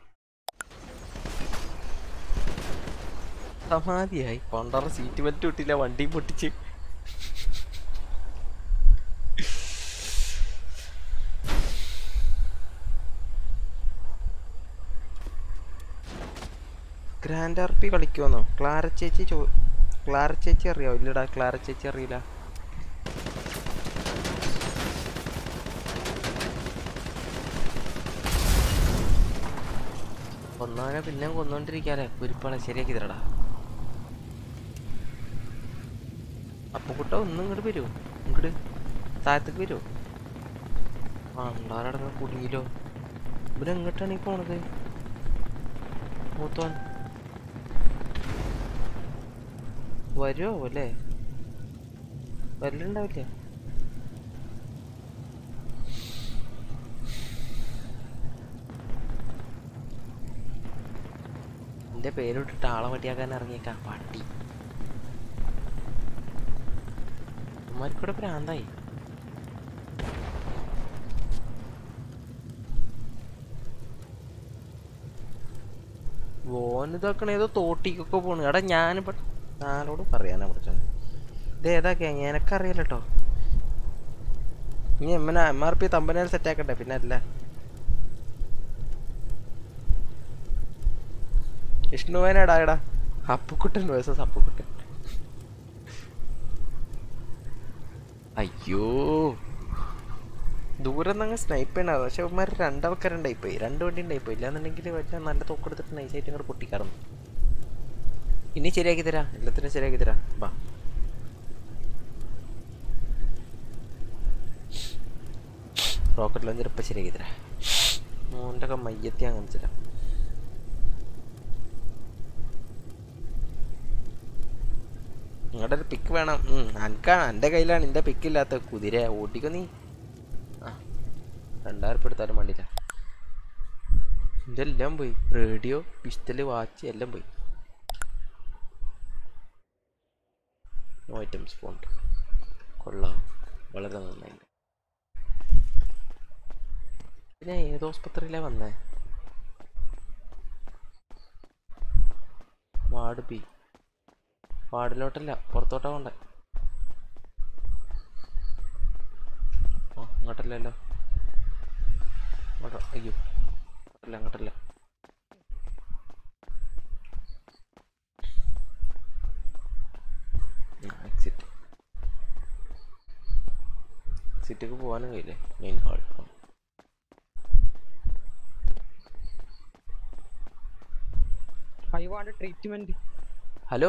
സമാധിയായി കൊണ്ടറ സീറ്റ് ബെൽറ്റ് ഇട്ടില്ല വണ്ടി പൊട്ടിച്ച് ഗ്രാൻഡ് ആർ പി കളിക്കുമെന്നോ ക്ലാര ചേച്ചി ചോ ക്ലാര ചേച്ചി അറിയാവോ ഇല്ലടാ ക്ലാര ചേച്ചി അറിയില്ല കൊന്നവനെ പിന്നെ കൊന്നോണ്ടിരിക്കാലേ കുരിപ്പാളെ ശരിയാക്കി തരടാ അപ്പൊ കുട്ട ഒന്നും ഇങ്ങോട്ട് വരുമോ ഇങ്ങോട്ട് താഴത്തേക്ക് വരുമോ ആ ഉണ്ടാരടങ്ങ കുടുങ്ങിലോ ഇവര് എങ്ങോട്ടാണ് ഈ പോണത് മൂത്തോൻ വരുമോ അല്ലേ വരലുണ്ടാവില്ല എന്റെ പേരിട്ടിട്ട് ആളെ വട്ടിയാക്കാൻ ഇറങ്ങിയേക്കാ പട്ടി ഉമ്മാർക്കൂടെ പ്രാന്തായി ഓൻ ഇതാക്കണ ഏതോ തോട്ടിക്കൊക്കെ പോണു എടാ ഞാനിപ്പോ ഞാനോട് പറയാനാ പഠിച്ചത് ഇത് ഏതാ ഗ്യാങ് എനക്കറിയില്ല കേട്ടോ ഇനി എമ്മന എം ആർ പി തമ്പനയിൽ സെറ്റ് ആക്കട്ടെ പിന്നെ അല്ല വിഷ്ണുവേനടാ എടാ അപ്പുക്കുട്ടൻ വേഴ്സസ് അപ്പുക്കുട്ടൻ അയ്യോ ദൂരെ നിന്ന് സ്നൈപ്പ് ചെയ്യണ പക്ഷെ ഇവന്മാർ രണ്ടാൾക്കാരുണ്ടായി പോയി രണ്ട് വണ്ടി ഉണ്ടായി പോയി ഇല്ലാന്നുണ്ടെങ്കിൽ വല്ല നല്ല തോക്കെടുത്തിട്ട് നൈസായിട്ട് ഇങ്ങോട്ട് പൊട്ടിക്കാറുന്നു ഇനി ശരിയാക്കി തരാം എല്ലാത്തിനും ശരിയാക്കി തരാം വാ റോക്കറ്റ് ലോഞ്ചർ ഇപ്പം ശരിയാക്കി തരാം മോൻ്റെ ഒക്കെ മയ്യത്തി അങ്ങനെ തരാം നിങ്ങളുടെ ഒരു പിക്ക് വേണം എനിക്കാണ് എൻ്റെ കയ്യിലാണ് എൻ്റെ പിക്കില്ലാത്ത കുതിര ഓട്ടിക്കോ നീ ആ രണ്ടായിരം ഉറുപ്പിക എടുത്താലും വേണ്ടില്ല ഇതെല്ലാം പോയി റേഡിയോ പിസ്റ്റല് വാച്ച് എല്ലാം പോയി നോ ഐറ്റംസ് ഫോണ്ട് കൊള്ളാം വളരെ നന്നായിട്ട് പിന്നെ ഏത് ഹോസ്പിറ്റലിലാണ് വന്നേ വാർഡ് ബി വാർഡിലോട്ടല്ല പുറത്തോട്ടാ കൊണ്ടേ ഓ അങ്ങോട്ടല്ലല്ലോ അങ്ങോട്ടോ അയ്യോ അങ്ങോട്ടല്ല അങ്ങോട്ടല്ല എക്സിറ്റ് എക്സിറ്റൊക്കെ പോകാനും കഴിയില്ലേ main hall I want treatment hello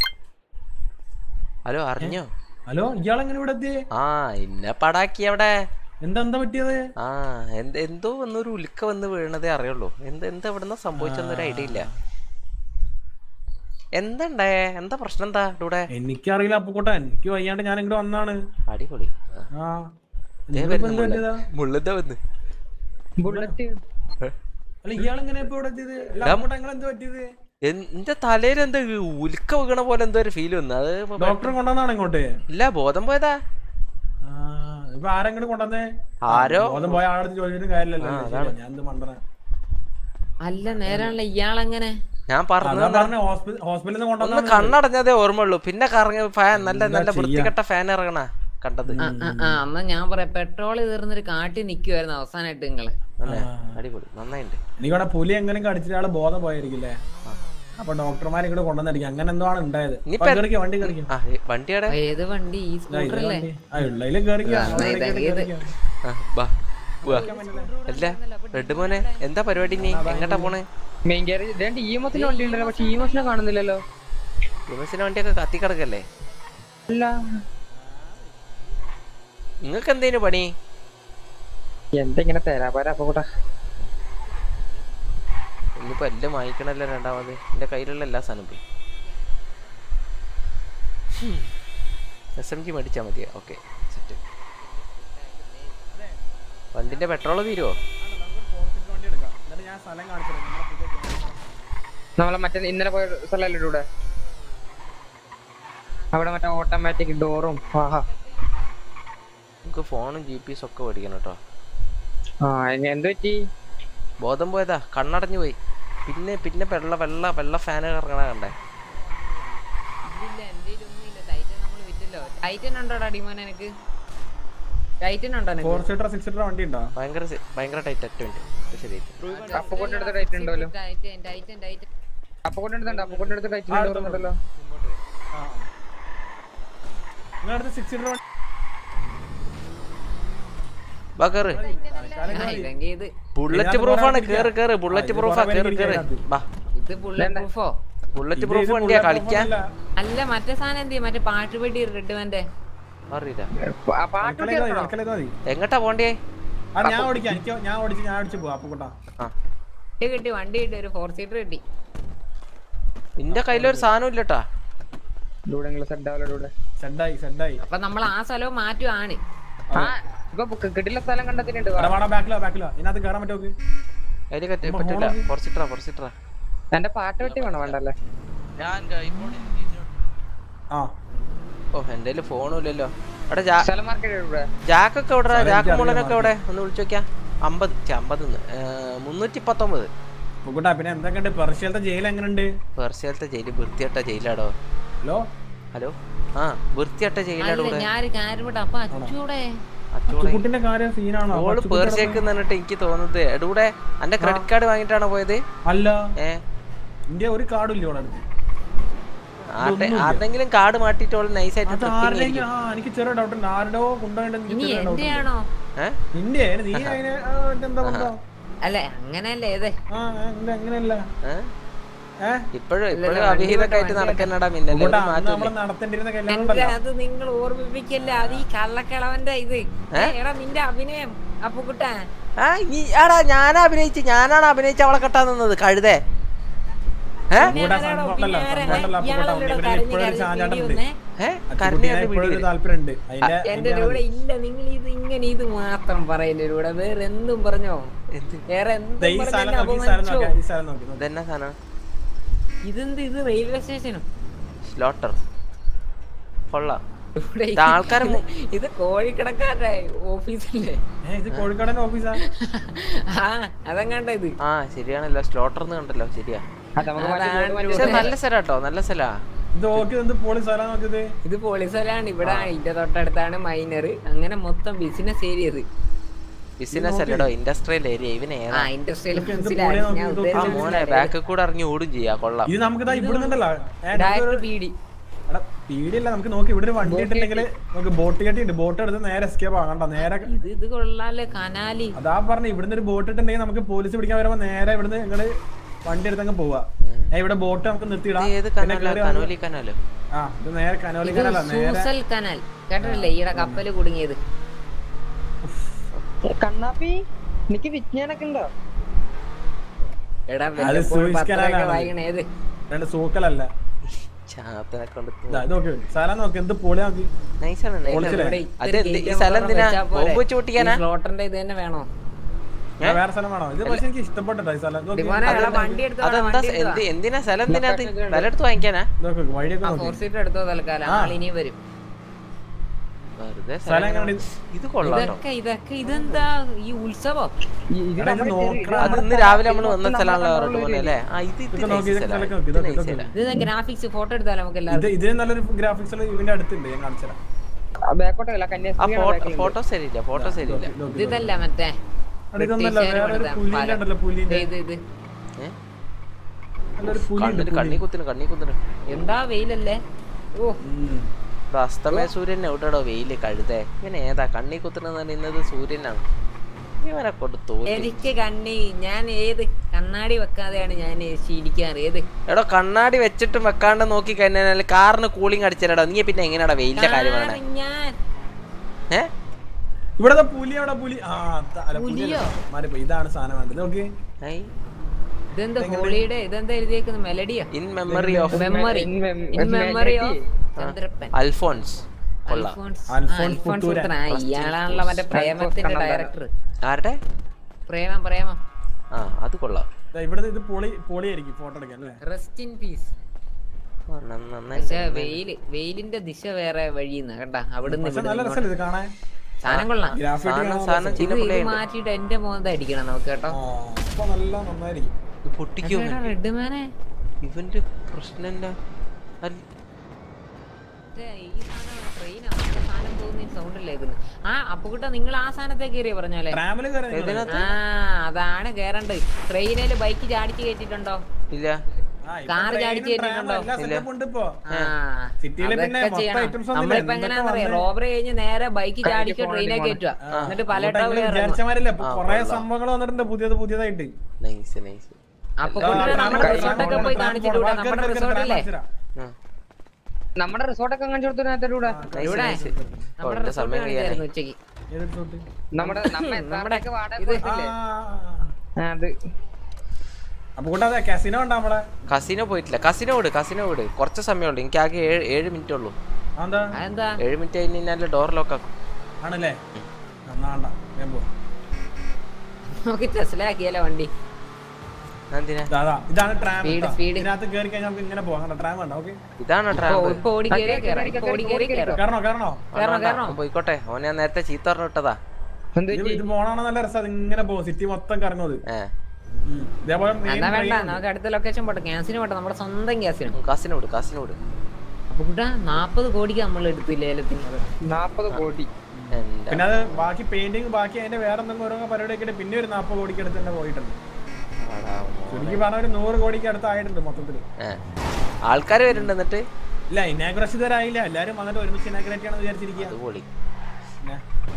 hello അറിഞ്ഞോ ഹലോ ഇയാളെങ്ങനെ ഇവിടെ എത്തിയേ ആ ഇന്നെ പടാക്കി അവിടെ എന്താ എന്താ പറ്റിയത് ആ എന്ത് എന്തോ വന്നൊരു ഉൽക്ക വന്ന് വീണതേ അറിയുള്ളൂ എന്ത് എന്താ ഇവിടുന്ന് സംഭവിച്ചെന്നൊരു ഐഡിയ ഇല്ല എന്താ ഉണ്ടായേ എന്താ പ്രശ്നം എന്താ ഇവിടെ എനിക്കറിയില്ല അപ്പുക്കോട്ടെ എനിക്ക് വയ്യാണ്ട് ഞാൻ ഇങ്ങോട്ട് വന്നാണ് അടിപൊളി ആ ദേ നിങ്ങളിപ്പോ വരുന്നു എന്താ മുള്ളൻ. പറ്റിയതാ? മുള്ളന്റെ വന്ന് ബുള്ളറ്റ് അല്ല ഇയാളെങ്ങനെ ഇപ്പൊ ഇവിടെ എത്തിയത് അല്ല ഡാ- അപ്പുക്കോട്ടെ നിങ്ങൾ എന്താ പറ്റിയത് എന്റെ തലയിൽ എന്താ ഉൽക്ക വീണ പോലെ എന്തോ ഒരു ഫീൽ വന്നു അത് ഇപ്പൊ ഡോക്ടറെ കൊണ്ടുവന്നാണ് ഇങ്ങോട്ട് ഇല്ല ബോധം പോയതാ ആ ഇപ്പൊ ആരെങ്കിലും കൊണ്ടുവന്നേ ആരോ ബോധം പോയ ആളടുത്ത് ചോദിച്ചിട്ട് കാര്യമില്ലല്ലോ ആ, ശരിയാ, അതാണ്. ഞാൻ എന്ത് മണ്ടന അല്ല നേരാണല്ലോ ഇയാളെങ്ങനെ ഞാൻ പറഞ്ഞു അതാ പറഞ്ഞ ഹോസ്പിറ്റലിൽ നിന്ന് ഒന്ന് കൊണ്ടുവന്നാണ് കണ്ണടഞ്ഞതേ ഓർമ്മയുള്ളൂ പിന്നെ കറങ്ങി ഫാൻ നല്ല എന്താ നല്ല ചെയ്യാ? വൃത്തികെട്ട ഫാൻ ഇറങ്ങണ കണ്ടത് ആ ആ, ആ എന്നാ ഞാൻ പറയാം പെട്രോൾ തീർന്നൊരു കാട്ടി നിക്കുവായിരുന്നു അവസാനായിട്ട് നിങ്ങള് അല്ലേ? അടിപൊളി നന്നായിണ്ട് എനിക്കവിടെ പുലി എങ്ങനെ കടിച്ചിട്ട് ആള് ബോധം പോയിരിക്കില്ലേ അപ്പൊ ഡോക്ടർമാരെ ഇങ്ങോട്ട് കൊണ്ടുവന്നിരിക്കും അങ്ങനെ എന്തോ ആണ് ഉണ്ടായത് ഇനിയിപ്പോ- അപ്പൊ കേറിക്കോ, വണ്ടി കയറിക്കും ആ ഈ വണ്ടിയുടെ ഏത് വണ്ടി ഈ സ്കൂട്ടറല്ലേ ആ ഉള്ളതിലും കയറിക്കോ ആ, എന്നാ ഇത് ഇത്. ആ, വാ, വാ. അല്ല റെഡ് മോനെ എന്താ പരിപാടി നീ എങ്ങട്ടാ പോണേ മെയിൻ ഗാരേജ് രണ്ട് ഇ എം എസിന് വണ്ടി ഉണ്ടല്ലോ പക്ഷെ ഇ എം എസിനെ കാണുന്നില്ലല്ലോ യുമസിന്റെ വണ്ടിയൊക്കെ കത്തിക്കിടക്കല്ലേ അല്ല നിങ്ങക്ക് എന്തേനു പണി എന്തെങ്ങനെ തരാ പോരാ അപ്പൊ കൂട്ടാ ഇനിയിപ്പോ എല്ലാം വാങ്ങിക്കണല്ലോ രണ്ടാമത് എന്റെ കയ്യിലുള്ള എല്ലാ സാധനവും പോയി എസ് എം ജി മേടിച്ചാ മതി ഓക്കെ സെറ്റ് വണ്ടിന്റെ പെട്രോൾ തീരുവോ എന്നിട്ട് ഞാൻ സ്ഥലം കാണിച്ചു തരാം. നിങ്ങളെ പുതിയ camera. നമ്മളെ മറ്റേ ഇന്നലെ പോയ സ്ഥലമല്ലേ ഇവിടെ അവിടെ മറ്റേ ഓട്ടോമാറ്റിക് ഡോറും ആഹാ നമുക്ക് ഫോണും ജി പി എസ് ഒക്കെ മേടിക്കണം കേട്ടോ ആ ഇനി എന്ത് പറ്റി ബോധം പോയതാ കണ്ണടഞ്ഞു പോയി പിന്നെ പിന്നെ വെള്ള വെള്ള വെള്ള ഫാന് ഇറങ്ങണ കണ്ടേ ഇല്ലില്ല എന്റെ ഒന്നുമില്ല ടൈറ്റൻ നമ്മൾ വിറ്റല്ലോ ടൈറ്റൻ ഉണ്ടോടാ ഡിമോൻ എനിക്ക് ടൈറ്റൻ ഉണ്ടോ ഫോർ നിനക്ക് സീറ്റർ സിക്സ് സീറ്റർ വണ്ടി ഉണ്ടോ ഭയങ്കര സി- ഭയങ്കര ടൈറ്റ് അറ്റ് ഉണ്ട് ശരി അപ്പൊ കൊണ്ടെടുത്ത ടൈറ്റ് ഉണ്ടല്ലോ ടൈറ്റൻ ടൈറ്റൻ ടൈറ്റൻ അപ്പൊ കൊണ്ടെടുത്തുണ്ട് അപ്പൊ കൊണ്ടെടുത്ത ടൈറ്റ് ആ, ഡോർ ഉണ്ടല്ലോ നിങ്ങളടുത്ത് സിക്സ് സീറ്റർ വണ്ടി വാ കേറ് ഇതെങ്കിൽ ഇത് ബുള്ളറ്റ് പ്രൂഫ് ആണ് കേറ് കേറ് ബുള്ളറ്റ് ഇത് പ്രൂഫാ കുറേ കേറ് പേര് കേറ് ഇരിക്കും വാ ഇത് ബുള്ളറ്റ് പ്രൂഫോ ബുള്ളറ്റ് ഇത് പ്രൂഫ് ഇത് വണ്ടിയാ bullet proof കളിക്കാൻ ഒന്നുമല്ല. അല്ല മറ്റേ സാധനം എന്ത് ചെയ്യും? മറ്റേ പാട്ടുപെട്ടി റെഡ്മാന്റെ അറിയില്ല പാട്ട് തൽക്കാലം ഇത് മതി, തൽക്കാലം ഇത് മതി. എങ്ങട്ടാ പോണ്ടേ ആ ഞാൻ ഓടിക്കാം എനിക്ക് ഞാൻ ഓടിച്ച് ഞാൻ ഓടിച്ച് പോവാ അപ്പുക്കുട്ടാ ആ വണ്ടി കിട്ടി വണ്ടി കിട്ടി ഒരു ഫോർ സീറ്റർ കിട്ടി നിന്റെ കയ്യിലൊരു സാധനം ഇല്ലട്ടാ ഇവിടെ നിങ്ങൾ സെഡ് ആവല്ലോ ഇവിടെ സെഡായി സെഡായി അപ്പൊ നമ്മൾ ആ സ്ഥലവും മാറ്റുവാണ് ആ ഇപ്പൊ കിട്ടില്ല സ്ഥലം കണ്ടെത്തിയിട്ടുണ്ട് വാ. വാടാ ബാക്കിലോ ബാക്കിലോ ഇതിനകത്ത് കയറാൻ പറ്റുമോ അതിൽ പറ്റൂല കുറച്ചിട്ടാ കുറച്ചിട്ടാ എന്റെ പാട്ട് വെട്ടി വേണോ വേണ്ടല്ലേ ഞാൻ ഇപ്പോൾ ആ ഓ എന്റെ ഫോണും ഇല്ലല്ലോ അവിടെ ജാ- സ്ഥലം മാർക്കറ്റ് ഇവിടെ ജാക്കൊക്കെ എവിടെ സ്ഥലം ജാക്ക് എനിക്കറിയില്ല മുള്ളനൊക്കെ എവിടെ ഒന്ന് വിളിച്ചു നോക്കിയാ അമ്പത് ഛെ, അമ്പത് മുന്നൂറ്റി പത്തൊമ്പത് അപ്പുക്കുട്ടാ പിന്നെ എന്തൊക്കെയുണ്ട് പെർഷ്യലത്തെ ജയിൽ എങ്ങനെയുണ്ട് പേർഷ്യലത്തെ ജയില് വൃത്തിയട്ട ജയിലാടോ ഹലോ ഹലോ ആ വൃത്തിയട്ട ജയിലാടോ അല്ല ഇവിടെ ഞാൻ കാര്യം വിട്ട അപ്പൊ അച്ചൂടെ അച്ചോളെ അച്ചുകുട്ടിന്റെ കാര്യം സീനാണോ അപ്പൊ ഓള് അച്ചുകുട്ടി പേർഷ്യക്ക് എന്നിട്ട് എനിക്ക് തോന്നുന്നത് എടൂടെ എന്റെ ക്രെഡിറ്റ് കാർഡ് വാങ്ങിയിട്ടാണോ പോയത് അല്ല ഏ ഇന്ത്യ ഒരു കാർഡും ഇല്ല ഇവിടെ അടുത്ത് ആരുടെ ഇതൊന്നുമില്ല. ആരുടെങ്കിലും കാർഡ് മാറ്റിയിട്ട് നൈസായിട്ട് അത് ആരുടെയെങ്കിലും ആ എനിക്ക് ചെറിയ ഡൗട്ട് ഉണ്ട് ആരുടെയോ കൊണ്ടുപോയിട്ട് ഇനി എന്റെ ആണോ നിന്റെ നീ അതിനെ ആ, എന്താ കൊണ്ടോ അല്ല അങ്ങനെയല്ലേ ഏതേ ആ എന്താ അങ്ങനെയല്ല ഇപ്പോഴും ഇല്ല, ഇപ്പോഴും വണ്ടി അഭിഹിതൊക്കെ ആയിട്ട് വിട്ടോ, വണ്ടി നടക്കണടാ മിന്നൽ ഇവിടെ ഒരു അന്ന് മാറ്റമില്ല നമ്മള് നടത്തേണ്ടിരുന്ന കല്യാണം എന്റെ ഉണ്ടല്ലോ അത് നിങ്ങൾ ഓർമ്മിപ്പിക്കല്ല അത് ഈ കള്ളക്കിളവന്റെ ഇത് ഏ, എടാ നിന്റെ അഭിനയം അപ്പുക്കുട്ട ആ നീ ആടാ ഞാനാ അഭിനയിച്ച് ഞാനാണ് അഭിനയിച്ച് അവളെ കെട്ടാൻ നിന്നത് കഴുതേ ഏ ഇവിടെ സംഭവം ഉണ്ടല്ലോ, സംഭവം ഉണ്ടല്ലോ, അപ്പൊ കൂട്ടാ, ഇവിടെ ഇപ്പോഴും ഒരു ചാഞ്ചാട്ടമുണ്ട്. ഏ അച്ചുകുട്ടീനെ കരഞ്ഞ ഇപ്പോഴും ഒരു താല്പര്യമുണ്ട് അതിന്റെ എന്റെ കൂടെ ഇല്ല നിങ്ങൾ ഇത് ഇങ്ങനെ ഇത് മാത്രം പറയല്ലേ കൂടെ വേറെ എന്തും പറഞ്ഞോ വേറെ എന്തും ദേ ഈ പറഞ്ഞ് സ്ഥലം എന്നെ നോക്കി ഈ സ്ഥലം അപമാനിച്ചോ നോക്കി ഈ സ്ഥലം നോക്കി നോക്കി. ഇതെന്നാ സാധനം ഇതെന്ത് ഇത് റെയിൽവേ സ്റ്റേഷനും സ്ലോട്ടർ കൊള്ളാം ഇവിടെ ഇത് ആൾക്കാര് മു- ഇത് കോഴിക്കടക്കാരുടെ ഓഫീസല്ലേ ഏ, ഇത് കോഴിക്കോടൻ ഓഫീസാ ആ അതങ്ങാണ്ട ഇത് ആ ശരിയാണല്ലോ സ്ലോട്ടർ എന്ന് കണ്ടല്ലോ ശരിയാ അതാണ് പക്ഷെ നല്ല സ്ഥലാട്ടോ നല്ല സ്ഥലാ ഇത് നോക്കി എന്ത് പോളി സ്ഥലം നോക്കിയത് ഇത് പോലീസുകാരാണ് ഇവിടെ ഇതിന്റെ തൊട്ടടുത്താണ് മൈനർ അങ്ങനെ മൊത്തം ബിസിനസ് ഏരിയ ഇത് ബിസിനസ് അല്ലടോ ഇൻഡസ്ട്രിയൽ ഏരിയ ഇവന് ആ ഏതാ ഇൻഡസ്ട്രിയൽ ആ ഞാൻ മോനെ ഉദ്ദേശിച്ചത് ബാക്കിൽ കൂടെ ഇറങ്ങി ഓടും ചെയ്യാ കൊള്ളാം ഇത് നമുക്ക് ഇതാ ഇവിടുന്നുണ്ടല്ലോ ഡയറക്റ്റ് പീഡി പീടിയല്ല നമുക്ക് നോക്കി ഇവിടെ ഒരു വണ്ടി ഇട്ടുണ്ടെങ്കിൽ നമുക്ക് ബോട്ട് കെട്ടിണ്ട് ബോട്ട് എടുത്ത് നേരെ എസ്കേപ്പ് ആകാം കണ്ടോ നേരെ ഇത് ഇത് കൊള്ളാല്ലേ കനാലി അതാ പറഞ്ഞ ഇവിടുന്ന് ഒരു ബോട്ട് ഇട്ടുണ്ടെങ്കിൽ നമുക്ക് പോലീസ് പിടിക്കാൻ വരുമ്പോ നേരെ ഇവിടുന്ന് നിങ്ങള് വണ്ടി എടുത്ത് അങ്ങ് പോവാ ഏ, ഇവിടെ ബോട്ട് നമുക്ക് നിർത്തിയിടാം ഇത് ഏത് പിന്നെ കനാലാ കേറി കനോലി കനാലോ ആ ഇത് നേരെ കനോലി ഇത് കനാലാ നേരെ സൂസൽ കനാൽ കേട്ടില്ലേ ഈടെ കപ്പല് കുടുങ്ങിയത് കണ്ണാപ്പി എനിക്ക് വിജ്ഞാനൊക്കെ ഉണ്ടോ എടാ അത് വല്ലപ്പോഴും സൂയിസ് പത്രമൊക്കെ കനാലാണ് വായിക്കണേ ഏത് രണ്ട് സൂക്കലല്ല ചാത്തനെ കൊണ്ട് ഇതാ, ഇത് നോക്കി സ്ഥലം നോക്കി എന്ത് പൊളി നോക്കി നൈസാണ് പൊളിച്ചില്ലേ? നൈസാണ് അത് എന്ത് ഈ സ്ഥലം എന്തിനാ ബോംബ് വെച്ച് പൊട്ടിക്കാനാ സ്ലോട്ടറിന്റെ ഇത് തന്നെ വേണോ ആ, വേറെ സ്ഥലം വേണോ ഇത് പക്ഷെ എനിക്ക് ഇഷ്ടപ്പെട്ടോ ഈ സ്ഥലം ഇത് നോക്കി. ഡിമോനെ എടാ വണ്ടി എടുത്തോ അതെന്താ വണ്ടി എന്ത് എടുത്തോ എന്തിനാ സ്ഥലം എന്തിനാ അത് വില എടുത്ത് വാങ്ങിക്കാനാ ഇത് നോക്ക്, വഴിയൊക്കെ ആ നോക്കി ഫോർ സീറ്റർ എടുത്തോ തൽക്കാലം ആ. ആൾ ഇനിയും വരും വെറുതെ സ്ഥലം സ്ഥലം എങ്ങനെയുണ്ട്? ഇത് കൊള്ളാട്ടോ ഇതൊക്കെ ഇതൊക്കെ ഇതെന്താ ഈ ഉത്സവം എടാ, ഇത് നോക്കടാ. അത് ഇന്ന് രാവിലെ നമ്മൾ വന്ന സ്ഥലമാണല്ലോ പറഞ്ഞ പോലെ അല്ലേ ആ ഇത് ഇത് ഇതൊക്കെ nice നോക്കി, ഇതൊക്കെ സ്ഥലാ. നോക്കി, ഇത് ഇതൊക്കെ nice നോക്കി. സ്ഥലാ. ഇത് ഗ്രാഫിക്സ് ഫോട്ടോ എടുത്താലോ നമുക്ക് ഇത് എല്ലാവർക്കും ഇതിന് നല്ലൊരു ഗ്രാഫിക്സ് ഇതിന്റെ അടുത്തുണ്ട് ഞാൻ കാണിച്ചുതരാം ബാക്കോട്ടല്ല ആ കന്യാസ്ത്രീ ഫോട്ടോ ഫോട്ടോ ശരിയില്ല ഫോട്ടോ ശരിയില്ല നോക്കി, നോക്കി, ഇത് ഇതല്ല മറ്റേ എടാ, ഇതൊന്നല്ല ബ്രിട്ടീഷുകാര് വേറെ ഒരു പണിത പുലിന്റെ പാലം. ഉണ്ടല്ലോ പുലിന്റെ ഇത് ഇത് ഏ? നല്ലൊരു പുലിയുണ്ട് കണ്ണിന് കണ്ണി പുലി കുത്തിന് കണ്ണി കുത്തിന് എന്താ വെയിലല്ലേ ഓ ഉം. ഇവിടെ അസ്തമയ സൂര്യൻ എവിടെയോ വെയില് കഴുതേ ഇവൻ ഏതാ കണ്ണി കുത്തുന്നത് പറയുന്നത് സൂര്യനാണ് ഇവനെ കൊണ്ട് തോന്നി എനിക്ക് കണ്ണി ഞാൻ ഏത് കണ്ണാടി വെക്കാതെയാണ് ഞാൻ ശീലിക്കാറ് ഏത് എടോ കണ്ണാടി വെച്ചിട്ടും വെക്കാണ്ട് നോക്കി കഴിഞ്ഞാൽ കാറിന് കൂളിംഗ് അടിച്ചില്ലടോ നീ പിന്നെ എങ്ങനെയാടാ വെയിലിന്റെ കാര്യം പറയണേ കാരണം ഞാൻ ഏ ഇവിടെ ദാ പുലി അവിടെ പുലി ആ ത- അല്ല, പുലി പുലിയോ? അല്ല. മാറിപ്പോയി ഇതാണ് സാധനം വേണ്ടത് നോക്കി ഐ ഇതെന്താ ഹോളിയുടെ ഇതെന്താ എഴുതിയേക്കുന്നത് മെലഡിയോ in memory of memory In mem- in memory Humanity. Of Chandrappan Alphonse കൊള്ളാം അൽഫോൺസ് ആ, അൽഫോൺസ് അൽഫോൺസ് പുത്തൂരൻ. പുത്തൻ. ആ, ഇയാളാണല്ലോ മറ്റേ പ്രേമത്തിന്റെ കണ്ണന്താനം. ഡയറക്ടർ ആരുടെ പ്രേമം പ്രേമം ആ അത് കൊള്ളാം ദാ ഇവിടെ ഇത് പൊളി പൊളിയായിരിക്കും ഫോട്ടോ എടുക്കാൻ അല്ലേ റെസ്റ്റ് ഇൻ പീസ് ആ, നന്ന- നന്നായി പക്ഷെ വെയില് വെയിലിന്റെ ദിശ വേറെ വഴിയുന്ന കണ്ടാ അവിടുന്ന് പക്ഷെ ഇവിടുന്ന് നല്ല ഇങ്ങോട്ട്. രസമല്ലേ ഇത് കാണാൻ സാധനം കൊള്ളാം ഗ്രാഫിറ്റി സാധനം കാണാൻ സാധനം രസം. ചീന ഇത് ഇത് പുള്ളിയുണ്ട് മാറ്റിയിട്ട് എന്റെ മോന്ത അടിക്കണം നമുക്ക് കേട്ടോ ആ, അപ്പൊ നല്ല നന്നായിരിക്കും ഇത് പൊട്ടിക്കും റെഡ് മാനെ ഇവന്റെ പ്രശ്നം എന്താ അല്ല- ഈ സാധനം ട്രെയിൻ സാധനം പോകുന്ന സൗണ്ട് കേൾക്കുന്നു ആ അപ്പുകുട്ട നിങ്ങൾ ആ സാധനത്തേക്ക് കയറിയ പറഞ്ഞോലെ ട്രാമില് കയറി ഇതിനകത്ത് ആ അതാണ് കേറണ്ട് ട്രെയിനിൽ ബൈക്ക് ചാടിച്ച് കയറ്റിട്ടുണ്ടോ ഇല്ല കാറ് ചാടിച്ച് കയറ്റിട്ടുണ്ടോ ഉണ്ട് ഇപ്പൊ ആ സിറ്റിയില് പിന്നെ അതൊക്കെ മൊത്തം ചെയ്യണം items ഒന്നുമില്ല. നമ്മളിപ്പോ എങ്ങനെയാണെന്നറിയാം എന്തൊക്കെ റോബറി കഴിഞ്ഞ് നേരെ ബൈക്ക് ചാടിച്ച് ട്രെയിനെ കയറ്റുക എന്നിട്ട് പല അങ്ങോട്ട് വിചാരിച്ചമാരില്ല ഇപ്പൊ കൊറേ സംഭവങ്ങൾ വന്നിട്ടുണ്ട് പുതിയത് പുതിയതായിട്ട് നൈസ് നൈസ് അപ്പൊ ആ, കുട്ടികളെ tram നമ്മുടെ tram റിസോർട്ടൊക്കെ tram പോയി tram കാണിച്ചിട്ട് tram വിടാം tram നമ്മുടെ tram റിസോർട്ടില്ലേ tram നമ്മുടെ റിസോർട്ടൊക്കെ കാണിച്ചു കൊടുത്തൂടെ ഇവിടെ നമ്മുടെ എന്റെ റിസോർട്ട് സമയം കാണിച്ചായിരുന്നു ഉച്ചക്ക് ഏത് resort? നമ്മുടെ നമ്മ നമ്മുടെ എത്ര വാടക ഇത് കൊടുത്തില്ലേ? ആ, ആ, അത് അപ്പൊ കൂട്ടാതെ കസിനോ ഉണ്ടോ നമ്മളെ കസിനോ പോയിട്ടില്ല കസിനോ വിട് കസിനോ വിട് കുറച്ച് സമയമുള്ളൂ എനിക്ക് ആകെ ഏഴ് ഏഴ് മിനിറ്റ് ഉള്ളൂ അതെന്താ അതെന്താ ഏഴ് മിനിറ്റ് കഴിഞ്ഞ് കഴിഞ്ഞാൽ ഡോർ ലോക്ക് ആക്കും ആണല്ലേ എന്നാ വേണ്ട വേഗം പോ. നമുക്ക് ടെസ്ല ആക്കിയാലോ വണ്ടി എന്തിനാ ദാ, ദാ, ഇതാണ് ട്രാം Speed, speed. ഇതിനകത്ത് കയറി കഴിഞ്ഞാൽ നമുക്ക് ഇങ്ങനെ പോകാം ട്രാം വേണ്ട ഓക്കെ ഇതാണോ ഇപ്പൊ ട്രാമ്പ് ഇപ്പൊ ഓടി കയറിയാ കയറാം ഇപ്പൊ ഓടി കയറി കയറാം കയറണോ കയറണോ കയറണോ കയറണോ പോയിക്കോട്ടെ ഓൻ ഞാൻ നേരത്തെ ചീത്ത പറഞ്ഞു വിട്ടതാ എന്ത് ഇത് പറ്റി? ഇത് പോണാണ് നല്ല രസം ഇങ്ങനെ പോകും സിറ്റി മൊത്തം കറങ്ങുന്നത് ഏ ഉം. ഇതേപോലെ main എന്നാ വേണ്ട train ഉണ്ട്. നമുക്ക് അടുത്ത ലൊക്കേഷൻ പോട്ടെ ക്യാൻസിന് പോട്ടെ നമ്മുടെ സ്വന്തം ക്യാൻസിന് കാസിനോ വിട് കാസിനോ വിട് അപ്പൊ കൂട്ടാ നാപ്പത് കോടിക്ക് നമ്മൾ എടുത്തു ലേലത്തിന് നാപ്പത് കോടി എന്താ പിന്നെ അത് ബാക്കി പെയിന്റിങ് ബാക്കി അതിന്റെ വേറെ എന്തെങ്കിലും ഓരോ പരിപാടിയൊക്കെ ആയിട്ട് പിന്നെ ഒരു നാപ്പത് കോടിക്ക് അടുത്ത് തന്നെ പോയിട്ടുണ്ട് ആടാ മോനെ. എനിക്ക് പറഞ്ഞ ഒരു നൂറ് കോടിക്ക് അടുത്ത് ആയിട്ടുണ്ട് മൊത്തത്തില് ഏ ആൾക്കാർ വരുന്നുണ്ട് എന്നിട്ട് ഇല്ല ഇനാഗ്രേഷൻ ഇതുവരെ ആയില്ല എല്ലാരും വന്നിട്ട് ഒരുമിച്ച് ഇനാഗ്രേറ്റ് ചെയ്യണമെന്ന് വിചാരിച്ചിരിക്കുക അത് പൊളി പിന്നെ,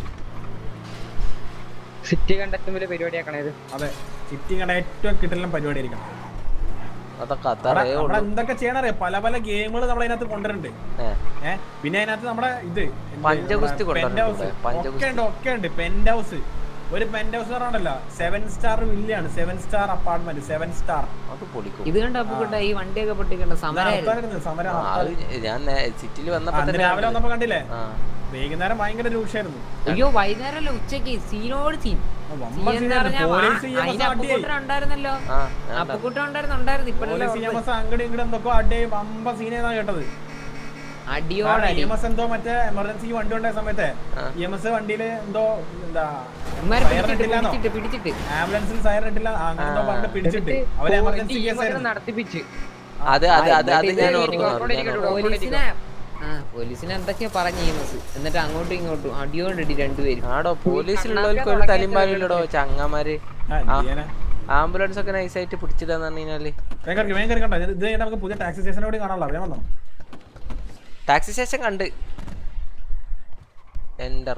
സിറ്റി കണ്ടെത്തുമ്പോൾ പരിപാടിയാക്കണേ ഇത് അതെ സിറ്റി കണ്ട ഏറ്റവും കിട്ടലും പരിപാടി ആയിരിക്കണം അതൊക്കെ അവിടെ അത്രേ അവിടെ ഉള്ളൂ എന്തൊക്കെ ചെയ്യണം അറിയാം പല പല ഗെയിമുകൾ നമ്മൾ അതിനകത്ത് കൊണ്ടുവരുന്നുണ്ട് ഏ. ഏഹ് പിന്നെ അതിനകത്ത് നമ്മുടെ ഇത് എന്ത് പഞ്ചഗുസ്തി നമ്മുടെ കൊണ്ടുവരുന്നുണ്ട് penthouse. പഞ്ചഗുസ്തി. ഒക്കെ ഉണ്ട് ഒക്കെ ഉണ്ട് പെന്റ് ഹൗസ് ഒരു പെന്റ് ഹൗസ് പറഞ്ഞല്ലോ സെവൻ സ്റ്റാർ വില്ലാണ് seven star apartment seven star അത് പൊളിക്കും ഇത് കണ്ട അപ്പുക്കുട്ട ഈ വണ്ടിയൊക്കെ പൊട്ടിക്കണ്ട സമരമായിരുന്നു നടത്താറുണ്ട് സമരം ആ, അത് ഞാൻ സിറ്റിയിൽ വന്നപ്പോ അന്ന് തന്നെ രാവിലെ കണ്ടത്. വന്നപ്പോ കണ്ടില്ലേ ആ വൈകുന്നേരം ഭയങ്കര രൂക്ഷായിരുന്നു അയ്യോ വൈകുന്നേരമല്ല ഉച്ചക്ക് സീനോട് സീൻ വമ്പൻ scene ആയിരുന്നു. പോലീസ് EMS അതിന് അടിയായി. അപ്പുക്കുട്ടൻ ഉണ്ടായിരുന്നല്ലോ ആ ഞാൻ അപ്പുക്കുട്ടൻ ഉണ്ടായിരുന്നു ഉണ്ടായിരുന്നു ഇപ്പഴല്ലേ പോലീസ് EMS അങ്ങോട്ടും ഇങ്ങോട്ടും എന്തൊക്കെ അടിയായി വമ്പ സീനാ കേട്ടത് അടിയോട് അടി ഇ എം എസ് എന്തോ മറ്റേ എമർജൻസി വണ്ടി ഉണ്ടായ സമയത്ത് ഇ എം എസ് വണ്ടിയില് എന്തോ എന്താ ഇവന്മാര് സൈറൺ പിടിച്ചിട്ട് ഇട്ടില്ലാന്നോ പിടിച്ചിട്ട് പിടിച്ചിട്ട് ആംബുലൻസിൽ സൈറൺ ഇട്ടില്ല ആ, അങ്ങനെ എന്തോ പറഞ്ഞിട്ട് പിടിച്ചിട്ട് അവര് എമർജൻസി കേസ് ആയിരുന്നു നടത്തിപ്പിച്ച് അത് അത് അത് അത് എന്നിട്ട് ഞാൻ ഇത് ഓർക്കുന്നു ഇങ്ങോട്ട് അത് ഞാൻ ഇരിക്കട്ടെ, പോലീസിനെ ആ പോലീസിനെ എന്തൊക്കെയാ പറഞ്ഞു ചെയ്യുന്നത് എന്നിട്ട് അങ്ങോട്ടും ഇങ്ങോട്ടും അടിയോണ്ടടി രണ്ടുപേരും ആടോ പോലീസിലുള്ളവർക്ക് ഒരു തലിമ്പാലില്ലടോ ചങ്ങമാര് ആ, എന്ത് ചെയ്യാനാ? ആംബുലൻസ് ഒക്കെ നൈസായിട്ട് പിടിച്ചിട്ടാന്ന് പറഞ്ഞു കഴിഞ്ഞാല് വേഗം ഇറക്ക്, വേഗം കണ്ടോ ഇത് കഴിഞ്ഞാൽ നമുക്ക് പുതിയ ടാക്സി സ്റ്റേഷനോട് കാണാനുള്ള അറിയാൻ വന്നോ ടാക്സി സ്റ്റേഷൻ കണ്ട് എൻ്റർ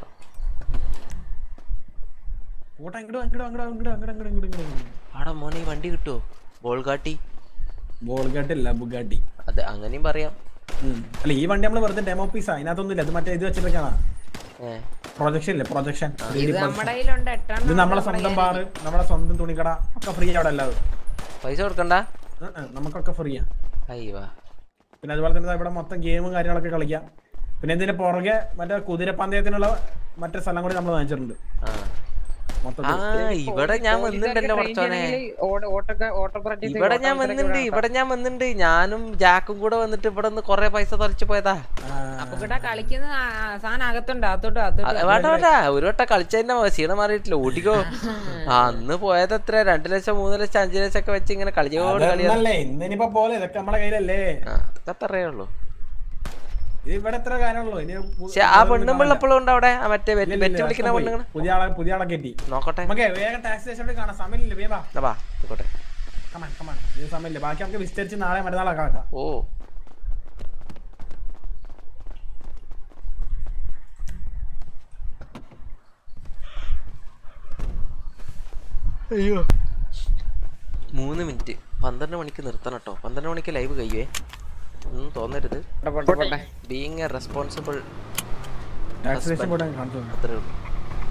പോട്ടെ ഇങ്ങോട്ട് വാ, ഇങ്ങോട്ട് വാ, ഇങ്ങോട്ട് വാ, ഇങ്ങോട്ട് വാ, ഇങ്ങോട്ട് വാ, ഇങ്ങോട്ട് വാ, ഇങ്ങോട്ട് വാ. ആടാ മോനെ ഈ വണ്ടി കിട്ടുമോ ബോൾഗാട്ടി ബോൾഗാട്ടില്ല ബുഗാട്ടി അത് അങ്ങനെയും പറയാം ഉം. അല്ല ഈ വണ്ടി നമ്മൾ വെറുതെ ഡെമോ പീസാ അതിനകത്തൊന്നുമില്ല ഇത് മറ്റേ ഇത് വെച്ചിട്ടൊക്കെയാണ് ഏ പ്രൊജക്ഷൻ ഇല്ലേ പ്രൊജക്ഷൻ ഇത് നമ്മുടെ കയ്യിലുണ്ട് എട്ടാം ഇത് നമ്മളെ സ്വന്തം ബാറ് നമ്മുടെ സ്വന്തം തുണിക്കട ഒക്കെ ഫ്രീ അവിടെ അല്ലാതെ പൈസ കൊടുക്കണ്ട ഉം, ഉം, നമുക്കൊക്കെ ഫ്രീയാ അയ്യവാ പിന്നെ അതുപോലെ തന്നെ ദാ ഇവിടെ മൊത്തം ഗെയിമും കാര്യങ്ങളൊക്കെ കളിക്കാം പിന്നെ ഇതിന്റെ പുറകെ മറ്റേ കുതിരപ്പന്തയത്തിനുള്ള മറ്റേ സ്ഥലം കൂടി നമ്മൾ വാങ്ങിച്ചിട്ടുണ്ട് ആ ആ മൊത്തത്തിൽ ഇവിടെ ഞാൻ വന്നിട്ടുണ്ടല്ലോ കുറച്ചോനെ ഇവിടെ ഞാൻ വന്നിട്ടുണ്ട് ഇവിടെ ഞാൻ വന്നിട്ടുണ്ട് ഞാനും ജാക്കും കൂടെ വന്നിട്ട് ഇവിടെ നിന്ന് കൊറേ പൈസ തറച്ചു പോയതാ അപ്പുക്കുട്ട കളിക്കുന്ന ആ- ആ സാധനം അകത്തുണ്ട് അകത്തോട്ട് അത് അകത്തോട്ട് വേണ്ട വേണ്ട ഒരു വട്ടം കളിച്ചതിന്റെ ക്ഷീണം മാറിയിട്ടില്ല ഓടിക്കോ ആ അന്ന് പോയത് എത്ര രണ്ടു ലക്ഷം മൂന്ന് ലക്ഷം അഞ്ചു ലക്ഷം ഒക്കെ വെച്ച് ഇങ്ങനെ കളിയോട് കളിയാ അല്ലേ ഇന്നിനിപ്പോ പോലെ ഇതൊക്കെ നമ്മുടെ കയ്യിലല്ലേ ആ അതൊക്കെ അത്രേ ഉള്ളൂ ഇത് ഇവിടെ എത്ര കാര്യമുള്ളൂ ഇനി പു- പക്ഷെ ആ പെണ്ണും പിള്ളപ്പോഴും ഉണ്ട് അവിടെ ആ മറ്റേ ഇല്ല, ബെറ്റ് ഇല്ല, ബെറ്റ് വിളിക്കുന്ന പോയി. പെണ്ണുങ്ങൾ പുതിയ ആളെ പുതിയ ആളെ കെട്ടി നോക്കട്ടെ നമുക്ക് വേഗം ടാക്സി സ്റ്റേഷനിൽ കാണാം സമയമില്ല വേഗം വാ. എന്നാ വാ ആയിക്കോട്ടെ കമാൻ കമാൻ ഇത് സമയമില്ല ബാക്കി നമുക്ക് വിസ്തരിച്ച് നാളെ മറ്റന്നാളാക്കാം ആക്കാം. ഓ അയ്യോ മൂന്ന് മിനിറ്റ് പന്ത്രണ്ട് മണിക്ക് നിർത്തണം കേട്ടോ പന്ത്രണ്ട് മണിക്ക് ലൈവ് കഴിയുവേ ഒന്നും തോന്നരുത് being a responsible taxi station പോയിട്ട് കാണിച്ചു തരാം. അത്രേ ഉള്ളൂ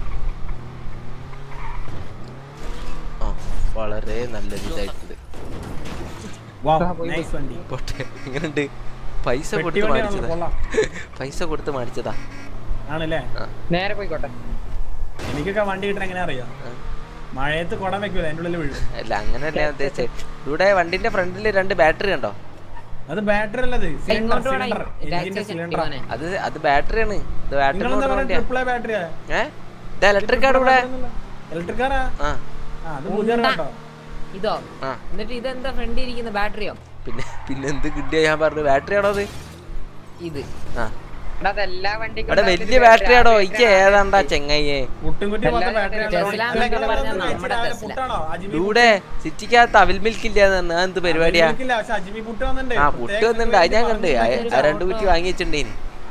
ആ വളരെ നല്ലൊരു ഇതായിട്ടുണ്ട് Wow, nice വണ്ടി പോട്ടെ എങ്ങനെയുണ്ട് പൈസ പെട്ടി കൊടുത്ത് വണ്ടിയാണല്ലോ, മേടിച്ചതാ കൊള്ളാം. പൈസ കൊടുത്ത് മേടിച്ചതാ ആണല്ലേ നേരെ പോയിക്കോട്ടെ എനിക്കൊക്കെ വണ്ടി കിട്ടാൻ എങ്ങനെ അറിയാം മഴയത്ത് കുടം വെക്കൂല അതിന്റെ ഉള്ളിൽ വീഴും അല്ല അങ്ങനെയല്ല ഞാൻ ഉദ്ദേശിച്ചത് ഇവിടെ വണ്ടിന്റെ ഫ്രണ്ടിൽ രണ്ട് ബാറ്ററി ഉണ്ടോ അത് ബാറ്ററി അല്ലത് സിലിണ്ടർ ഇങ്ങോട്ട് വേണം സിലിണ്ടർ ഈ എഞ്ചിന്റെ ടാക്സി സിലിണ്ടർ ഇവാനെ. അത് അത് ബാറ്ററിയാണ് ഇത് ബാറ്ററി നിങ്ങൾ എന്താ ഓടുന്ന പറയുക വണ്ടിയാ ട്രിപ്പിൾ എ ബാറ്ററിയാ ഏ ഇത് ഇലക്ട്രിക് ആണ് ഇവിടെ ഇലക്ട്രിക് കാറാ ആ ആ അത് പുതിയ കേട്ടോ ഇതോ ആ എന്നിട്ട് ഇതെന്താ ഫ്രണ്ടിൽ ഇരിക്കുന്ന ബാറ്ററിയോ പിന്നെ പിന്നെ എന്ത് കിട്ടിയ ഞാൻ പറഞ്ഞു ബാറ്ററി ആണോ അത് ഇത് ആ എടാ, അതെല്ലാ വണ്ടിക്കും ഇവിടെ ഉണ്ടാവില്ല വലിയ ഇത് ബാറ്ററി ആണോ battery ഇക്ക് ഏതാണ്ടാ ചെങ്ങയ്യേ കുട്ടും കുറ്റി പോലത്തെ ബാറ്ററി ടെസ്ല എന്നൊക്കെ പറഞ്ഞാൽ നമ്മുടെ ടെസ്ല. പുട്ടാണോ അജിമി ഇവിടെ സിറ്റിക്കകത്ത് അവിൽ മിൽക്ക് ഇല്ലാന്ന് പറഞ്ഞു എന്ത് പരിപാടിയാ ഇല്ല പക്ഷെ അജിമി പുട്ട് വന്നിട്ടുണ്ട് ആ പുട്ട് വന്നിട്ടുണ്ട് അത് ഞാൻ കണ്ട് ആ- ആ രണ്ട് കുറ്റി വാങ്ങി വെച്ചിട്ടുണ്ടേനി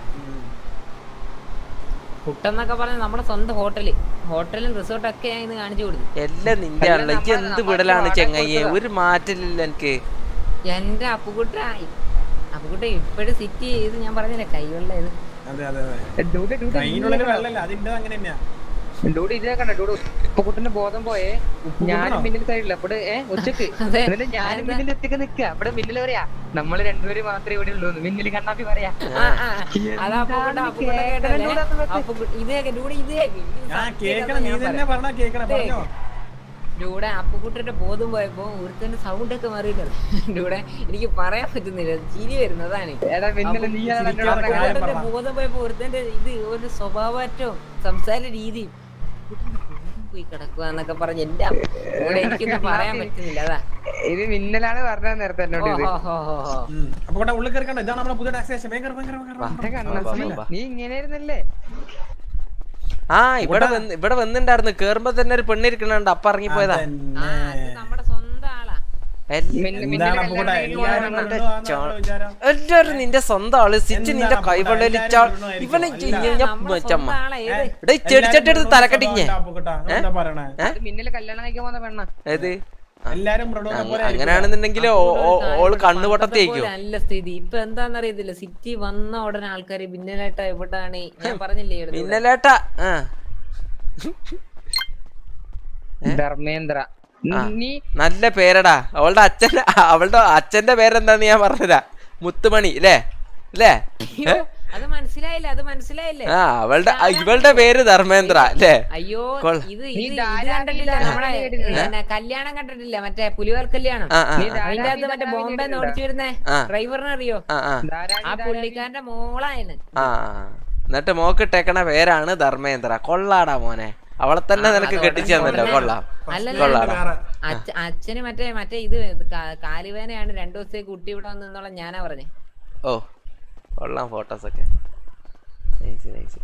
പുട്ടെന്നൊക്കെ പറഞ്ഞാൽ നമ്മുടെ സ്വന്തം ഹോട്ടല് ഹോട്ടലും റിസോർട്ടും ഒക്കെ ഞാൻ ഇന്ന് കാണിച്ചു കൊടുത്തു എല്ലാം നിന്റെ ആണല്ലോ എനിക്ക് എന്ത് വിടലാണ് ചെങ്ങയ്യെ ഒരു മാറ്റമില്ല എനിക്ക് എന്റെ അപ്പുകുട്ട അപ്പുകുട്ട ഇപ്പഴും സിറ്റി ചെയ്ത് ഞാൻ പറഞ്ഞില്ലേ കൈവെള്ള ഇത് അതെ അതെ അതെ ഡൂഡ് ഡൂഡ് കൈനുള്ളിൽ വെള്ളമില്ല അതിന്റെ അങ്ങനെ തന്നെയാ ഡൂഡ് ഇതേ കണ്ട ഡൂഡ് ഉപ്പ് കുട്ടന്റെ ബോധം പോയേ ഞാനും മിന്നിൽ സൈഡില്ല അപ്പടെ ഏ ഉച്ചക്ക് അതെ. എന്നിട്ട് ഞാനും മിന്നിൽ ഒറ്റക്ക് നിക്ക അവിടെ മിന്നിൽ പറയാ നമ്മള് രണ്ടുപേരും മാത്രമേ ഇവിടെ ഉള്ളൂ മിന്നിൽ കണ്ണാപ്പി പറയാ ആ, ആ, അത് അപ്പുകുട്ട അപ്പുകുട്ട കേട്ടല്ലേ അപ്പുകുട്ട ഇത് കേക്ക് ഡൂടെ ഇത് കേക്ക് ഇത് ഞാൻ സത്യം കേക്കണം നീ ഞാൻ തന്നെ പറയാം. പറഞ്ഞാ കേക്കണം പറഞ്ഞോ ഡൂടെ അപ്പുകുട്ടന്റെ ബോധം പോയപ്പോ ഒരുത്തന്റെ സൗണ്ട് ഒക്കെ മാറിയിട്ടുണ്ട് ഡൂടെ എനിക്ക് പറയാൻ പറ്റുന്നില്ല ചിരി വരുന്നതാണ് എടാ മിന്നൽ നീ ചിരിക്കാതെ കാര്യം അപ്പുകുട്ടന്റെ പറ. ബോധം പോയപ്പോ ഒരുത്തന്റെ ഇത് ഒരു സ്വഭാവമാറ്റവും സംസാര രീതിയും പോയി കിടക്കുക എന്നൊക്കെ പറഞ്ഞ് എന്റെ ഇവിടെ എനിക്കൊന്നും പറയാൻ പറ്റുന്നില്ല അതാ ഇത് മിന്നലാണ് പറഞ്ഞത് നേരത്തെ എന്നോട് ഇത് ഓ, ഹോ, ഹോ, ഹോ. ഉം. അപ്പൊ കൂടെ ഉള്ളിൽ കയറിക്കണ്ട ഇതാണ് നമ്മുടെ പുതിയ ടാക്സി സ്റ്റേഷൻ ഭയങ്കര ഭയങ്കര ഭയങ്കര ഏ, കണ്ണാപ്പി, നീ ഇങ്ങനെയായിരുന്നല്ലേ ആ ഇവിടെ വന്ന് ഇവിടെ വന്നിണ്ടായിരുന്നു കേറുമ്പോ തന്നെ ഒരു പെണ്ണിരിക്കണുണ്ട് അപ്പൊ ഇറങ്ങി പോയതാ ആ അത് നമ്മുടെ സ്വന്തം ആളാ എന്താണ് അപ്പുകുട്ടാ എല്ലാരും പെണ്ണുമാണെന്നാണ് ചോ- നിങ്ങളുടെ വിചാരം എല്ലാരും നിന്റെ സ്വന്തം ആള് സിച്ച് എന്താണ് നിന്റെ അപ്പുകുട്ടാ? കൈവെള്ളലിച്ചാൾ എല്ലാരും ഇവനെ പെണ്ണുമായിരിക്കും. ഇ- ഞാൻ നമ്മളെ മച്ചമ്മ സ്വന്തം ആളെ ഏത്? എടാ ഈ ചെടിച്ചട്ടി എടുത്ത് തലക്കടിഞ്ഞേ അപ്പുകുട്ടാ എന്താ പറയണേ അത് മിന്നല് കല്യാണം കഴിക്കാൻ പോകുന്ന പെണ്ണ ഏത് എല്ലാരും മൃണുവിനെ പോലെ ആയിരിക്കും. അങ്ങനെയാണെന്നുണ്ടെങ്കിൽ ഓള് കണ്ണുപൊട്ടത്തി പണ്ടത്തെ പോലെ അല്ല സ്ഥിതി ഇപ്പൊ എന്താന്നറിയത്തില്ല സിറ്റി വന്ന ഉടനെ ആൾക്കാര് ഭിന്നലായിട്ട് എവിടാണ് ഞാൻ പറഞ്ഞില്ലേ ഇവിടെ മിന്നലേട്ടാ ആ ധർമ്മേന്ദ്ര ആ. നീ നല്ല പേരടാ അവളുടെ അച്ഛൻ അവളുടെ അച്ഛന്റെ പേരെന്താന്ന് ഞാൻ പറഞ്ഞുതരാ മുത്തുമണി അല്ലേ അല്ലേ അയ്യോ, അത് മനസ്സിലായില്ല അത് മനസ്സിലായില്ലേ ആ അവളുടെ ആ, ഇവളുടെ പേര് ധർമ്മേന്ദ്ര അല്ലേ അയ്യോ കൊള്ള. ഇത് നീ ഇത് ഇത് ധാരാവിയിലെ കണ്ടിട്ടില്ല നമ്മളെ കേട്ടിട്ടില്ല? പിന്നെ കല്യാണം കണ്ടിട്ടില്ല മറ്റേ പുലിവാൽ കല്യാണം ആ ആ നീ ആ, അതിന്റെ അകത്ത് മറ്റേ ധാരാവി ബോംബെ കേട്ടിട്ടുണ്ടോ? ഓടിച്ചു വരുന്നേ ആ. ഡ്രൈവറിനെ അറിയോ ആ ആ ധാരാവി, ആ ധാരാവി. പുള്ളിക്കാരന്റെ മോളായിരുന്നു ആ ആ. എന്നിട്ട് മോക്കിട്ടേക്കണ പേരാണ് ധർമ്മേന്ദ്ര കൊള്ളാടാ മോനെ അവളെ തന്നെ ആ, നിനക്ക് അത് കെട്ടിച്ചു തന്നല്ലോ ഉടനെ കൊള്ളാം അല്ലല്ല കൊള്ളാടാ വേറെ. അച്ഛ- അച്ഛന് മറ്റേ മറ്റേ ഇത് കാ- കാലുവേനയാണ് രണ്ടു ദിവസത്തേക്ക് കുട്ടി ഇവിടെ വന്നുള്ള ഞാനാ പറഞ്ഞേ ഓ കൊള്ളാം ഫോട്ടോസ് ഒക്കെ നൈസ് നൈസ്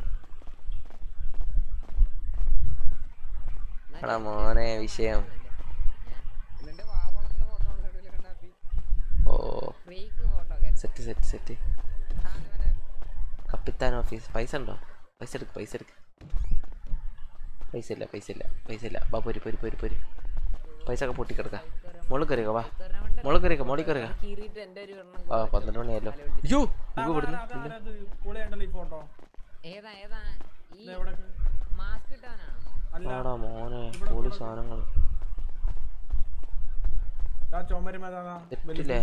എടാ മോനെ വിഷയം നിന്റെ വാവളത്തിന്റെ photo ഉണ്ടോ ഇതില് കണ്ണാപ്പി? ഓ ഫേക്ക് ഫോട്ടോ ഒക്കെ സെറ്റ് സെറ്റ് സെറ്റ് കപ്പിത്താൻ ഓഫീസ് പൈസ ഉണ്ടോ പൈസ എടുക്ക് പൈസ എടുക്ക് പൈസ ഇല്ല പൈസ ഇല്ല പൈസ ഇല്ല ബാ പൊരി പൊരി പൊരി പൊരി പൈസ ഒക്കെ പൊട്ടിക്കിടക്ക മുകളിൽ കയറിയോ വാ മുകളിൽ കയറിയോ മോളിൽ കയറിയോ കീറിയിട്ട് എന്റെ ഒരു എണ്ണം ആ പന്ത്രണ്ട് മണിയല്ലോ അയ്യോ ഇങ്ങ് ഇവിടുന്ന് അത് ആരത്? പുള്ളിയുണ്ടല്ലോ ഈ ഫോട്ടോ ഏതാ ഏതാ ഈ എവിടെ മാസ്ക് ഇട്ടവനാണോ അല്ല ആടാ മോനെ പോലീസ് സാധനങ്ങൾ ആ ചുമരുമേതാ തെറ്റില്ലേ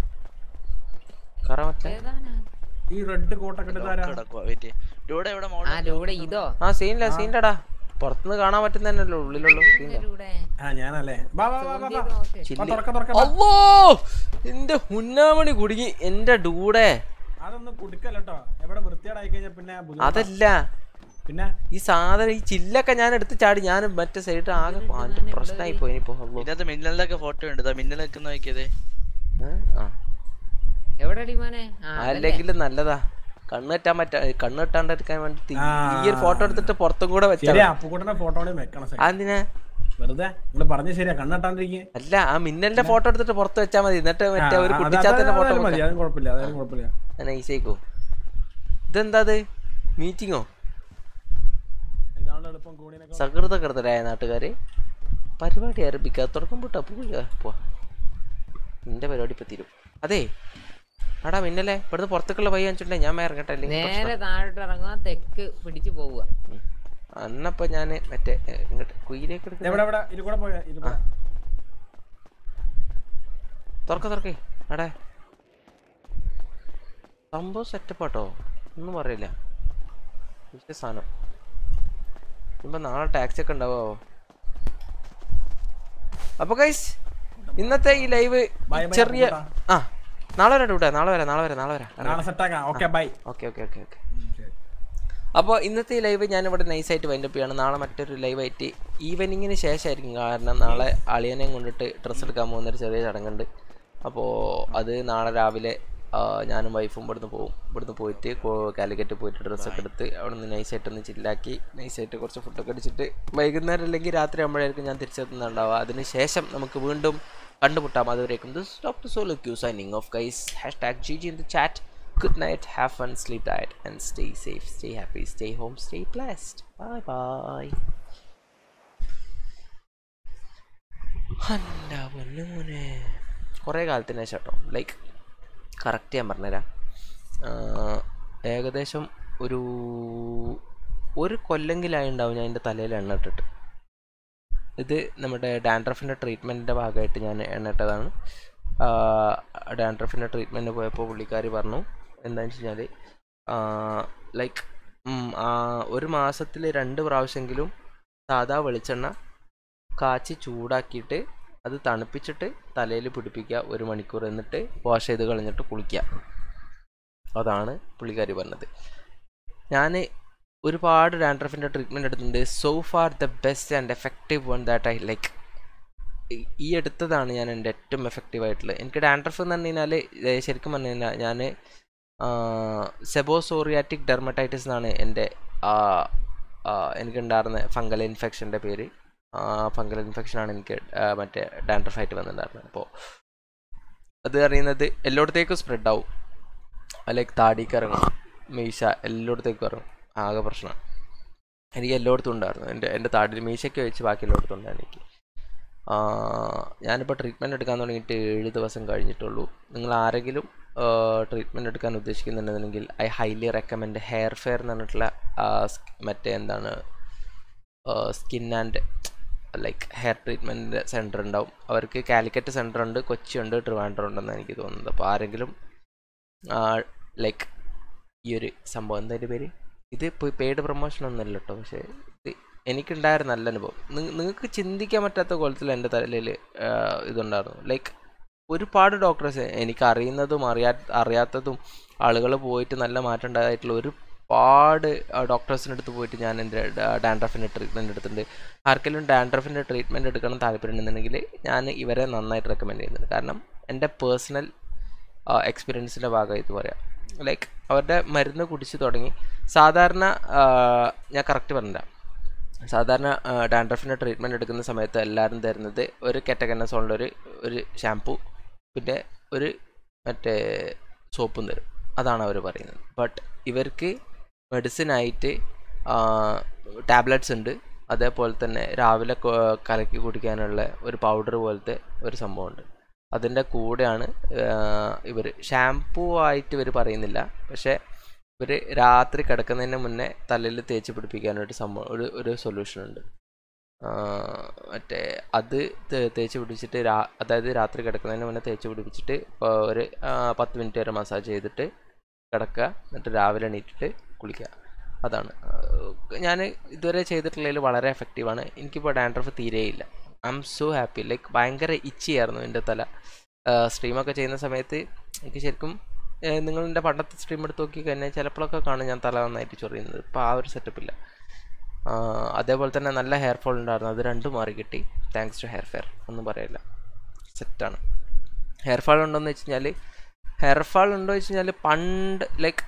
കറ മറ്റേ ഏതാനാ ഈ റെഡ് കോട്ടൊക്കെ ഇട്ടതാരാ കിടക്കുവാ വെയിറ്റ് ഇവിടെ എവിടെ ആ ലൂടെ ഇതോ ആ സീനില്ല സീനില്ലടാ പുറത്തുനിന്ന് കാണാൻ പറ്റുന്നതന്നെയല്ലോ ഉള്ളിലുള്ളൂ സീനില്ല ലൂടെ ആ ഞാനല്ലേ ബാ ബാ ബാ ബാ, ബാ നോക്ക് ബാ, ചില്ലി തുറക്ക തുറക്ക ബാ. അല്ലോ എന്റെ ഹുന്നാമണി കുടുങ്ങി എന്റെ ഡൂടെ അതൊന്നും കുടുക്കല്ലോ എവിടെ വൃത്തിയേടായി കഴിഞ്ഞാൽ പിന്നെ ബുദ്ധിമുട്ടാ. അതല്ല പിന്നെ ഈ സാധനം ഈ ചില്ലൊക്കെ ഞാൻ എടുത്ത് ചാടി ഞാൻ മറ്റേ സൈഡ് ആകെ പാഞ്ഞ് പ്രശ്നമായി പോയി ഇനിയിപ്പോ അല്ലോ ഇതിനകത്ത് മിന്നലിന്റെ ഒക്കെ ഫോട്ടോ ഉണ്ട് ഇതാ മിന്നൽ നിൽക്കുന്ന നോക്കിയതേ ആ എവിടെ അടിമാനെ ആ അതല്ലേ. അല്ലെങ്കിൽ നല്ലതാ കണ്ണ് കെട്ടാൻ പറ്റാ കണ്ണ് കെട്ടാണ്ടിരിക്കാൻ വേണ്ടി ആ. ഈ ഒരു ഫോട്ടോ എടുത്തിട്ട് പുറത്തും കൂടെ വെച്ചാ ശരിയാ അപ്പുകൂട്ടന്റെ ഫോട്ടോ കൂടി വെക്കണം സൈഡിൽ. അതിനാ വെറുതെ നിങ്ങള് പറഞ്ഞ ശരിയാ കണ്ണെട്ടാണ്ടിരിക്കേ അല്ല ആ മിന്നലിന്റെ ഫോട്ടോ എടുത്തിട്ട് പുറത്ത് വെച്ചാൽ മതി എന്നിട്ട് മറ്റേ ഒരു കുട്ടിച്ചാത്തന്റെ ഫോട്ടോ മതി അതും കുഴപ്പമില്ല അതായത് കുഴപ്പമില്ല നൈസേക്കോ ഇതെന്താ അത് മീറ്റിങ്ങോ ഇതാണ് എളുപ്പം കൂടിനൊക്കെ സകൃതകൃതരായ നാട്ടുകാര് പരിപാടി ആരംഭിക്കുക തുടക്കം പൊട്ടാ പോവുക പോവാ നിന്റെ പരിപാടി ഇപ്പൊ തീരും അതെ ആടാ മിന്നലെ ഇവിടുന്ന് പുറത്തേക്കുള്ള വഴി കാണിച്ചിട്ടുണ്ടെ ഞാൻ ഇറങ്ങട്ടെ അല്ലെങ്കിൽ നേരെ പ്രശ്നം. താഴോട്ട് ഇറങ്ങുക തെക്ക് പിടിച്ചു പോവുക ഉം. അന്നപ്പോ ഞാന് മറ്റേ ഏ, ഇങ്ങോട്ട് കുയിലേക്ക് എടുക്കുന്ന എവിടെ എവിടെ ഇത് കൂടെ പോയാ ഇത് കൂടെ തുറക്ക തുറക്കേ അടേ സംഭവം സെറ്റപ്പ് ആട്ടോ ഒന്നും പറയില്ല വിഷയ സാധനം ഇപ്പൊ നാളെ ടാക്സി ഒക്കെ ഉണ്ടാവോ അപ്പൊ ഗൈസ് ഇന്നത്തെ ഈ ലൈവ് Bye bye, ചെറിയ അപ്പുകുട്ടാ. ആ നാളെ വരാം ഡൂട്ടെ നാളെ വരാം നാളെ വരാം നാളെ വരാം നാളെ സെറ്റാക്കാം okay bye okay okay okay okay അപ്പോൾ ഇന്നത്തെ ഈ ലൈവ് ഞാനിവിടെ നൈസായിട്ട് വൈൻഡപ്പ് ചെയ്യാണ് നാളെ മറ്റൊരു ലൈവായിട്ട് ഈവനിങ്ങിന് ശേഷമായിരിക്കും കാരണം നാളെ അളിയനെയും കൊണ്ടിട്ട് ഡ്രസ്സ് എടുക്കാൻ പോകുന്നൊരു ചെറിയ ചടങ്ങുണ്ട് അപ്പോൾ അത് നാളെ രാവിലെ ആ, ഞാനും വൈഫും ഇവിടുന്ന് പോകും ഇവിടുന്ന് പോയിട്ട് കോ- കാലിക്കറ്റ് പോയിട്ട് ഡ്രസ്സൊക്കെ എടുത്ത് അവിടെ നിന്ന് നൈസായിട്ടൊന്ന് ചില്ലാക്കി നൈസായിട്ട് കുറച്ച് ഫുഡൊക്കെ അടിച്ചിട്ട് വൈകുന്നേരം അല്ലെങ്കിൽ രാത്രി ആകുമ്പോഴായിരിക്കും ഞാൻ തിരിച്ചെത്തുന്നുണ്ടാവുക അതിന് ശേഷം നമുക്ക് വീണ്ടും കണ്ടുമുട്ടാം അതുവരേക്കും this doctor solo Q signing off guys hashtag G G in the chat Good night, have fun, sleep tight, and stay safe, stay happy, stay home, stay blessed. Bye bye. അല്ല പൊന്നു മോനെ കുറേ കാലത്തിന് ശേഷം കേട്ടോ like correct ഞാൻ പറഞ്ഞുതരാം ആഹ് ഏകദേശം ഒരു ഒരു കൊല്ലെങ്കിലായി ഉണ്ടാവും ഞാൻ എൻ്റെ തലയിൽ എണ്ണ ഇട്ടിട്ട് ഇത് നമ്മുടെ ഡാൻഡ്രഫിൻ്റെ ട്രീറ്റ്മെൻറ്റിൻ്റെ ഭാഗമായിട്ട് ഞാൻ എണ്ണ ഇട്ടതാണ് ഡാൻഡ്രഫിൻ്റെ ട്രീറ്റ്മെൻറ്റ് പോയപ്പോൾ പുള്ളിക്കാരി പറഞ്ഞു എന്താണെന്ന് വെച്ച് കഴിഞ്ഞാൽ ലൈക്ക് ഒരു മാസത്തിൽ രണ്ട് പ്രാവശ്യമെങ്കിലും സാധാ വെളിച്ചെണ്ണ കാച്ചി ചൂടാക്കിയിട്ട് അത് തണുപ്പിച്ചിട്ട് തലയിൽ പിടിപ്പിക്കുക ഒരു മണിക്കൂർ എന്നിട്ട് വാഷ് ചെയ്ത് കളഞ്ഞിട്ട് കുളിക്കുക അതാണ് പുള്ളിക്കാരി പറഞ്ഞത് ഞാൻ ഒരുപാട് ഡാൻഡ്രഫിൻ്റെ ട്രീറ്റ്മെൻറ്റ് എടുത്തിട്ടുണ്ട് so far the best and effective one that I like ഈ എടുത്തതാണ് ഞാൻ എൻ്റെ ഏറ്റവും എഫക്റ്റീവ് ആയിട്ടുള്ളത് എനിക്ക് ഡാൻഡ്രഫ് എന്ന് പറഞ്ഞു കഴിഞ്ഞാൽ ശരിക്കും പറഞ്ഞു കഴിഞ്ഞാൽ ഞാൻ സെബോസോറിയാറ്റിക് ഡെർമറ്റൈറ്റിസ് എന്നാണ് എൻ്റെ എനിക്കുണ്ടായിരുന്ന ഫംഗൽ ഇൻഫെക്ഷൻ്റെ പേര് ഫംഗൽ ഇൻഫെക്ഷനാണ് എനിക്ക് ആ, മറ്റേ ഡാൻഡ്രഫായിട്ട് വന്നിട്ടുണ്ടായിരുന്നത് അപ്പോൾ അത് അറിയുന്നത് എല്ലായിടത്തേക്കും സ്പ്രെഡ് ആവും ലൈക്ക് താടിക്ക് ഇറങ്ങും മീശ എല്ലായിടത്തേക്കും ഇറങ്ങും ആകെ പ്രശ്നമാണ് എനിക്ക് എല്ലായിടത്തും ഉണ്ടായിരുന്നു എൻ്റെ എൻ്റെ താടി മീശയ്ക്ക് വെച്ച് ബാക്കി എല്ലായിടത്തും ഉണ്ടായിരുന്നു എനിക്ക് ആ, ഞാനിപ്പോൾ ട്രീറ്റ്മെൻറ്റ് എടുക്കാൻ തുടങ്ങിയിട്ട് ഏഴ് ദിവസം കഴിഞ്ഞിട്ടുള്ളൂ നിങ്ങൾ ആരെങ്കിലും ട്രീറ്റ്മെൻറ്റ് എടുക്കാൻ ഉദ്ദേശിക്കുന്നുണ്ടെന്നുണ്ടെങ്കിൽ I highly recommend hair fair എന്ന് പറഞ്ഞിട്ടുള്ള ആ, സ്- മറ്റേ എന്താണ് skin and like hair treatment centre ഉണ്ടാവും അവർക്ക് കാലിക്കറ്റ് സെൻറ്റർ ഉണ്ട് കൊച്ചി ഉണ്ട് ട്രിവാൻഡ്രം ഉണ്ടെന്ന് എനിക്ക് തോന്നുന്നത് അപ്പോൾ ആരെങ്കിലും ലൈക്ക് ഈ ഒരു സംഭവം എന്താ അതിൻ്റെ പേര് ഇത് ഇപ്പോൾ പെയ്ഡ് പ്രൊമോഷൻ ഒന്നുമല്ല കേട്ടോ പക്ഷേ ഇത് എനിക്കുണ്ടായിരുന്ന നല്ല അനുഭവം നിങ്ങൾക്ക് ചിന്തിക്കാൻ പറ്റാത്ത കോലത്തിൽ എൻ്റെ തലയിൽ ഇതുണ്ടായിരുന്നു ലൈക്ക് ഒരുപാട് ഡോക്ടേഴ്സ് എനിക്ക് അറിയുന്നതും അറിയാ അറിയാത്തതും ആളുകൾ പോയിട്ട് നല്ല മാറ്റം ഉണ്ടായിട്ടുള്ള ഒരുപാട് ഡോക്ടേഴ്സിൻ്റെ അടുത്ത് പോയിട്ട് ഞാൻ എൻ്റെ ഡാൻഡ്രഫിൻ്റെ ട്രീറ്റ്മെൻറ്റ് എടുത്തിട്ടുണ്ട് ആർക്കെങ്കിലും ഡാൻഡ്രഫിൻ്റെ ട്രീറ്റ്മെൻറ്റ് എടുക്കണം താല്പര്യമുണ്ടെന്നുണ്ടെങ്കിൽ ഞാൻ ഇവരെ നന്നായിട്ട് റെക്കമെൻഡ് ചെയ്യുന്നുണ്ട് കാരണം എൻ്റെ പേഴ്സണൽ എക്സ്പീരിയൻസിൻ്റെ ഭാഗമായിട്ട് പറയാം ലൈക്ക് അവരുടെ മരുന്ന് കുടിച്ച് തുടങ്ങി സാധാരണ ആ, ഞാൻ കറക്റ്റ് പറഞ്ഞില്ല സാധാരണ ഡാൻഡ്രഫിൻ്റെ ട്രീറ്റ്മെൻറ്റ് എടുക്കുന്ന സമയത്ത് എല്ലാവരും തരുന്നത് ഒരു കെറ്റകനസോളിൻ്റെ ഒരു ഒരു ഷാംപൂ പിന്നെ ഒരു മറ്റേ സോപ്പും തരും അതാണ് അവർ പറയുന്നത് ബട്ട് ഇവർക്ക് മെഡിസിനായിട്ട് ടാബ്ലറ്റ്സ് ഉണ്ട് അതേപോലെ തന്നെ രാവിലെ കൊ- കലക്കി കുടിക്കാനുള്ള ഒരു പൗഡർ പോലത്തെ ഒരു സംഭവമുണ്ട് അതിൻ്റെ കൂടെയാണ് ഇവർ ഷാംപൂ ആയിട്ട് ഇവർ പറയുന്നില്ല പക്ഷേ ഇവർ രാത്രി കിടക്കുന്നതിന് മുന്നേ തലയിൽ തേച്ച് പിടിപ്പിക്കാനൊരു സംഭവം ഒരു ഒരു സൊല്യൂഷൻ ഉണ്ട് ആ, മറ്റേ അത് തേ- തേച്ച് പിടിപ്പിച്ചിട്ട് രാ അതായത് രാത്രി കിടക്കുന്നതിന് മുന്നേ തേച്ച് പിടിപ്പിച്ചിട്ട് ഇപ്പോൾ ഒരു ആ, പത്ത് മിനിറ്റ് വരെ മസാജ് ചെയ്തിട്ട് കിടക്കുക എന്നിട്ട് രാവിലെ എണീറ്റിട്ട് കുളിക്കുക അതാണ് ഞാൻ ഇതുവരെ ചെയ്തിട്ടുള്ളതിൽ വളരെ എഫക്റ്റീവാണ് എനിക്കിപ്പോൾ ഡാൻഡ്രഫ് തീരെയില്ല I'm so happy like ഭയങ്കര ഇച്ചി ആയിരുന്നു എൻ്റെ തല സ്ട്രീമൊക്കെ ചെയ്യുന്ന സമയത്ത് എനിക്ക് ശരിക്കും ഏഹ് നിങ്ങൾ എൻ്റെ പണ്ടത്തെ സ്ട്രീം എടുത്ത് നോക്കി കഴിഞ്ഞാൽ ചിലപ്പോഴൊക്കെ കാണും ഞാൻ തല നന്നായിട്ട് ചൊറിയുന്നത് ഇപ്പോൾ ആ ഒരു സെറ്റപ്പില്ല അതേപോലെ തന്നെ നല്ല ഹെയർ ഫോൾ ഉണ്ടായിരുന്നു അത് രണ്ടും മാറി കിട്ടി താങ്ക്സ് ടു ഹെയർ ഫെയർ ഒന്നും പറയില്ല സെറ്റാണ് ഹെയർ ഫാൾ ഉണ്ടോയെന്ന് വെച്ച് കഴിഞ്ഞാൽ ഹെയർ ഫാൾ ഉണ്ടോ വെച്ച് കഴിഞ്ഞാൽ പണ്ട് ലൈക്ക്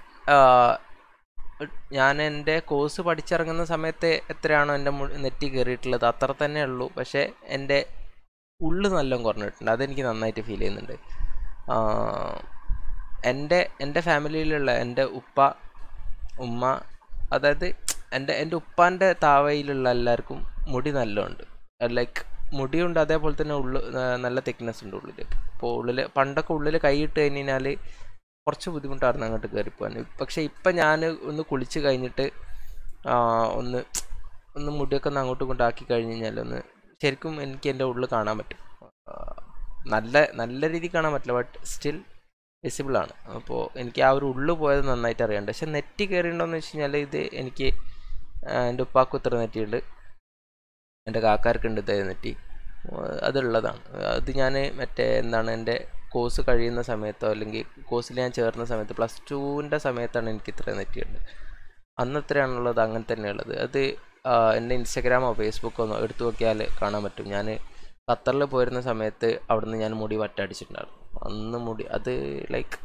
ഞാൻ എൻ്റെ കോഴ്സ് പഠിച്ചിറങ്ങുന്ന സമയത്ത് എത്രയാണോ എൻ്റെ മു- നെറ്റി കയറിയിട്ടുള്ളത് അത്ര തന്നെ ഉള്ളൂ പക്ഷേ എൻ്റെ ഉള്ളു നല്ലോണം കുറഞ്ഞിട്ടുണ്ട് അതെനിക്ക് നന്നായിട്ട് ഫീൽ ചെയ്യുന്നുണ്ട് ആ, എൻ്റെ എൻ്റെ ഫാമിലിയിലുള്ള എൻ്റെ ഉപ്പ ഉമ്മ അതായത് എൻ്റെ എൻ്റെ ഉപ്പാൻ്റെ താവയിലുള്ള എല്ലാവർക്കും മുടി നല്ലോണ്ട് ലൈക്ക് മുടിയുണ്ട് അതേപോലെ തന്നെ ഉള്ളു ആ, നല്ല തിക്നെസ് ഉണ്ട് ഉള്ളിൽ അപ്പോൾ ഉള്ളിൽ പണ്ടൊക്കെ ഉള്ളിൽ കൈയിട്ട് കഴിഞ്ഞാൽ കുറച്ച് ബുദ്ധിമുട്ടായിരുന്നു അങ്ങോട്ട് കയറി പോകാൻ പക്ഷേ ഇപ്പം ഞാൻ ഒന്ന് കുളിച്ച് കഴിഞ്ഞിട്ട് ആ, ഒന്ന് ഒന്ന് മുടിയൊക്കെ ഒന്ന് അങ്ങോട്ടും ഇങ്ങോട്ടും ആക്കി കഴിഞ്ഞ് കഴിഞ്ഞാൽ ഒന്ന് ശരിക്കും എനിക്ക് എൻ്റെ ഉള്ളിൽ കാണാൻ പറ്റും ആ, നല്ല നല്ല രീതിയിൽ കാണാൻ പറ്റില്ല ബട്ട് സ്റ്റിൽ വിസിബിൾ ആണ് അപ്പോൾ എനിക്ക് ആ ഒരു ഉള്ളു പോയത് നന്നായിട്ട് അറിയാണ്ട് പക്ഷെ നെറ്റ് കയറിയിട്ടുണ്ടോയെന്ന് വെച്ച് കഴിഞ്ഞാൽ ഇത് എനിക്ക് ആ, എൻ്റെ ഉപ്പാക്കും ഇത്ര നെറ്റിയുണ്ട് എൻ്റെ കാക്കാർക്കുണ്ട് ഇതേ നെറ്റി ആ, അതുള്ളതാണ് അത് ഞാൻ മറ്റേ എന്താണ് എൻ്റെ കോഴ്സ് കഴിയുന്ന സമയത്തോ അല്ലെങ്കിൽ കോഴ്സിൽ ഞാൻ ചേർന്ന സമയത്ത് പ്ലസ് ടുവിൻ്റെ സമയത്താണ് എനിക്ക് ഇത്ര നെറ്റിയുണ്ട് അന്ന് എത്രയാണുള്ളത് അങ്ങനെ തന്നെയുള്ളത് അത് ആ, എൻ്റെ ഇൻസ്റ്റഗ്രാമോ ഫേസ്ബുക്കോ ഒന്ന് എടുത്തു നോക്കിയാൽ കാണാൻ പറ്റും ഞാൻ ഖത്തറിൽ പോയിരുന്ന സമയത്ത് അവിടുന്ന് ഞാൻ മുടി വറ്റടിച്ചിട്ടുണ്ടായിരുന്നു അന്ന് മുടി അത് ലൈക്ക്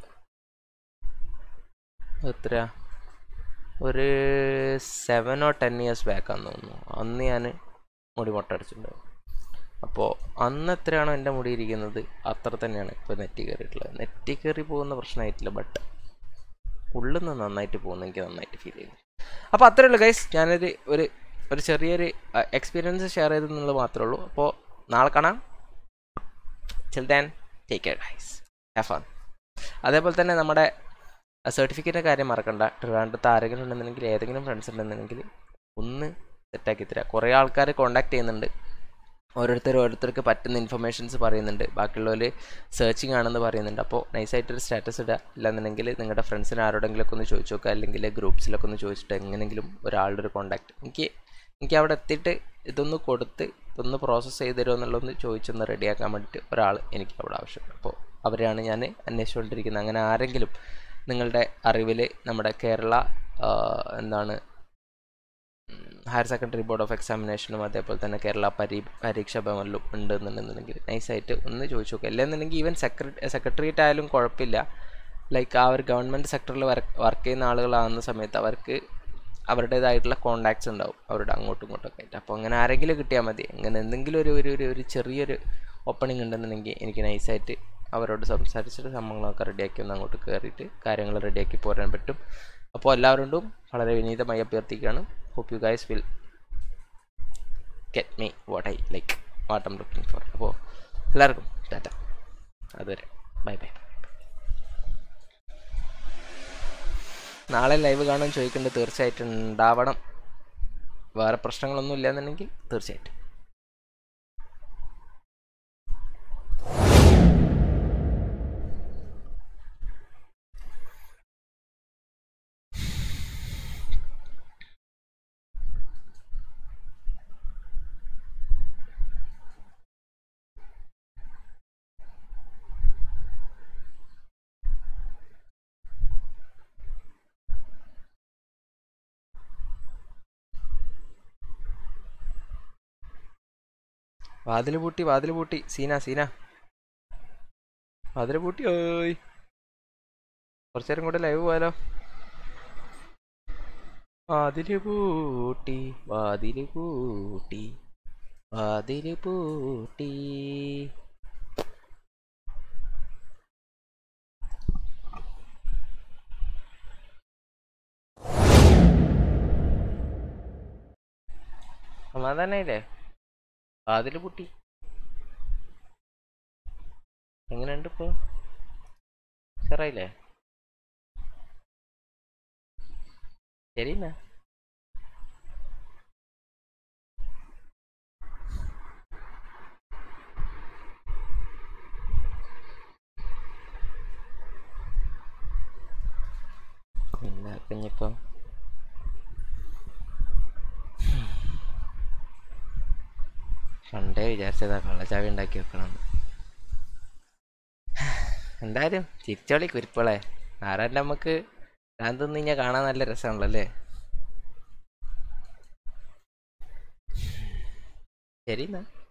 എത്രയാ ഒരു സെവനോ ടെൻ ഇയേഴ്സ് ബാക്കാന്ന് തോന്നുന്നു അന്ന് ഞാൻ മുടി മൊട്ടടിച്ചിട്ടുണ്ടായിരുന്നു അപ്പോൾ അന്ന് എത്രയാണോ എൻ്റെ മുടി ഇരിക്കുന്നത് അത്ര തന്നെയാണ് ഇപ്പോൾ നെറ്റി കയറിയിട്ടുള്ളത് നെറ്റി കയറി പോകുന്ന പ്രശ്നമായിട്ടില്ല ബട്ട് ഉള്ളിൽ നിന്ന് നന്നായിട്ട് പോകുന്ന എനിക്ക് നന്നായിട്ട് ഫീൽ ചെയ്യുന്നു അപ്പോൾ അത്രേ ഉള്ളൂ ഗൈസ് ഞാനൊരു ഒരു ഒരു ചെറിയൊരു എക്സ്പീരിയൻസ് ഷെയർ ചെയ്തെന്നുള്ളത് മാത്രമേ ഉള്ളൂ അപ്പോൾ നാളെ കാണാം chill then take care guys have fun അതേപോലെ തന്നെ നമ്മുടെ സർട്ടിഫിക്കറ്റിൻ്റെ കാര്യം മറക്കണ്ട ട്രിവാൻഡ്രത്ത് ആരെങ്കിലും ഉണ്ടെന്നുണ്ടെങ്കിൽ ഏതെങ്കിലും ഫ്രണ്ട്സ് ഉണ്ടെന്നുണ്ടെങ്കിൽ ഒന്ന് സെറ്റാക്കി തരാം കുറേ ആൾക്കാർ കോണ്ടാക്ട് ചെയ്യുന്നുണ്ട് ഓരോരുത്തർ ഓരോരുത്തർക്ക് പറ്റുന്ന ഇൻഫർമേഷൻസ് പറയുന്നുണ്ട് ബാക്കിയുള്ളവർ സെർച്ചിങ് ആണെന്ന് പറയുന്നുണ്ട് അപ്പോൾ നൈസായിട്ടൊരു സ്റ്റാറ്റസ് ഇടുക ഇല്ലാന്നുണ്ടെങ്കിൽ നിങ്ങളുടെ ഫ്രണ്ട്സിന് ആരോടെങ്കിലൊക്കെ ഒന്ന് ചോദിച്ചു നോക്കുക അല്ലെങ്കിൽ ഗ്രൂപ്പ്സിലൊക്കെ ഒന്ന് ചോദിച്ചിട്ട് എങ്ങനെയെങ്കിലും ഒരാളുടെ ഒരു കോണ്ടാക്ട് എനിക്ക് എനിക്ക് അവിടെ എത്തിയിട്ട് ഇതൊന്ന് കൊടുത്ത് ഇതൊന്ന് പ്രോസസ്സ് ചെയ്ത് തരുമോ എന്നുള്ളതൊന്ന് ചോദിച്ചൊന്ന് റെഡിയാക്കാൻ വേണ്ടിയിട്ട് ഒരാൾ എനിക്ക് അവിടെ ആവശ്യമുണ്ട് അപ്പോൾ അവരെയാണ് ഞാൻ അന്വേഷിച്ചുകൊണ്ടിരിക്കുന്നത് അങ്ങനെ ആരെങ്കിലും നിങ്ങളുടെ അറിവിൽ നമ്മുടെ കേരള ആ, എന്താണ് ഹയർ സെക്കൻഡറി ബോർഡ് ഓഫ് എക്സാമിനേഷനും അതേപോലെ തന്നെ കേരള പരീ പരീക്ഷാ ഭവനിലും ഉണ്ടെന്നുണ്ടെന്നുണ്ടെങ്കിൽ നൈസായിട്ട് ഒന്ന് ചോദിച്ചു നോക്കുക അല്ലെന്നുണ്ടെങ്കിൽ ഈവൻ സെക്രട്ടറി സെക്രട്ടേറിയറ്റ് ആയാലും കുഴപ്പമില്ല ലൈക്ക് ആ ഒരു ഗവൺമെൻറ് സെക്ടറിൽ വർക്ക് ചെയ്യുന്ന ആളുകളാകുന്ന സമയത്ത് അവർക്ക് അവരുടേതായിട്ടുള്ള കോണ്ടാക്ട്സ് ഉണ്ടാവും അവരുടെ അങ്ങോട്ടും ഇങ്ങോട്ടൊക്കെ ആയിട്ട് അപ്പോൾ അങ്ങനെ ആരെങ്കിലും കിട്ടിയാൽ മതി അങ്ങനെ എന്തെങ്കിലും ഒരു ഒരു ഒരു ഒരു ചെറിയൊരു ഓപ്പണിംഗ് ഉണ്ടെന്നുണ്ടെങ്കിൽ എനിക്ക് നൈസായിട്ട് അവരോട് സംസാരിച്ചിട്ട് സംഭവങ്ങളൊക്കെ റെഡിയാക്കി ഒന്ന് അങ്ങോട്ട് കയറിയിട്ട് കാര്യങ്ങൾ റെഡിയാക്കി പോരാൻ പറ്റും അപ്പോൾ എല്ലാവരോടും വളരെ വിനീതമായി അഭ്യർത്ഥിക്കുകയാണ് hope you guys will get me what I like what am looking for അപ്പോൾ എല്ലാവർക്കും ടാറ്റ അതുവരെ ബൈ ബൈ നാളെ ലൈവ് കാണാൻ ചോദിക്കേണ്ടത് തീർച്ചയായിട്ടും ഉണ്ടാവണം വേറെ പ്രശ്നങ്ങളൊന്നും ഇല്ലാന്നുണ്ടെങ്കിൽ തീർച്ചയായിട്ടും വാതിൽ പൂട്ടി വാതിൽ പൂട്ടി സീന സീന വാതിൽ പൂട്ടി ഓയ് കുറച്ചു നേരം കൂടെ ലൈവ് പോയാലോ വാതില് പൂട്ടി വാതില് പൂട്ടി വാതില് പൂട്ടി സമാധാനായില്ലേ വാതില് പൂട്ടി എങ്ങനെയുണ്ട് ഇപ്പോ ഉഷാറായില്ലേ ശരി എന്നാ എന്താ കുഞ്ഞിപ്പോ പണ്ടേ വിചാരിച്ചതാ കള്ളച്ചാവി ഉണ്ടാക്കി വെക്കണം എന്തായാലും ചിരിച്ചോളി കുരിപ്പളെ ആരാൻ്റെ നമുക്ക് ഞാൻ തിന്നു കഴിഞ്ഞാൽ കാണാൻ നല്ല രസമാണല്ലോ അല്ലേ ശരി എന്നാ